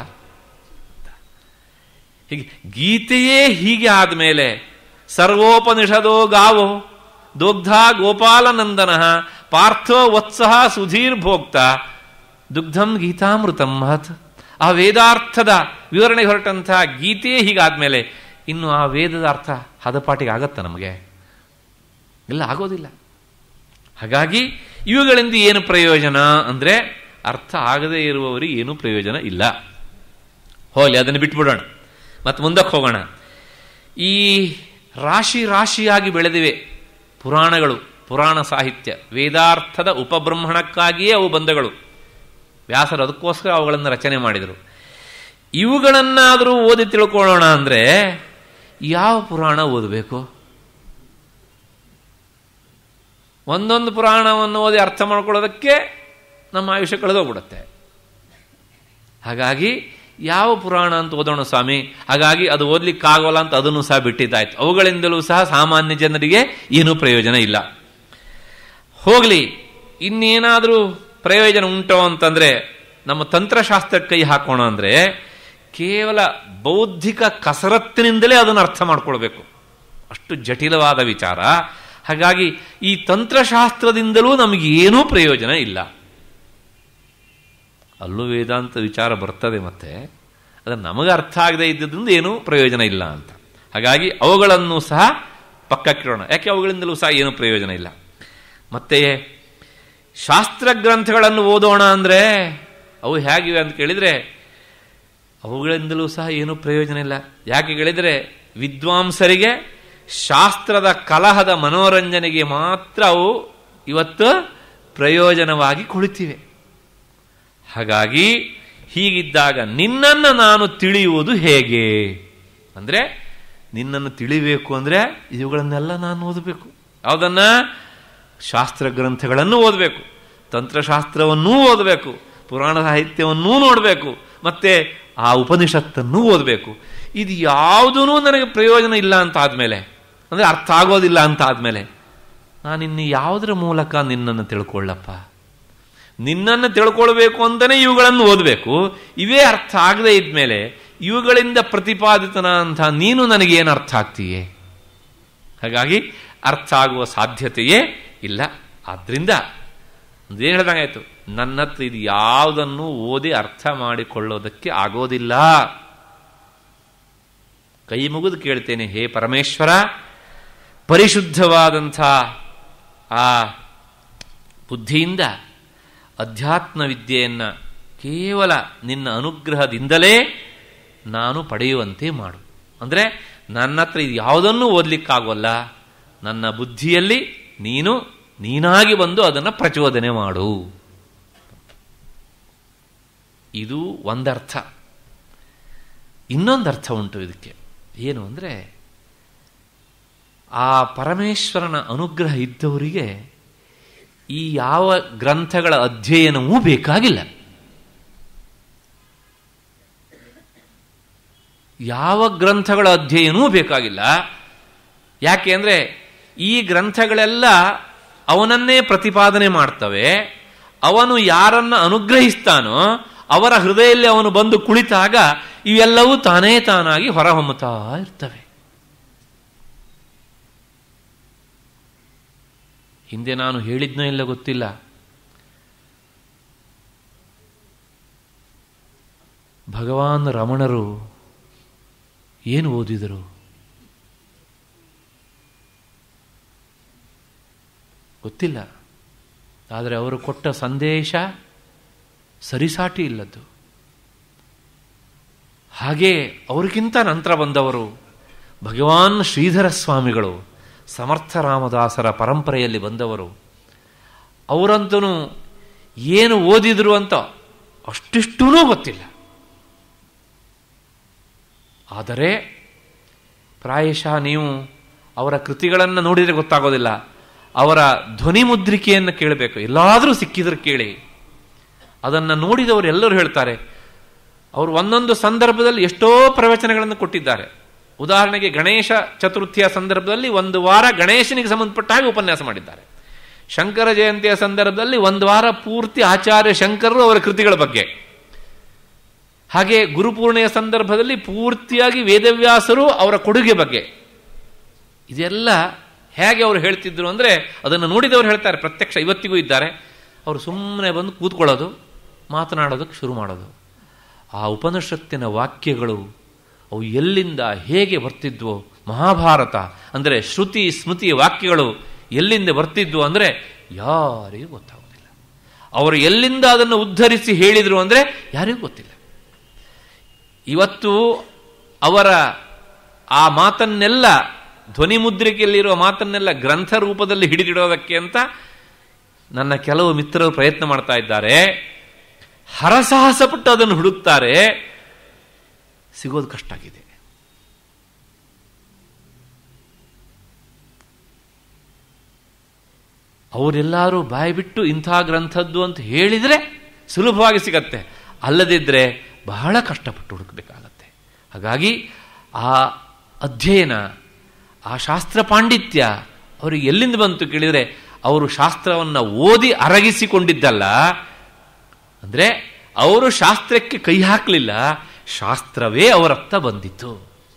ಹೀಗೆ ಗೀತೆಯೇ ಹೀಗೆ ಆದಮೇಲೆ ಸರ್ವೋಪನಿಷದೋ ಗಾವೋ ದೋಗ್ಧ ಗೋಪಾಲನಂದನ ಪಾರ್ಥೋ ವತ್ಸಹ ಸುಧೀರ್ ಭೋಕ್ತ ದುಗ್ಧಂ ಗೀತಾಮೃತಂ ಮಹತ್ ಆ ವೇದಾರ್ಥದ ವಿವರಣೆ ಹೊರಟಂತಹ ಗೀತೆಯೇ ಹೀಗಾದ್ಮೇಲೆ ಇನ್ನು ಆ ವೇದದ ಅರ್ಥ ಹದಪಾಟಿಗೆ ಆಗತ್ತ ನಮಗೆ ಇಲ್ಲ ಆಗೋದಿಲ್ಲ ಹಾಗಾಗಿ ಇವುಗಳಿಂದ ಏನು ಪ್ರಯೋಜನ ಅಂದರೆ ಅರ್ಥ ಆಗದೇ ಇರುವವರಿಗೆ ಏನೂ ಪ್ರಯೋಜನ ಇಲ್ಲ ಹೋಲಿ ಅದನ್ನು ಬಿಟ್ಬಿಡೋಣ ಮತ್ತು ಮುಂದಕ್ಕೆ ಹೋಗೋಣ ಈ ರಾಶಿ ರಾಶಿಯಾಗಿ ಬೆಳೆದಿವೆ ಪುರಾಣಗಳು ಪುರಾಣ ಸಾಹಿತ್ಯ ವೇದಾರ್ಥದ ಉಪಬ್ರಹ್ಮಣಕ್ಕಾಗಿಯೇ ಅವು ಬಂದಗಳು ವ್ಯಾಸರು ಅದಕ್ಕೋಸ್ಕರ ಅವುಗಳನ್ನು ರಚನೆ ಮಾಡಿದರು ಇವುಗಳನ್ನಾದರೂ ಓದಿ ತಿಳ್ಕೊಳ್ಳೋಣ ಅಂದರೆ ಯಾವ ಪುರಾಣ ಓದಬೇಕು ಒಂದೊಂದು ಪುರಾಣವನ್ನು ಓದಿ ಅರ್ಥ ಮಾಡ್ಕೊಳ್ಳೋದಕ್ಕೆ ನಮ್ಮ ಆಯುಷ್ಯ ಕಳೆದೋಗ್ಬಿಡುತ್ತೆ ಹಾಗಾಗಿ ಯಾವ ಪುರಾಣ ಅಂತ ಓದೋಣ ಸ್ವಾಮಿ ಹಾಗಾಗಿ ಅದು ಓದ್ಲಿಕ್ಕಾಗೋಲ್ಲ ಅಂತ ಅದನ್ನು ಸಹ ಬಿಟ್ಟಿದ್ದಾಯ್ತು ಅವುಗಳಿಂದಲೂ ಸಹ ಸಾಮಾನ್ಯ ಜನರಿಗೆ ಏನೂ ಪ್ರಯೋಜನ ಇಲ್ಲ ಹೋಗಲಿ ಇನ್ನೇನಾದರೂ ಪ್ರಯೋಜನ ಉಂಟೋ ಅಂತಂದ್ರೆ ನಮ್ಮ ತಂತ್ರಶಾಸ್ತ್ರಕ್ಕೆ ಕೈ ಹಾಕೋಣ ಅಂದ್ರೆ ಕೇವಲ ಬೌದ್ಧಿಕ ಕಸರತ್ತಿನಿಂದಲೇ ಅದನ್ನು ಅರ್ಥ ಮಾಡ್ಕೊಳ್ಬೇಕು ಅಷ್ಟು ಜಟಿಲವಾದ ವಿಚಾರ ಹಾಗಾಗಿ ಈ ತಂತ್ರಶಾಸ್ತ್ರದಿಂದಲೂ ನಮಗೆ ಏನೂ ಪ್ರಯೋಜನ ಇಲ್ಲ ಅಲ್ಲೂ ವೇದಾಂತ ವಿಚಾರ ಬರ್ತದೆ ಮತ್ತೆ ಅದು ನಮಗೆ ಅರ್ಥ ಆಗದೆ ಇದ್ದದ್ರಿಂದ ಏನೂ ಪ್ರಯೋಜನ ಇಲ್ಲ ಅಂತ ಹಾಗಾಗಿ ಅವುಗಳನ್ನು ಸಹ ಪಕ್ಕಕ್ಕಿಡೋಣ ಯಾಕೆ ಅವುಗಳಿಂದಲೂ ಸಹ ಏನೂ ಪ್ರಯೋಜನ ಇಲ್ಲ ಮತ್ತೆ ಶಾಸ್ತ್ರ ಗ್ರಂಥಗಳನ್ನು ಓದೋಣ ಅಂದರೆ ಅವು ಹೇಗಿವೆ ಅಂತ ಕೇಳಿದರೆ ಅವುಗಳಿಂದಲೂ ಸಹ ಏನೂ ಪ್ರಯೋಜನ ಇಲ್ಲ ಯಾಕೆ ಕೇಳಿದರೆ ವಿದ್ವಾಂಸರಿಗೆ ಶಾಸ್ತ್ರದ ಕಲಹದ ಮನೋರಂಜನೆಗೆ ಮಾತ್ರ ಅವು ಇವತ್ತು ಪ್ರಯೋಜನವಾಗಿ ಕುಳಿತಿವೆ ಹಾಗಾಗಿ ಹೀಗಿದ್ದಾಗ ನಿನ್ನನ್ನು ನಾನು ತಿಳಿಯುವುದು ಹೇಗೆ ಅಂದರೆ ನಿನ್ನನ್ನು ತಿಳಿಬೇಕು ಅಂದರೆ ಇವುಗಳನ್ನೆಲ್ಲ ನಾನು ಓದಬೇಕು ಯಾವುದನ್ನ ಶಾಸ್ತ್ರ ಗ್ರಂಥಗಳನ್ನು ಓದಬೇಕು ತಂತ್ರಶಾಸ್ತ್ರವನ್ನೂ ಓದಬೇಕು ಪುರಾಣ ಸಾಹಿತ್ಯವನ್ನೂ ನೋಡಬೇಕು ಮತ್ತೆ ಆ ಉಪನಿಷತ್ತನ್ನೂ ಓದಬೇಕು ಇದು ಯಾವುದೂ ನನಗೆ ಪ್ರಯೋಜನ ಇಲ್ಲ ಅಂತ ಆದಮೇಲೆ ಅಂದರೆ ಅರ್ಥ ಆಗೋದಿಲ್ಲ ಅಂತ ಆದಮೇಲೆ ನಾನಿನ್ನು ಯಾವುದರ ಮೂಲಕ ನಿನ್ನನ್ನು ತಿಳ್ಕೊಳ್ಳಪ್ಪ ನಿನ್ನನ್ನು ತಿಳ್ಕೊಳ್ಬೇಕು ಅಂತಲೇ ಇವುಗಳನ್ನು ಓದಬೇಕು ಇವೇ ಅರ್ಥ ಆಗದೆ ಇದ್ಮೇಲೆ ಇವುಗಳಿಂದ ಪ್ರತಿಪಾದಿತನ ಅಂತ ನೀನು ನನಗೇನು ಅರ್ಥ ಆಗ್ತೀಯೇ ಹಾಗಾಗಿ ಅರ್ಥ ಆಗುವ ಸಾಧ್ಯತೆಯೇ ಇಲ್ಲ ಆದ್ರಿಂದ ಏನು ಹೇಳ್ದಂಗಾಯ್ತು ನನ್ನ ಹತ್ರ ಇದು ಯಾವುದನ್ನು ಓದಿ ಅರ್ಥ ಮಾಡಿಕೊಳ್ಳೋದಕ್ಕೆ ಆಗೋದಿಲ್ಲ ಕೈ ಮುಗಿದು ಕೇಳ್ತೇನೆ ಹೇ ಪರಮೇಶ್ವರ ಪರಿಶುದ್ಧವಾದಂಥ ಆ ಬುದ್ಧಿಯಿಂದ ಅಧ್ಯಾತ್ಮ ವಿದ್ಯೆಯನ್ನು ಕೇವಲ ನಿನ್ನ ಅನುಗ್ರಹದಿಂದಲೇ ನಾನು ಪಡೆಯುವಂತೆ ಮಾಡು ಅಂದರೆ ನನ್ನ ಹತ್ರ ಇದು ಯಾವುದನ್ನು ಓದಲಿಕ್ಕಾಗೋಲ್ಲ ನನ್ನ ಬುದ್ಧಿಯಲ್ಲಿ ನೀನು ನೀನಾಗಿ ಬಂದು ಅದನ್ನು ಪ್ರಚೋದನೆ ಮಾಡು ಇದು ಒಂದರ್ಥ ಇನ್ನೊಂದು ಅರ್ಥ ಉಂಟು ಇದಕ್ಕೆ ಏನು ಅಂದರೆ ಆ ಪರಮೇಶ್ವರನ ಅನುಗ್ರಹ ಇದ್ದವರಿಗೆ ಈ ಯಾವ ಗ್ರಂಥಗಳ ಅಧ್ಯಯನವೂ ಬೇಕಾಗಿಲ್ಲ ಯಾವ ಗ್ರಂಥಗಳ ಅಧ್ಯಯನವೂ ಬೇಕಾಗಿಲ್ಲ ಯಾಕೆ ಅಂದರೆ ಈ ಗ್ರಂಥಗಳೆಲ್ಲ ಅವನನ್ನೇ ಪ್ರತಿಪಾದನೆ ಮಾಡ್ತವೆ ಅವನು ಯಾರನ್ನ ಅನುಗ್ರಹಿಸ್ತಾನೋ ಅವರ ಹೃದಯದಲ್ಲಿ ಅವನು ಬಂದು ಕುಳಿತಾಗ ಇವೆಲ್ಲವೂ ತಾನೇ ತಾನಾಗಿ ಹೊರಹೊಮ್ಮುತ್ತಾ ಇರ್ತವೆ ಹಿಂದೆ ನಾನು ಹೇಳಿದ್ನೋ ಇಲ್ಲ ಗೊತ್ತಿಲ್ಲ ಭಗವಾನ್ ರಮಣರು ಏನು ಓದಿದರು ಗೊತ್ತಿಲ್ಲ ಆದರೆ ಅವರು ಕೊಟ್ಟ ಸಂದೇಶ ಸರಿಸಾಟಿ ಇಲ್ಲದ್ದು ಹಾಗೆ ಅವ್ರಿಗಿಂತ ನಂತರ ಬಂದವರು ಭಗವಾನ್ ಶ್ರೀಧರ ಸ್ವಾಮಿಗಳು ಸಮರ್ಥ ರಾಮದಾಸರ ಪರಂಪರೆಯಲ್ಲಿ ಬಂದವರು ಅವರಂತೂ ಏನು ಓದಿದ್ರು ಅಂತ ಅಷ್ಟಿಷ್ಟೂ ಗೊತ್ತಿಲ್ಲ ಆದರೆ ಪ್ರಾಯಶಃ ನೀವು ಅವರ ಕೃತಿಗಳನ್ನು ನೋಡಿದರೆ ಗೊತ್ತಾಗೋದಿಲ್ಲ ಅವರ ಧ್ವನಿ ಮುದ್ರಿಕೆಯನ್ನು ಕೇಳಬೇಕು ಎಲ್ಲಾದರೂ ಸಿಕ್ಕಿದ್ರೆ ಕೇಳಿ ಅದನ್ನು ನೋಡಿದವರು ಎಲ್ಲರೂ ಹೇಳ್ತಾರೆ ಅವರು ಒಂದೊಂದು ಸಂದರ್ಭದಲ್ಲಿ ಎಷ್ಟೋ ಪ್ರವಚನಗಳನ್ನು ಕೊಟ್ಟಿದ್ದಾರೆ ಉದಾಹರಣೆಗೆ ಗಣೇಶ ಚತುರ್ಥಿಯ ಸಂದರ್ಭದಲ್ಲಿ ಒಂದು ವಾರ ಗಣೇಶನಿಗೆ ಸಂಬಂಧಪಟ್ಟ ಹಾಗೆ ಉಪನ್ಯಾಸ ಮಾಡಿದ್ದಾರೆ ಶಂಕರ ಜಯಂತಿಯ ಸಂದರ್ಭದಲ್ಲಿ ಒಂದು ವಾರ ಪೂರ್ತಿ ಆಚಾರ್ಯ ಶಂಕರರು ಅವರ ಕೃತಿಗಳ ಬಗ್ಗೆ ಹಾಗೆ ಗುರುಪೂರ್ಣೆಯ ಸಂದರ್ಭದಲ್ಲಿ ಪೂರ್ತಿಯಾಗಿ ವೇದವ್ಯಾಸರು ಅವರ ಕೊಡುಗೆ ಬಗ್ಗೆ ಇದೆಲ್ಲ ಹೇಗೆ ಅವರು ಹೇಳ್ತಿದ್ರು ಅಂದರೆ ಅದನ್ನು ನೋಡಿದವರು ಹೇಳ್ತಾರೆ ಪ್ರತ್ಯಕ್ಷ ಇವತ್ತಿಗೂ ಇದ್ದಾರೆ ಅವರು ಸುಮ್ಮನೆ ಬಂದು ಕೂತ್ಕೊಳ್ಳೋದು ಮಾತನಾಡೋದಕ್ಕೆ ಶುರು ಮಾಡೋದು ಆ ಉಪನಿಷತ್ತಿನ ವಾಕ್ಯಗಳು ಅವು ಎಲ್ಲಿಂದ ಹೇಗೆ ಬರ್ತಿದ್ವೋ ಮಹಾಭಾರತ ಅಂದರೆ ಶ್ರುತಿ ಸ್ಮೃತಿ ವಾಕ್ಯಗಳು ಎಲ್ಲಿಂದ ಬರ್ತಿದ್ವು ಅಂದರೆ ಯಾರಿಗೂ ಗೊತ್ತಾಗೋದಿಲ್ಲ ಅವರು ಎಲ್ಲಿಂದ ಅದನ್ನು ಉದ್ಧರಿಸಿ ಹೇಳಿದರು ಅಂದರೆ ಯಾರಿಗೂ ಗೊತ್ತಿಲ್ಲ ಇವತ್ತು ಅವರ ಆ ಮಾತನ್ನೆಲ್ಲ ಧ್ವನಿ ಮುದ್ರಿಕೆಯಲ್ಲಿರುವ ಮಾತನ್ನೆಲ್ಲ ಗ್ರಂಥ ರೂಪದಲ್ಲಿ ಹಿಡಿದಿಡೋದಕ್ಕೆ ಅಂತ ನನ್ನ ಕೆಲವು ಮಿತ್ರರು ಪ್ರಯತ್ನ ಮಾಡ್ತಾ ಇದ್ದಾರೆ ಹರಸಾಹಸಪಟ್ಟು ಅದನ್ನು ಹುಡುಕ್ತಾರೆ ಸಿಗೋದು ಕಷ್ಟ ಆಗಿದೆ ಅವರೆಲ್ಲರೂ ಬಾಯಿ ಬಿಟ್ಟು ಇಂಥ ಗ್ರಂಥದ್ದು ಅಂತ ಹೇಳಿದರೆ ಸುಲಭವಾಗಿ ಸಿಗತ್ತೆ ಅಲ್ಲದಿದ್ದರೆ ಬಹಳ ಕಷ್ಟಪಟ್ಟು ಹುಡುಕಬೇಕಾಗತ್ತೆ ಹಾಗಾಗಿ ಆ ಅಧ್ಯಯನ ಆ ಶಾಸ್ತ್ರ ಪಾಂಡಿತ್ಯ ಅವರಿಗೆ ಎಲ್ಲಿಂದ ಬಂತು ಕೇಳಿದರೆ ಅವರು ಶಾಸ್ತ್ರವನ್ನು ಓದಿ ಅರಗಿಸಿಕೊಂಡಿದ್ದಲ್ಲ ಅಂದರೆ ಅವರು ಶಾಸ್ತ್ರಕ್ಕೆ ಕೈ ಹಾಕಲಿಲ್ಲ ಶಾಸ್ತ್ರವೇ ಅವರತ್ತ ಬಂದಿತ್ತು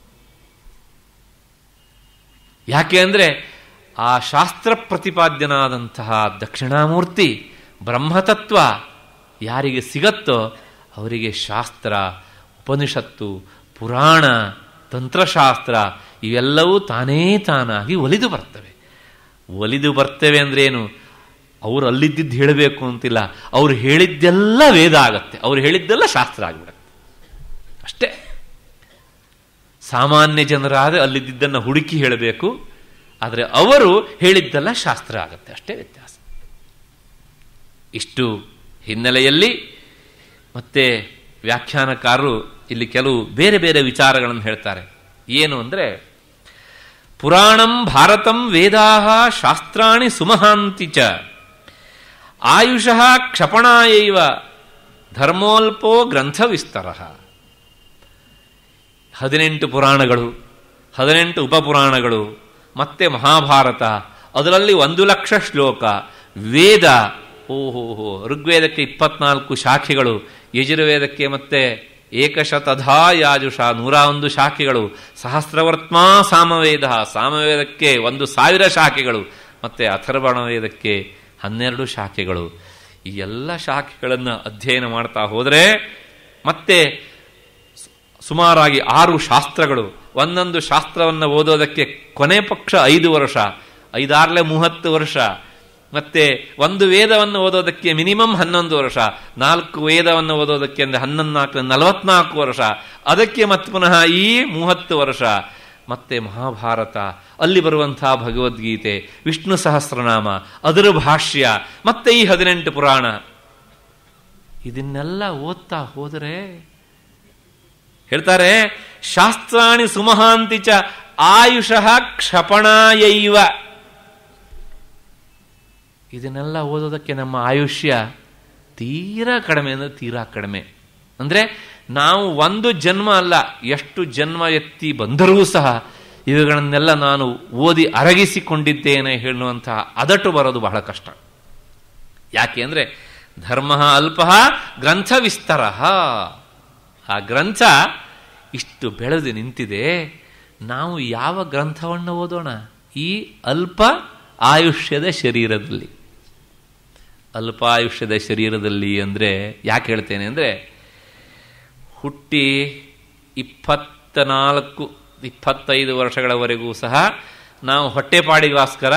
ಯಾಕೆ ಅಂದರೆ ಆ ಶಾಸ್ತ್ರ ಪ್ರತಿಪಾದ್ಯನಾದಂತಹ ದಕ್ಷಿಣಾಮೂರ್ತಿ ಬ್ರಹ್ಮತತ್ವ ಯಾರಿಗೆ ಸಿಗತ್ತೋ ಅವರಿಗೆ ಶಾಸ್ತ್ರ ಉಪನಿಷತ್ತು ಪುರಾಣ ತಂತ್ರಶಾಸ್ತ್ರ ಇವೆಲ್ಲವೂ ತಾನೇ ತಾನಾಗಿ ಒಲಿದು ಬರ್ತವೆ ಒಲಿದು ಬರ್ತವೆ ಅಂದ್ರೇನು ಅವರು ಅಲ್ಲಿದ್ದಿದ್ದು ಹೇಳಬೇಕು ಅಂತಿಲ್ಲ ಅವ್ರು ಹೇಳಿದ್ದೆಲ್ಲ ವೇದ ಆಗತ್ತೆ ಅವ್ರು ಹೇಳಿದ್ದೆಲ್ಲ ಶಾಸ್ತ್ರ ಆಗಿಬಿಡತ್ತೆ ಅಷ್ಟೇ ಸಾಮಾನ್ಯ ಜನರಾದ ಅಲ್ಲಿದ್ದನ್ನು ಹುಡುಕಿ ಹೇಳಬೇಕು ಆದರೆ ಅವರು ಹೇಳಿದ್ದೆಲ್ಲ ಶಾಸ್ತ್ರ ಆಗತ್ತೆ ಅಷ್ಟೇ ವ್ಯತ್ಯಾಸ ಇಷ್ಟು ಹಿನ್ನೆಲೆಯಲ್ಲಿ ಮತ್ತೆ ವ್ಯಾಖ್ಯಾನಕಾರರು ಇಲ್ಲಿ ಕೆಲವು ಬೇರೆ ಬೇರೆ ವಿಚಾರಗಳನ್ನು ಹೇಳ್ತಾರೆ ಏನು ಅಂದರೆ ಪುರಾಣಂ ಭಾರತಂ ವೇದಾಹ ಶಾಸ್ತ್ರಾಣಿ ಸುಮಹಾಂತಿ ಚ ಆಯುಷಃ ಕ್ಷಪಣಾಯೈವ ಧರ್ಮೋಲ್ಪೋ ಗ್ರಂಥ ವಿಸ್ತರ ಹದಿನೆಂಟು ಪುರಾಣಗಳು ಹದಿನೆಂಟು ಉಪಪುರಾಣಗಳು ಮತ್ತೆ ಮಹಾಭಾರತ ಅದರಲ್ಲಿ ಒಂದು ಲಕ್ಷ ಶ್ಲೋಕ ವೇದ ಓಹೋ ಹೋ ಋಗ್ವೇದಕ್ಕೆ ಇಪ್ಪತ್ನಾಲ್ಕು ಶಾಖೆಗಳು ಯಜುರ್ವೇದಕ್ಕೆ ಮತ್ತೆ ಏಕಶತಧಾ ಯಾಜುಷ ನೂರ ಒಂದು ಶಾಖೆಗಳು ಸಹಸ್ರವರ್ತ್ಮಾ ಸಾಮವೇದ ಸಾಮವೇದಕ್ಕೆ ಒಂದು ಸಾವಿರ ಶಾಖೆಗಳು ಮತ್ತೆ ಅಥರ್ವಣ ವೇದಕ್ಕೆ ಹನ್ನೆರಡು ಶಾಖೆಗಳು ಈ ಎಲ್ಲ ಶಾಖೆಗಳನ್ನು ಅಧ್ಯಯನ ಮಾಡ್ತಾ ಹೋದರೆ ಮತ್ತೆ ಸುಮಾರಾಗಿ ಆರು ಶಾಸ್ತ್ರಗಳು ಒಂದೊಂದು ಶಾಸ್ತ್ರವನ್ನು ಓದೋದಕ್ಕೆ ಕೊನೆ ಪಕ್ಷ ಐದು ವರ್ಷ ಐದಾರಲೆ ಮೂವತ್ತು ವರ್ಷ ಮತ್ತೆ ಒಂದು ವೇದವನ್ನು ಓದೋದಕ್ಕೆ ಮಿನಿಮಮ್ ಹನ್ನೊಂದು ವರ್ಷ ನಾಲ್ಕು ವೇದವನ್ನು ಓದೋದಕ್ಕೆ ಅಂದರೆ ಹನ್ನೊಂದು ನಾಲ್ಕು ನಲವತ್ನಾಲ್ಕು ವರ್ಷ ಅದಕ್ಕೆ ಮತ್ತೆ ಪುನಃ ಈ ಮೂವತ್ತು ವರ್ಷ ಮತ್ತೆ ಮಹಾಭಾರತ ಅಲ್ಲಿ ಬರುವಂತಹ ಭಗವದ್ಗೀತೆ ವಿಷ್ಣು ಸಹಸ್ರನಾಮ ಅದರ ಭಾಷ್ಯ ಮತ್ತೆ ಈ ಹದಿನೆಂಟು ಪುರಾಣ ಇದನ್ನೆಲ್ಲ ಓದ್ತಾ ಹೋದರೆ ಹೇಳ್ತಾರೆ ಶಾಸ್ತ್ರಾಣಿ ಸುಮಹಾಂತಿ ಚ ಆಯುಷಃ ಕ್ಷಪಣಾಯೈವ ಇದನ್ನೆಲ್ಲ ಓದೋದಕ್ಕೆ ನಮ್ಮ ಆಯುಷ್ಯ ತೀರಾ ಕಡಿಮೆ ಅಂದರೆ ತೀರಾ ಕಡಿಮೆ ಅಂದರೆ ನಾವು ಒಂದು ಜನ್ಮ ಅಲ್ಲ ಎಷ್ಟು ಜನ್ಮ ಎತ್ತಿ ಬಂದರೂ ಸಹ ಇವುಗಳನ್ನೆಲ್ಲ ನಾನು ಓದಿ ಅರಗಿಸಿಕೊಂಡಿದ್ದೇನೆ ಹೇಳುವಂತಹ ಅದಟು ಬರೋದು ಬಹಳ ಕಷ್ಟ ಯಾಕೆ ಅಂದರೆ ಧರ್ಮ ಅಲ್ಪ ಗ್ರಂಥ ವಿಸ್ತರ ಆ ಗ್ರಂಥ ಇಷ್ಟು ಬೆಳೆದು ನಿಂತಿದೆ ನಾವು ಯಾವ ಗ್ರಂಥವನ್ನು ಓದೋಣ ಈ ಅಲ್ಪ ಆಯುಷ್ಯದ ಶರೀರದಲ್ಲಿ ಅಲ್ಪಾಯುಷ್ಯದ ಶರೀರದಲ್ಲಿ ಅಂದರೆ ಯಾಕೆ ಹೇಳ್ತೇನೆ ಅಂದರೆ ಹುಟ್ಟಿ ಇಪ್ಪತ್ತ ನಾಲ್ಕು ಇಪ್ಪತ್ತೈದು ವರ್ಷಗಳವರೆಗೂ ಸಹ ನಾವು ಹೊಟ್ಟೆಪಾಡಿಗೋಸ್ಕರ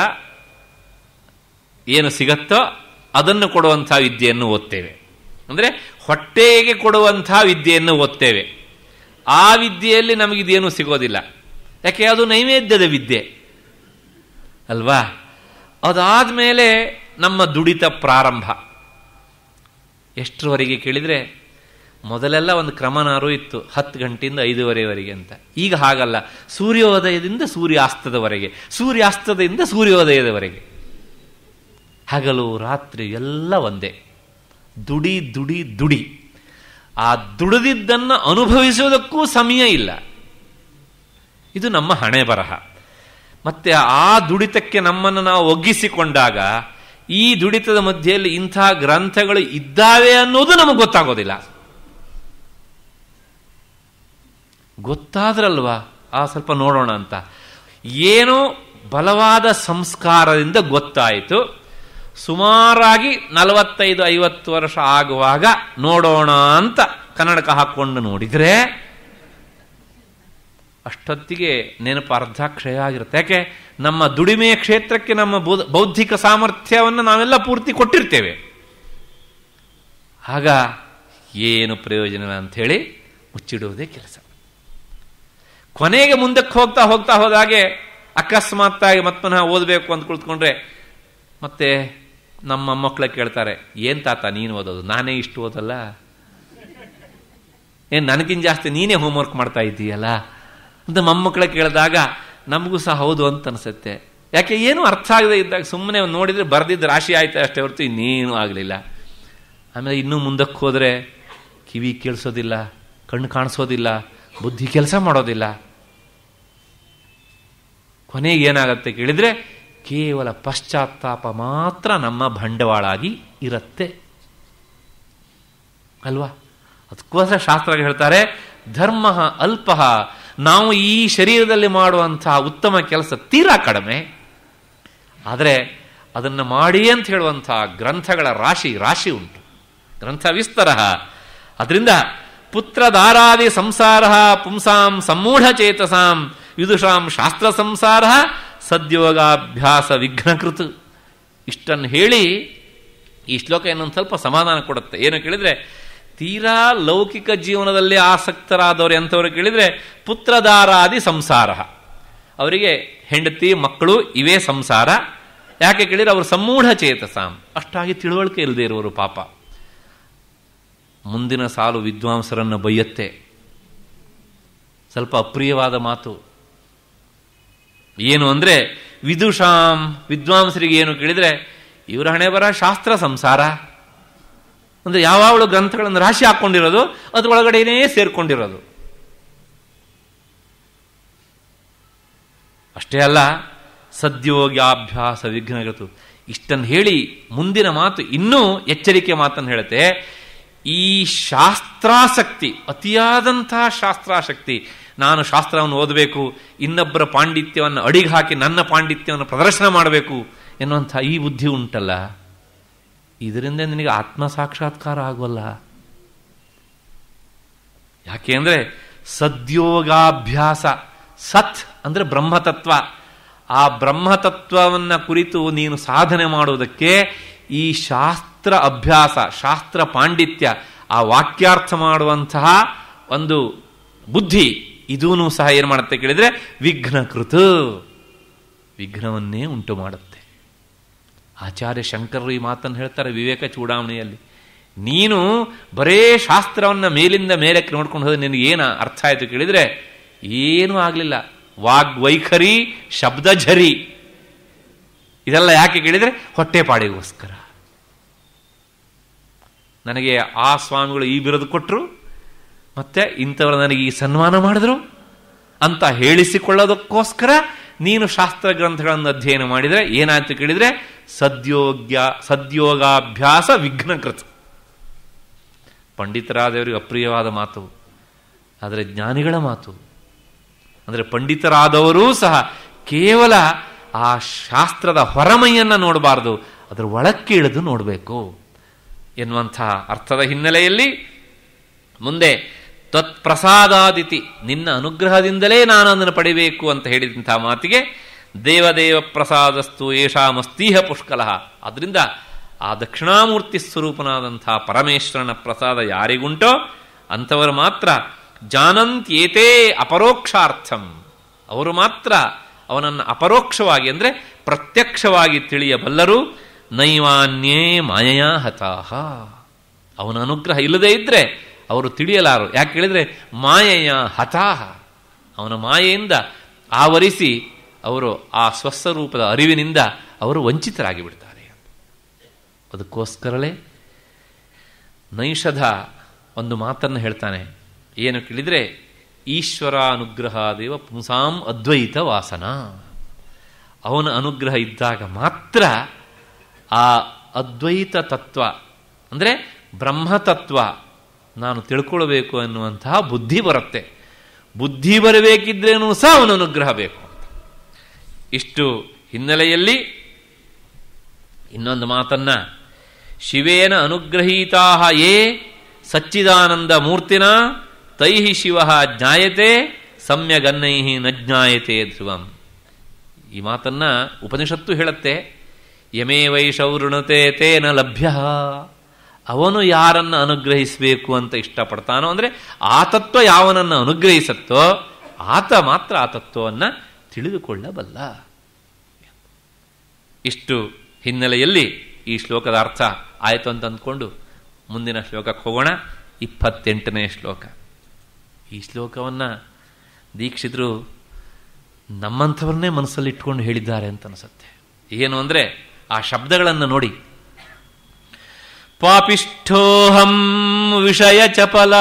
ಏನು ಸಿಗತ್ತೋ ಅದನ್ನು ಕೊಡುವಂಥ ವಿದ್ಯೆಯನ್ನು ಓದ್ತೇವೆ ಅಂದರೆ ಹೊಟ್ಟೆಗೆ ಕೊಡುವಂಥ ವಿದ್ಯೆಯನ್ನು ಓದ್ತೇವೆ ಆ ವಿದ್ಯೆಯಲ್ಲಿ ನಮಗಿದೇನು ಸಿಗೋದಿಲ್ಲ ಯಾಕೆ ಅದು ನೈವೇದ್ಯದ ವಿದ್ಯೆ ಅಲ್ವಾ ಅದಾದಮೇಲೆ ನಮ್ಮ ದುಡಿತ ಪ್ರಾರಂಭ ಎಷ್ಟರವರೆಗೆ ಕೇಳಿದರೆ ಮೊದಲೆಲ್ಲ ಒಂದು ಕ್ರಮನಾರು ಇತ್ತು ಹತ್ತು ಗಂಟೆಯಿಂದ ಐದೂವರೆವರೆಗೆ ಅಂತ ಈಗ ಹಾಗಲ್ಲ ಸೂರ್ಯೋದಯದಿಂದ ಸೂರ್ಯಾಸ್ತದವರೆಗೆ ಸೂರ್ಯಾಸ್ತದಿಂದ ಸೂರ್ಯೋದಯದವರೆಗೆ ಹಗಲು ರಾತ್ರಿ ಎಲ್ಲ ಒಂದೇ ದುಡಿ ದುಡಿ ದುಡಿ ಆ ದುಡಿದಿದ್ದನ್ನು ಅನುಭವಿಸೋದಕ್ಕೂ ಸಮಯ ಇಲ್ಲ ಇದು ನಮ್ಮ ಹಣೆ ಬರಹ ಮತ್ತೆ ಆ ದುಡಿತಕ್ಕೆ ನಮ್ಮನ್ನು ನಾವು ಒಗ್ಗಿಸಿಕೊಂಡಾಗ ಈ ದುಡಿತದ ಮಧ್ಯೆಯಲ್ಲಿ ಇಂಥ ಗ್ರಂಥಗಳು ಇದ್ದಾವೆ ಅನ್ನೋದು ನಮಗೆ ಗೊತ್ತಾಗೋದಿಲ್ಲ ಗೊತ್ತಾದ್ರಲ್ವಾ ಆ ಸ್ವಲ್ಪ ನೋಡೋಣ ಅಂತ ಏನೋ ಬಲವಾದ ಸಂಸ್ಕಾರದಿಂದ ಗೊತ್ತಾಯಿತು ಸುಮಾರಾಗಿ ನಲವತ್ತೈದು ಐವತ್ತು ವರ್ಷ ಆಗುವಾಗ ನೋಡೋಣ ಅಂತ ಕನ್ನಡಕ ಹಾಕೊಂಡು ನೋಡಿದ್ರೆ ಅಷ್ಟೊತ್ತಿಗೆ ನೆನಪು ಅರ್ಧ ಕ್ಷಯ ಆಗಿರುತ್ತೆ ಯಾಕೆ ನಮ್ಮ ದುಡಿಮೆಯ ಕ್ಷೇತ್ರಕ್ಕೆ ನಮ್ಮ ಬೌದ್ಧಿಕ ಸಾಮರ್ಥ್ಯವನ್ನು ನಾವೆಲ್ಲ ಪೂರ್ತಿ ಕೊಟ್ಟಿರ್ತೇವೆ ಆಗ ಏನು ಪ್ರಯೋಜನ ಅಂತ ಹೇಳಿ ಮುಚ್ಚಿಡುವುದೇ ಕೆಲಸ ಕೊನೆಗೆ ಮುಂದಕ್ಕೆ ಹೋಗ್ತಾ ಹೋಗ್ತಾ ಹೋದಾಗೆ ಅಕಸ್ಮಾತ್ತಾಗಿ ಮತ್ತೆ ಪುನಃ ಓದಬೇಕು ಅಂತ ಕುಳಿತುಕೊಂಡ್ರೆ ಮತ್ತೆ ನಮ್ಮ ಮಕ್ಕಳ ಕೇಳ್ತಾರೆ ಏನ್ ತಾತ ನೀನು ಓದೋದು ನಾನೇ ಇಷ್ಟು ಓದಲ್ಲ ಏನ್ ನನಗಿನ್ ಜಾಸ್ತಿ ನೀನೇ ಹೋಮ್ವರ್ಕ್ ಮಾಡ್ತಾ ಇದ್ದೀಯಲ್ಲ ಅಂತ ಮೊಮ್ಮಕ್ಕಳ ಕೇಳಿದಾಗ ನಮಗೂ ಸಹ ಹೌದು ಅಂತ ಅನಿಸುತ್ತೆ ಯಾಕೆ ಏನು ಅರ್ಥ ಆಗದೆ ಇದ್ದಾಗ ಸುಮ್ಮನೆ ನೋಡಿದ್ರೆ ಬರ್ದಿದ್ದು ರಾಶಿ ಆಯ್ತು ಅಷ್ಟೇ ಹೊರತು ಇನ್ನೇನು ಆಗಲಿಲ್ಲ ಆಮೇಲೆ ಇನ್ನೂ ಮುಂದಕ್ಕೆ ಹೋದರೆ ಕಿವಿ ಕೇಳಿಸೋದಿಲ್ಲ ಕಣ್ಣು ಕಾಣಿಸೋದಿಲ್ಲ ಬುದ್ಧಿ ಕೆಲಸ ಮಾಡೋದಿಲ್ಲ ಕೊನೆಗೆ ಏನಾಗತ್ತೆ ಕೇಳಿದ್ರೆ ಕೇವಲ ಪಶ್ಚಾತ್ತಾಪ ಮಾತ್ರ ನಮ್ಮ ಬಂಡವಾಳ ಆಗಿ ಇರುತ್ತೆ ಅಲ್ವಾ ಅದಕ್ಕೋಸ್ಕರ ಶಾಸ್ತ್ರ ಹೇಳ್ತಾರೆ ಧರ್ಮ ಅಲ್ಪ ನಾವು ಈ ಶರೀರದಲ್ಲಿ ಮಾಡುವಂತಹ ಉತ್ತಮ ಕೆಲಸ ತೀರಾ ಕಡಿಮೆ ಆದರೆ ಅದನ್ನು ಮಾಡಿ ಅಂತ ಹೇಳುವಂತಹ ಗ್ರಂಥಗಳ ರಾಶಿ ರಾಶಿ ಉಂಟು ಗ್ರಂಥ ವಿಸ್ತರ ಅದರಿಂದ ಪುತ್ರದಾರಾದಿ ಸಂಸಾರ ಪುಂಸಾಂ ಸಮ್ಮೂಢಚೇತಸಾಂ ವಿದುಷಾಂ ಶಾಸ್ತ್ರ ಸಂಸಾರ ಸದ್ಯೋಗಾಭ್ಯಾಸ ವಿಘ್ನಕೃತ್ ಇಷ್ಟನ್ನು ಹೇಳಿ ಈ ಶ್ಲೋಕ ಇನ್ನೊಂದು ಸ್ವಲ್ಪ ಸಮಾಧಾನ ಕೊಡುತ್ತೆ ಏನು ಕೇಳಿದ್ರೆ ತೀರಾ ಲೌಕಿಕ ಜೀವನದಲ್ಲಿ ಆಸಕ್ತರಾದವರು ಎಂಥವ್ರು ಕೇಳಿದ್ರೆ ಪುತ್ರದಾರಾದಿ ಸಂಸಾರ ಅವರಿಗೆ ಹೆಂಡತಿ ಮಕ್ಕಳು ಇವೇ ಸಂಸಾರ ಯಾಕೆ ಕೇಳಿದ್ರೆ ಅವರು ಸಮ್ಮೂಢ ಚೇತಸಾಂ ಅಷ್ಟಾಗಿ ತಿಳುವಳಿಕೆ ಇಲ್ಲದೆ ಇರುವರು ಪಾಪ ಮುಂದಿನ ಸಾಲು ವಿದ್ವಾಂಸರನ್ನು ಬೈಯತ್ತೆ ಸ್ವಲ್ಪ ಅಪ್ರಿಯವಾದ ಮಾತು ಏನು ಅಂದ್ರೆ ವಿದುಷಾಂ ವಿದ್ವಾಂಸರಿಗೆ ಏನು ಕೇಳಿದ್ರೆ ಇವರ ಹಣೆ ಬರ ಶಾಸ್ತ್ರ ಸಂಸಾರ ಅಂದ್ರೆ ಯಾವಾಗಲೂ ಗ್ರಂಥಗಳನ್ನು ರಾಶಿ ಹಾಕೊಂಡಿರೋದು ಅದ್ರೊಳಗಡೆನೇ ಸೇರ್ಕೊಂಡಿರೋದು ಅಷ್ಟೇ ಅಲ್ಲ ಸದ್ಯೋಗ್ಯಾಭ್ಯಾಸ ವಿಘ್ನಗತು ಇಷ್ಟನ್ನು ಹೇಳಿ ಮುಂದಿನ ಮಾತು ಇನ್ನೂ ಎಚ್ಚರಿಕೆ ಮಾತನ್ನು ಹೇಳುತ್ತೆ ಈ ಶಾಸ್ತ್ರಾಸಕ್ತಿ ಅತಿಯಾದಂತಹ ಶಾಸ್ತ್ರಾಸಕ್ತಿ ನಾನು ಶಾಸ್ತ್ರವನ್ನು ಓದಬೇಕು ಇನ್ನೊಬ್ಬರ ಪಾಂಡಿತ್ಯವನ್ನು ಅಡಿಗೆ ಹಾಕಿ ನನ್ನ ಪಾಂಡಿತ್ಯವನ್ನು ಪ್ರದರ್ಶನ ಮಾಡಬೇಕು ಎನ್ನುವಂಥ ಈ ಬುದ್ಧಿ ಉಂಟಲ್ಲ ಇದರಿಂದ ನಿನಗೆ ಆತ್ಮ ಸಾಕ್ಷಾತ್ಕಾರ ಆಗುವಲ್ಲ ಯಾಕೆ ಅಂದರೆ ಸದ್ಯೋಗಾಭ್ಯಾಸ ಸತ್ ಅಂದರೆ ಬ್ರಹ್ಮತತ್ವ ಆ ಬ್ರಹ್ಮತತ್ವವನ್ನು ಕುರಿತು ನೀನು ಸಾಧನೆ ಮಾಡುವುದಕ್ಕೆ ಈ ಶಾಸ್ತ್ರ ಅಭ್ಯಾಸ ಶಾಸ್ತ್ರ ಪಾಂಡಿತ್ಯ ಆ ವಾಕ್ಯಾರ್ಥ ಮಾಡುವಂತಹ ಒಂದು ಬುದ್ಧಿ ಇದೂ ಸಹ ಏನು ಮಾಡುತ್ತೆ ಕೇಳಿದ್ರೆ ವಿಘ್ನಕೃತ ವಿಘ್ನವನ್ನೇ ಉಂಟು ಮಾಡುತ್ತೆ ಆಚಾರ್ಯ ಶಂಕರರು ಈ ಮಾತನ್ನು ಹೇಳ್ತಾರೆ ವಿವೇಕ ಚೂಡಾವಣೆಯಲ್ಲಿ ನೀನು ಬರೇ ಶಾಸ್ತ್ರವನ್ನ ಮೇಲಿಂದ ಮೇಲಕ್ಕೆ ನೋಡ್ಕೊಂಡು ಹೋದ್ರೆ ನಿನಗೆ ಏನು ಅರ್ಥ ಆಯಿತು ಕೇಳಿದ್ರೆ ಏನೂ ಆಗಲಿಲ್ಲ ವಾಗ್ವೈಖರಿ ಶಬ್ದಝರಿ ಇದೆಲ್ಲ ಯಾಕೆ ಕೇಳಿದ್ರೆ ಹೊಟ್ಟೆಪಾಡಿಗೋಸ್ಕರ ನನಗೆ ಆ ಸ್ವಾಮಿಗಳು ಈ ಬಿರುದು ಕೊಟ್ಟರು ಮತ್ತೆ ಇಂಥವರು ನನಗೆ ಈ ಸನ್ಮಾನ ಮಾಡಿದ್ರು ಅಂತ ಹೇಳಿಸಿಕೊಳ್ಳೋದಕ್ಕೋಸ್ಕರ ನೀನು ಶಾಸ್ತ್ರ ಗ್ರಂಥಗಳನ್ನು ಅಧ್ಯಯನ ಮಾಡಿದರೆ ಏನಾಯ್ತು ಕೇಳಿದ್ರೆ ಸದ್ಯೋಗ್ಯ ಸದ್ಯೋಗಾಭ್ಯಾಸ ವಿಘ್ನಕೃತ ಪಂಡಿತರಾದವರಿಗೆ ಅಪ್ರಿಯವಾದ ಮಾತು ಆದರೆ ಜ್ಞಾನಿಗಳ ಮಾತು ಅಂದರೆ ಪಂಡಿತರಾದವರೂ ಸಹ ಕೇವಲ ಆ ಶಾಸ್ತ್ರದ ಹೊರಮೈಯನ್ನು ನೋಡಬಾರದು ಅದರ ಒಳಕ್ಕೆ ಇಳಿದು ನೋಡಬೇಕು ಎನ್ನುವಂತಹ ಅರ್ಥದ ಹಿನ್ನೆಲೆಯಲ್ಲಿ ಮುಂದೆ ತತ್ಪ್ರಸಾದಾದಿತಿ ನಿನ್ನ ಅನುಗ್ರಹದಿಂದಲೇ ನಾನು ಅದನ್ನು ಪಡಿಬೇಕು ಅಂತ ಹೇಳಿದಂತಹ ಮಾತಿಗೆ ದೇವದೇವ ಪ್ರಸಾದಸ್ತು ಏಷಾಮಸ್ತೀಹ ಪುಷ್ಕಲ ಅದರಿಂದ ಆ ದಕ್ಷಿಣಾಮೂರ್ತಿ ಸ್ವರೂಪನಾದಂತಹ ಪರಮೇಶ್ವರನ ಪ್ರಸಾದ ಯಾರಿಗುಂಟೋ ಅಂಥವರು ಮಾತ್ರ ಜಾನಂತ್ಯೇತೇ ಅಪರೋಕ್ಷಾರ್ಥಂ ಅವರು ಮಾತ್ರ ಅವನನ್ನು ಅಪರೋಕ್ಷವಾಗಿ ಅಂದರೆ ಪ್ರತ್ಯಕ್ಷವಾಗಿ ತಿಳಿಯಬಲ್ಲರು ನೈವಾನ್ಯೇ ಮಾಯಾ ಹತಾಹ ಅವನ ಅನುಗ್ರಹ ಇಲ್ಲದೇ ಇದ್ರೆ ಅವರು ತಿಳಿಯಲಾರು ಯಾಕೆ ಹೇಳಿದ್ರೆ ಮಾಯೆಯ ಹತಾಹ ಅವನ ಮಾಯೆಯಿಂದ ಆವರಿಸಿ ಅವರು ಆ ಸ್ವಸ್ವರೂಪದ ಅರಿವಿನಿಂದ ಅವರು ವಂಚಿತರಾಗಿ ಬಿಡ್ತಾರೆ ಅದಕ್ಕೋಸ್ಕರಲೇ ನೈಷಧ ಒಂದು ಮಾತನ್ನು ಹೇಳ್ತಾನೆ ಏನು ಕೇಳಿದ್ರೆ ಈಶ್ವರ ಅನುಗ್ರಹ ದೇವ ಪುಂಸಾಂ ಅದ್ವೈತ ವಾಸನ ಅವನ ಅನುಗ್ರಹ ಇದ್ದಾಗ ಮಾತ್ರ ಆ ಅದ್ವೈತ ತತ್ವ ಅಂದರೆ ಬ್ರಹ್ಮತತ್ವ ನಾನು ತಿಳ್ಕೊಳ್ಬೇಕು ಅನ್ನುವಂತಹ ಬುದ್ಧಿ ಬರುತ್ತೆ ಬುದ್ಧಿ ಬರಬೇಕಿದ್ರೇನೂ ಸಹ ಅವನ ಅನುಗ್ರಹ ಬೇಕು ಅಂತ ಇಷ್ಟು ಹಿನ್ನೆಲೆಯಲ್ಲಿ ಇನ್ನೊಂದು ಮಾತನ್ನ ಶಿವೇನ ಅನುಗ್ರಹೀತಾ ಯೇ ಸಚ್ಚಿದಾನಂದ ಮೂರ್ತಿನ ತೈ ಶಿವ ಜ್ಞಾಯತೆ ಸಮ್ಯಗನ್ನೈ ನ ಜ್ಞಾಯತೆ ಧ್ರುವಂ ಈ ಮಾತನ್ನ ಉಪನಿಷತ್ತು ಹೇಳುತ್ತೆ ಯಮೇ ವೈಷೌಋಣತೆ ತೇನ ಲಭ್ಯ ಅವನು ಯಾರನ್ನು ಅನುಗ್ರಹಿಸಬೇಕು ಅಂತ ಇಷ್ಟಪಡ್ತಾನೋ ಅಂದರೆ ಆ ತತ್ವ ಯಾವನನ್ನು ಅನುಗ್ರಹಿಸುತ್ತೋ ಆತ ಮಾತ್ರ ಆ ತತ್ವವನ್ನು ತಿಳಿದುಕೊಳ್ಳಬಲ್ಲ ಇಷ್ಟು ಹಿನ್ನೆಲೆಯಲ್ಲಿ ಈ ಶ್ಲೋಕದ ಅರ್ಥ ಆಯಿತು ಅಂತ ಅಂದ್ಕೊಂಡು ಮುಂದಿನ ಶ್ಲೋಕಕ್ಕೆ ಹೋಗೋಣ ಇಪ್ಪತ್ತೆಂಟನೇ ಶ್ಲೋಕ ಈ ಶ್ಲೋಕವನ್ನು ದೀಕ್ಷಿತರು ನಮ್ಮಂಥವ್ರನ್ನೇ ಮನಸ್ಸಲ್ಲಿ ಇಟ್ಕೊಂಡು ಹೇಳಿದ್ದಾರೆ ಅಂತ ಅನಿಸುತ್ತೆ ಏನು ಅಂದರೆ ಆ ಶಬ್ದಗಳನ್ನು ನೋಡಿ ಪಾಪಿಷ್ಠೋಹಂ ವಿಷಯ ಚಪಲ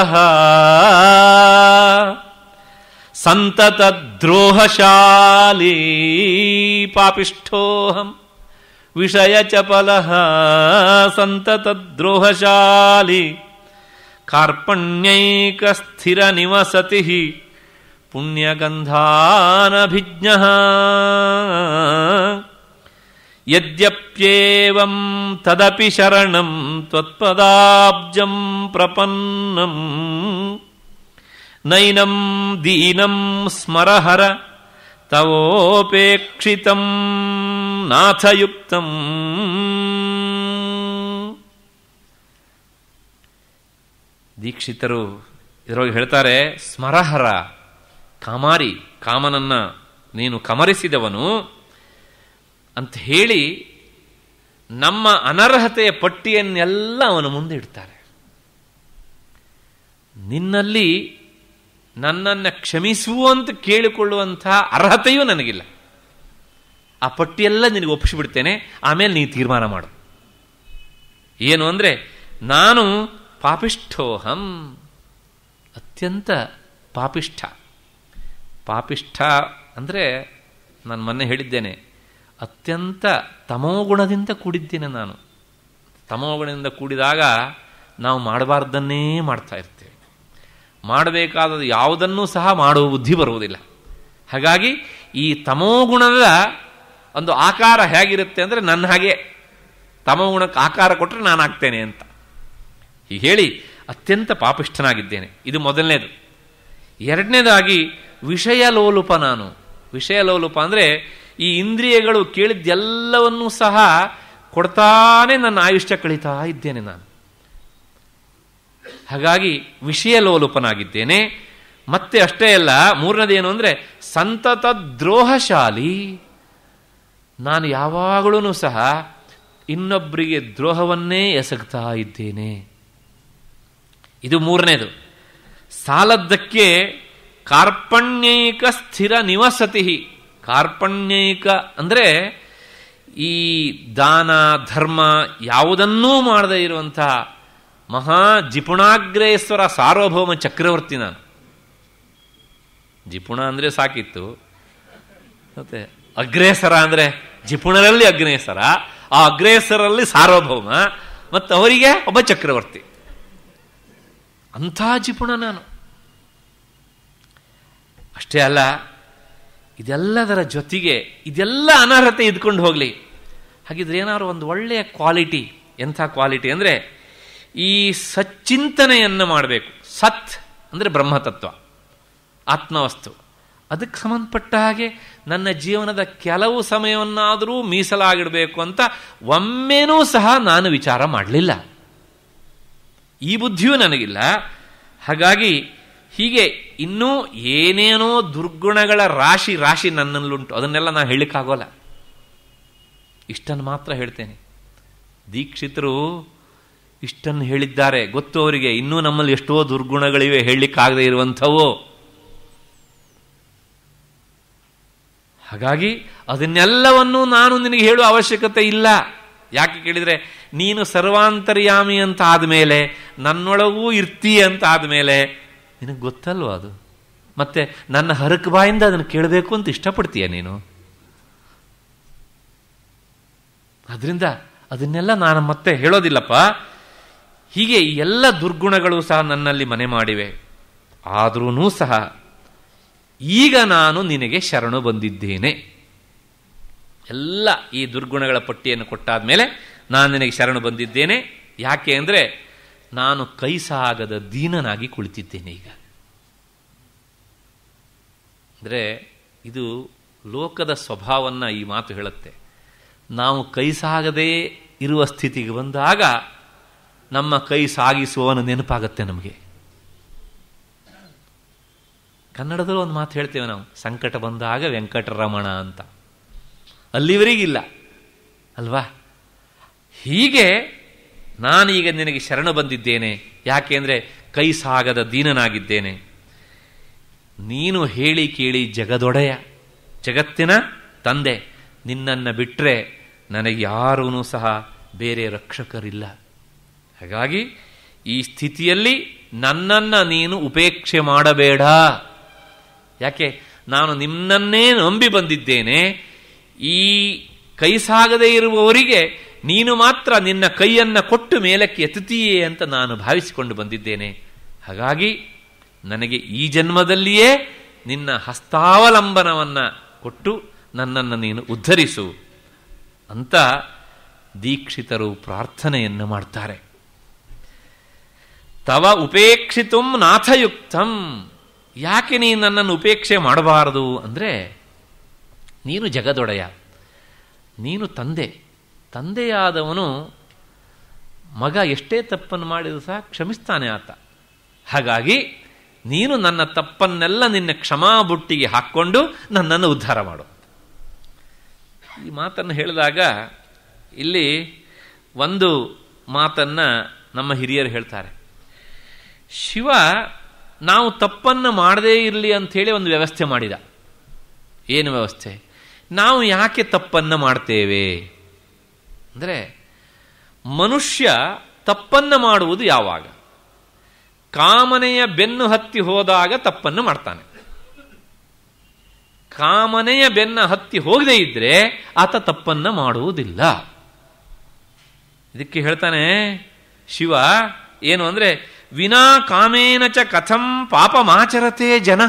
ಸಂತತ ದ್ರೋಹಶಾಲಿ ಪಾಪಿಷ್ಠೋಹಂ ವಿಷಯ ಚಪಲ ಸಂತತ ದ್ರೋಹಶಾಲಿ ಕಾರ್ಪಣ್ಯೈಕ ಸ್ಥಿರ ನಿವಸತಿ ಪುಣ್ಯಗಂಧಾನಭಿಜ್ಞ ಯದ್ಯಪ್ಯೇವಂ ತದಪಿ ಶರಣಂ ತ್ವತ್ಪದಾಬ್ಜಂ ಪ್ರಪನ್ನಂ ನೈನಂ ದೀನಂ ಸ್ಮರಹರ ತವೋಪೇಕ್ಷಿತಂ ನಾಥಯುಕ್ತಂ ದೀಕ್ಷಿತರು ಇದರೊಳಗೆ ಹೇಳ್ತಾರೆ ಸ್ಮರಹರ ಕಾಮಾರಿ ಕಾಮನನ್ನ ನೀನು ಕಮರಿಸಿದವನು ಅಂತ ಹೇಳಿ ನಮ್ಮ ಅನರ್ಹತೆಯ ಪಟ್ಟಿಯನ್ನೆಲ್ಲ ಅವನ ಮುಂದೆ ಇಡ್ತಾರೆ ನಿನ್ನಲ್ಲಿ ನನ್ನನ್ನು ಕ್ಷಮಿಸುವಂತ ಕೇಳಿಕೊಳ್ಳುವಂತಹ ಅರ್ಹತೆಯೂ ನನಗಿಲ್ಲ ಆ ಪಟ್ಟಿಯೆಲ್ಲ ನಿನಗೆ ಒಪ್ಪಿಸಿಬಿಡ್ತೇನೆ ಆಮೇಲೆ ನೀನು ತೀರ್ಮಾನ ಮಾಡು ಏನು ಅಂದರೆ ನಾನು ಪಾಪಿಷ್ಠೋಹಂ ಅತ್ಯಂತ ಪಾಪಿಷ್ಠ ಪಾಪಿಷ್ಠ ಅಂದರೆ ನಾನು ಮೊನ್ನೆ ಹೇಳಿದ್ದೇನೆ ಅತ್ಯಂತ ತಮೋಗುಣದಿಂದ ಕೂಡಿದ್ದೇನೆ ನಾನು ತಮೋಗುಣದಿಂದ ಕೂಡಿದಾಗ ನಾವು ಮಾಡಬಾರ್ದನ್ನೇ ಮಾಡ್ತಾ ಇರ್ತೇವೆ ಮಾಡಬೇಕಾದದ್ದು ಯಾವುದನ್ನೂ ಸಹ ಮಾಡುವ ಬುದ್ಧಿ ಬರುವುದಿಲ್ಲ ಹಾಗಾಗಿ ಈ ತಮೋಗುಣದ ಒಂದು ಆಕಾರ ಹೇಗಿರುತ್ತೆ ಅಂದರೆ ನನ್ನ ಹಾಗೆ ತಮೋಗುಣಕ್ಕೆ ಆಕಾರ ಕೊಟ್ಟರೆ ನಾನು ಆಗ್ತೇನೆ ಅಂತ ಹೀಗೆ ಹೇಳಿ ಅತ್ಯಂತ ಪಾಪಿಷ್ಠನಾಗಿದ್ದೇನೆ ಇದು ಮೊದಲನೇದು ಎರಡನೇದಾಗಿ ವಿಷಯ ಲೋಲುಪ ನಾನು ವಿಷಯ ಲೋಲುಪ ಅಂದರೆ ಈ ಇಂದ್ರಿಯಗಳು ಕೇಳಿದ್ದೆಲ್ಲವನ್ನೂ ಸಹ ಕೊಡ್ತಾನೆ ನನ್ನ ಆಯುಷ್ಯ ಕಳೀತಾ ಇದ್ದೇನೆ ನಾನು ಹಾಗಾಗಿ ವಿಷಯ ಲೋಲುಪನಾಗಿದ್ದೇನೆ ಮತ್ತೆ ಅಷ್ಟೇ ಅಲ್ಲ ಮೂರನೇದೇನು ಅಂದರೆ ಸಂತತ ದ್ರೋಹಶಾಲಿ ನಾನು ಯಾವಾಗಲೂ ಸಹ ಇನ್ನೊಬ್ಬರಿಗೆ ದ್ರೋಹವನ್ನೇ ಎಸಗ್ತಾ ಇದ್ದೇನೆ ಇದು ಮೂರನೇದು ಸಾಲದ್ದಕ್ಕೆ ಕಾರ್ಪಣ್ಯೈಕ ಸ್ಥಿರ ನಿವಸತಿ ಕಾರ್ಪಣ್ಯೈಕ ಅಂದರೆ ಈ ದಾನ ಧರ್ಮ ಯಾವುದನ್ನೂ ಮಾಡದೇ ಇರುವಂತಹ ಮಹಾ ಜಿಪುಣಾಗ್ರೇಶ್ವರ ಸಾರ್ವಭೌಮ ಚಕ್ರವರ್ತಿ ನಾನು ಜಿಪುಣ ಅಂದರೆ ಸಾಕಿತ್ತು ಮತ್ತೆ ಅಗ್ರೇಸರ ಅಂದರೆ ಜಿಪುಣರಲ್ಲಿ ಅಗ್ನೇಸರ ಆ ಅಗ್ರೇಸರಲ್ಲಿ ಸಾರ್ವಭೌಮ ಮತ್ತು ಅವರಿಗೆ ಒಬ್ಬ ಚಕ್ರವರ್ತಿ ಅಂಥ ಜಿಪುಣ ನಾನು ಅಷ್ಟೇ ಅಲ್ಲ ಇದೆಲ್ಲದರ ಜೊತೆಗೆ ಇದೆಲ್ಲ ಅನರ್ಹತೆ ಇದ್ಕೊಂಡು ಹೋಗಲಿ ಹಾಗಿದ್ರೆ ಏನಾದ್ರು ಒಂದು ಒಳ್ಳೆಯ ಕ್ವಾಲಿಟಿ ಎಂಥ ಕ್ವಾಲಿಟಿ ಅಂದರೆ ಈ ಸಚ್ಚಿಂತನೆಯನ್ನು ಮಾಡಬೇಕು ಸತ್ ಅಂದರೆ ಬ್ರಹ್ಮತತ್ವ ಆತ್ಮವಸ್ತು ಅದಕ್ಕೆ ಸಂಬಂಧಪಟ್ಟ ಹಾಗೆ ನನ್ನ ಜೀವನದ ಕೆಲವು ಸಮಯವನ್ನಾದರೂ ಮೀಸಲಾಗಿಡಬೇಕು ಅಂತ ಒಮ್ಮೆನೂ ಸಹ ನಾನು ವಿಚಾರ ಮಾಡಲಿಲ್ಲ ಈ ಬುದ್ಧಿಯೂ ನನಗಿಲ್ಲ ಹಾಗಾಗಿ ಹೀಗೆ ಇನ್ನೂ ಏನೇನೋ ದುರ್ಗುಣಗಳ ರಾಶಿ ರಾಶಿ ನನ್ನಲ್ಲುಂಟು ಅದನ್ನೆಲ್ಲ ನಾನು ಹೇಳಲಿಕ್ಕಾಗೋಲ್ಲ ಇಷ್ಟನ್ನು ಮಾತ್ರ ಹೇಳ್ತೇನೆ ದೀಕ್ಷಿತರು ಇಷ್ಟನ್ನು ಹೇಳಿದ್ದಾರೆ ಗೊತ್ತು ಅವರಿಗೆ ಇನ್ನೂ ನಮ್ಮಲ್ಲಿ ಎಷ್ಟೋ ದುರ್ಗುಣಗಳಿವೆ ಹೇಳಲಿಕ್ಕಾಗದೇ ಇರುವಂಥವು ಹಾಗಾಗಿ ಅದನ್ನೆಲ್ಲವನ್ನೂ ನಾನು ನಿನಗೆ ಹೇಳುವ ಅವಶ್ಯಕತೆ ಇಲ್ಲ ಯಾಕೆ ಕೇಳಿದರೆ ನೀನು ಸರ್ವಾಂತರ್ಯಾಮಿ ಅಂತ ಆದಮೇಲೆ ನನ್ನೊಳಗೂ ಇರ್ತೀ ಅಂತ ಆದಮೇಲೆ ನಿನಗೆ ಗೊತ್ತಲ್ವ ಅದು ಮತ್ತೆ ನನ್ನ ಹರಕ್ ಬಾಯಿಂದ ಅದನ್ನು ಕೇಳಬೇಕು ಅಂತ ಇಷ್ಟಪಡ್ತೀಯ ನೀನು ಅದರಿಂದ ಅದನ್ನೆಲ್ಲ ನಾನು ಮತ್ತೆ ಹೇಳೋದಿಲ್ಲಪ್ಪ ಹೀಗೆ ಈ ಎಲ್ಲ ದುರ್ಗುಣಗಳು ಸಹ ನನ್ನಲ್ಲಿ ಮನೆ ಮಾಡಿವೆ ಆದ್ರೂ ಸಹ ಈಗ ನಾನು ನಿನಗೆ ಶರಣು ಬಂದಿದ್ದೇನೆ ಎಲ್ಲ ಈ ದುರ್ಗುಣಗಳ ಪಟ್ಟಿಯನ್ನು ಕೊಟ್ಟಾದ ಮೇಲೆ ನಾನು ನಿನಗೆ ಶರಣು ಬಂದಿದ್ದೇನೆ ಯಾಕೆ ಅಂದರೆ ನಾನು ಕೈ ಸಾಗದ ದೀನನಾಗಿ ಕುಳಿತಿದ್ದೇನೆ ಈಗ ಅಂದರೆ ಇದು ಲೋಕದ ಸ್ವಭಾವವನ್ನು ಈ ಮಾತು ಹೇಳುತ್ತೆ ನಾವು ಕೈ ಸಾಗದೇ ಇರುವ ಸ್ಥಿತಿಗೆ ಬಂದಾಗ ನಮ್ಮ ಕೈ ಸಾಗಿಸುವವನ ನೆನಪಾಗತ್ತೆ ನಮಗೆ ಕನ್ನಡದಲ್ಲೂ ಒಂದು ಮಾತು ಹೇಳ್ತೇವೆ ನಾವು ಸಂಕಟ ಬಂದಾಗ ವೆಂಕಟರಮಣ ಅಂತ ಅಲ್ಲಿವರೆಗಿಲ್ಲ ಅಲ್ವಾ ಹೀಗೆ ನಾನೀಗ ನಿನಗೆ ಶರಣ ಬಂದಿದ್ದೇನೆ ಯಾಕೆಂದರೆ ಕೈ ಸಾಗದ ದೀನನಾಗಿದ್ದೇನೆ ನೀನು ಹೇಳಿ ಕೇಳಿ ಜಗದೊಡೆಯ ಜಗತ್ತಿನ ತಂದೆ ನಿನ್ನನ್ನು ಬಿಟ್ಟರೆ ನನಗೆ ಯಾರೂ ಸಹ ಬೇರೆ ರಕ್ಷಕರಿಲ್ಲ ಹಾಗಾಗಿ ಈ ಸ್ಥಿತಿಯಲ್ಲಿ ನನ್ನನ್ನು ನೀನು ಉಪೇಕ್ಷೆ ಮಾಡಬೇಡ ಯಾಕೆ ನಾನು ನಿನ್ನನ್ನೇ ನಂಬಿ ಬಂದಿದ್ದೇನೆ ಈ ಕೈ ಸಾಗದೇ ಇರುವವರಿಗೆ ನೀನು ಮಾತ್ರ ನಿನ್ನ ಕೈಯನ್ನು ಕೊಟ್ಟು ಮೇಲಕ್ಕೆ ಎತ್ತುತ್ತೀಯೇ ಅಂತ ನಾನು ಭಾವಿಸಿಕೊಂಡು ಬಂದಿದ್ದೇನೆ ಹಾಗಾಗಿ ನನಗೆ ಈ ಜನ್ಮದಲ್ಲಿಯೇ ನಿನ್ನ ಹಸ್ತಾವಲಂಬನವನ್ನು ಕೊಟ್ಟು ನನ್ನನ್ನು ನೀನು ಉದ್ಧರಿಸು ಅಂತ ದೀಕ್ಷಿತರು ಪ್ರಾರ್ಥನೆಯನ್ನು ಮಾಡ್ತಾರೆ ತವ ಉಪೇಕ್ಷಿತುಂ ನಾಥಯುಕ್ತಂ ಯಾಕೆ ನೀನು ನನ್ನನ್ನು ಉಪೇಕ್ಷೆ ಮಾಡಬಾರದು ಅಂದರೆ ನೀನು ಜಗದೊಡೆಯ ನೀನು ತಂದೆ ತಂದೆಯಾದವನು ಮಗ ಎಷ್ಟೇ ತಪ್ಪನ್ನು ಮಾಡಿದರೂ ಸಹ ಕ್ಷಮಿಸ್ತಾನೆ ಆತ ಹಾಗಾಗಿ ನೀನು ನನ್ನ ತಪ್ಪನ್ನೆಲ್ಲ ನಿನ್ನ ಕ್ಷಮಾ ಬುಟ್ಟಿಗೆ ಹಾಕ್ಕೊಂಡು ನನ್ನನ್ನು ಉದ್ಧಾರ ಮಾಡು ಈ ಮಾತನ್ನು ಹೇಳಿದಾಗ ಇಲ್ಲಿ ಒಂದು ಮಾತನ್ನು ನಮ್ಮ ಹಿರಿಯರು ಹೇಳ್ತಾರೆ ಶಿವ ನಾವು ತಪ್ಪನ್ನು ಮಾಡದೇ ಇರಲಿ ಅಂಥೇಳಿ ಒಂದು ವ್ಯವಸ್ಥೆ ಮಾಡಿದ ಏನು ವ್ಯವಸ್ಥೆ ನಾವು ಯಾಕೆ ತಪ್ಪನ್ನು ಮಾಡ್ತೇವೆ ಅಂದರೆ ಮನುಷ್ಯ ತಪ್ಪನ್ನು ಮಾಡುವುದು ಯಾವಾಗ ಕಾಮನೆಯ ಬೆನ್ನು ಹತ್ತಿ ಹೋದಾಗ ತಪ್ಪನ್ನು ಮಾಡ್ತಾನೆ ಕಾಮನೆಯ ಬೆನ್ನ ಹತ್ತಿ ಹೋಗದೇ ಇದ್ರೆ ಆತ ತಪ್ಪನ್ನು ಮಾಡುವುದಿಲ್ಲ ಇದಕ್ಕೆ ಹೇಳ್ತಾನೆ ಶಿವ ಏನು ಅಂದರೆ ವಿನಾ ಕಾಮೇನ ಚ ಕಥಂ ಪಾಪಮಾಚರತೆ ಜನ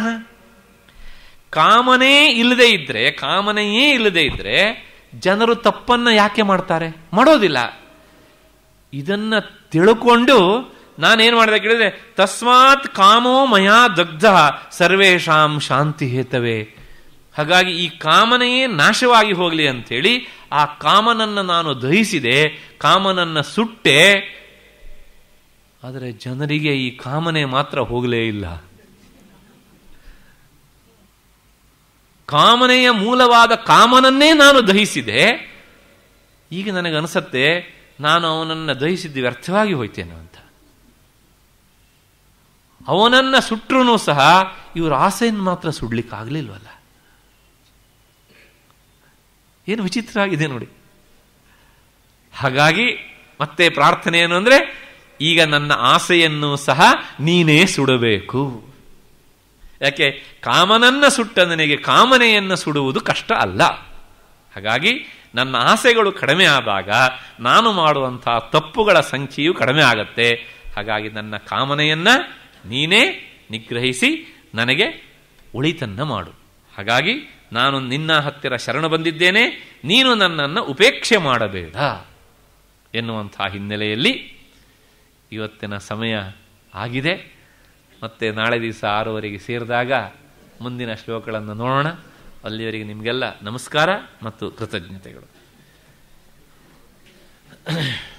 ಕಾಮನೇ ಇಲ್ಲದೆ ಇದ್ರೆ ಕಾಮನೆಯೇ ಇಲ್ಲದೆ ಇದ್ರೆ ಜನರು ತಪ್ಪನ್ನ ಯಾಕೆ ಮಾಡ್ತಾರೆ ಮಾಡೋದಿಲ್ಲ ಇದನ್ನ ತಿಳ್ಕೊಂಡು ನಾನೇನು ಮಾಡಿದೆ ಕೇಳಿದ್ರೆ ತಸ್ಮಾತ್ ಕಾಮೋ ಮಯಾ ದಗ್ಧ ಸರ್ವೇಶಾಂ ಶಾಂತಿ ಹೇತವೇ ಹಾಗಾಗಿ ಈ ಕಾಮನೆಯೇ ನಾಶವಾಗಿ ಹೋಗಲಿ ಅಂಥೇಳಿ ಆ ಕಾಮನನ್ನು ನಾನು ದಹಿಸಿದೆ ಕಾಮನನ್ನ ಸುಟ್ಟೆ ಆದರೆ ಜನರಿಗೆ ಈ ಕಾಮನೆ ಮಾತ್ರ ಹೋಗಲೇ ಇಲ್ಲ ಕಾಮನೆಯ ಮೂಲವಾದ ಕಾಮನನ್ನೇ ನಾನು ದಹಿಸಿದೆ ಈಗ ನನಗನ್ಸತ್ತೆ ನಾನು ಅವನನ್ನು ದಹಿಸಿದ್ದು ವ್ಯರ್ಥವಾಗಿ ಹೋಯ್ತೇನೆ ಅಂತ ಅವನನ್ನ ಸುಟ್ರೂ ಸಹ ಇವ್ರ ಆಸೆಯನ್ನು ಮಾತ್ರ ಸುಡ್ಲಿಕ್ಕಾಗಲಿಲ್ವಲ್ಲ ಏನು ವಿಚಿತ್ರ ಆಗಿದೆ ನೋಡಿ ಹಾಗಾಗಿ ಮತ್ತೆ ಪ್ರಾರ್ಥನೆ ಏನು ಅಂದ್ರೆ ಈಗ ನನ್ನ ಆಸೆಯನ್ನು ಸಹ ನೀನೇ ಸುಡಬೇಕು ಯಾಕೆ ಕಾಮನನ್ನ ಸುಟ್ಟ ನನಗೆ ಕಾಮನೆಯನ್ನು ಸುಡುವುದು ಕಷ್ಟ ಅಲ್ಲ ಹಾಗಾಗಿ ನನ್ನ ಆಸೆಗಳು ಕಡಿಮೆ ಆದಾಗ ನಾನು ಮಾಡುವಂತಹ ತಪ್ಪುಗಳ ಸಂಖ್ಯೆಯು ಕಡಿಮೆ ಆಗತ್ತೆ ಹಾಗಾಗಿ ನನ್ನ ಕಾಮನೆಯನ್ನ ನೀನೇ ನಿಗ್ರಹಿಸಿ ನನಗೆ ಉಳಿತನ್ನ ಮಾಡು ಹಾಗಾಗಿ ನಾನು ನಿನ್ನ ಹತ್ತಿರ ಶರಣ ಬಂದಿದ್ದೇನೆ ನೀನು ನನ್ನನ್ನು ಉಪೇಕ್ಷೆ ಮಾಡಬೇಡ ಎನ್ನುವಂತಹ ಹಿನ್ನೆಲೆಯಲ್ಲಿ ಇವತ್ತಿನ ಸಮಯ ಆಗಿದೆ ಮತ್ತೆ ನಾಳೆ ದಿವಸ ಆರೂವರೆಗೆ ಸೇರಿದಾಗ ಮುಂದಿನ ಶ್ಲೋಕಗಳನ್ನು ನೋಡೋಣ ಅಲ್ಲಿವರೆಗೆ ನಿಮಗೆಲ್ಲ ನಮಸ್ಕಾರ ಮತ್ತು ಕೃತಜ್ಞತೆಗಳು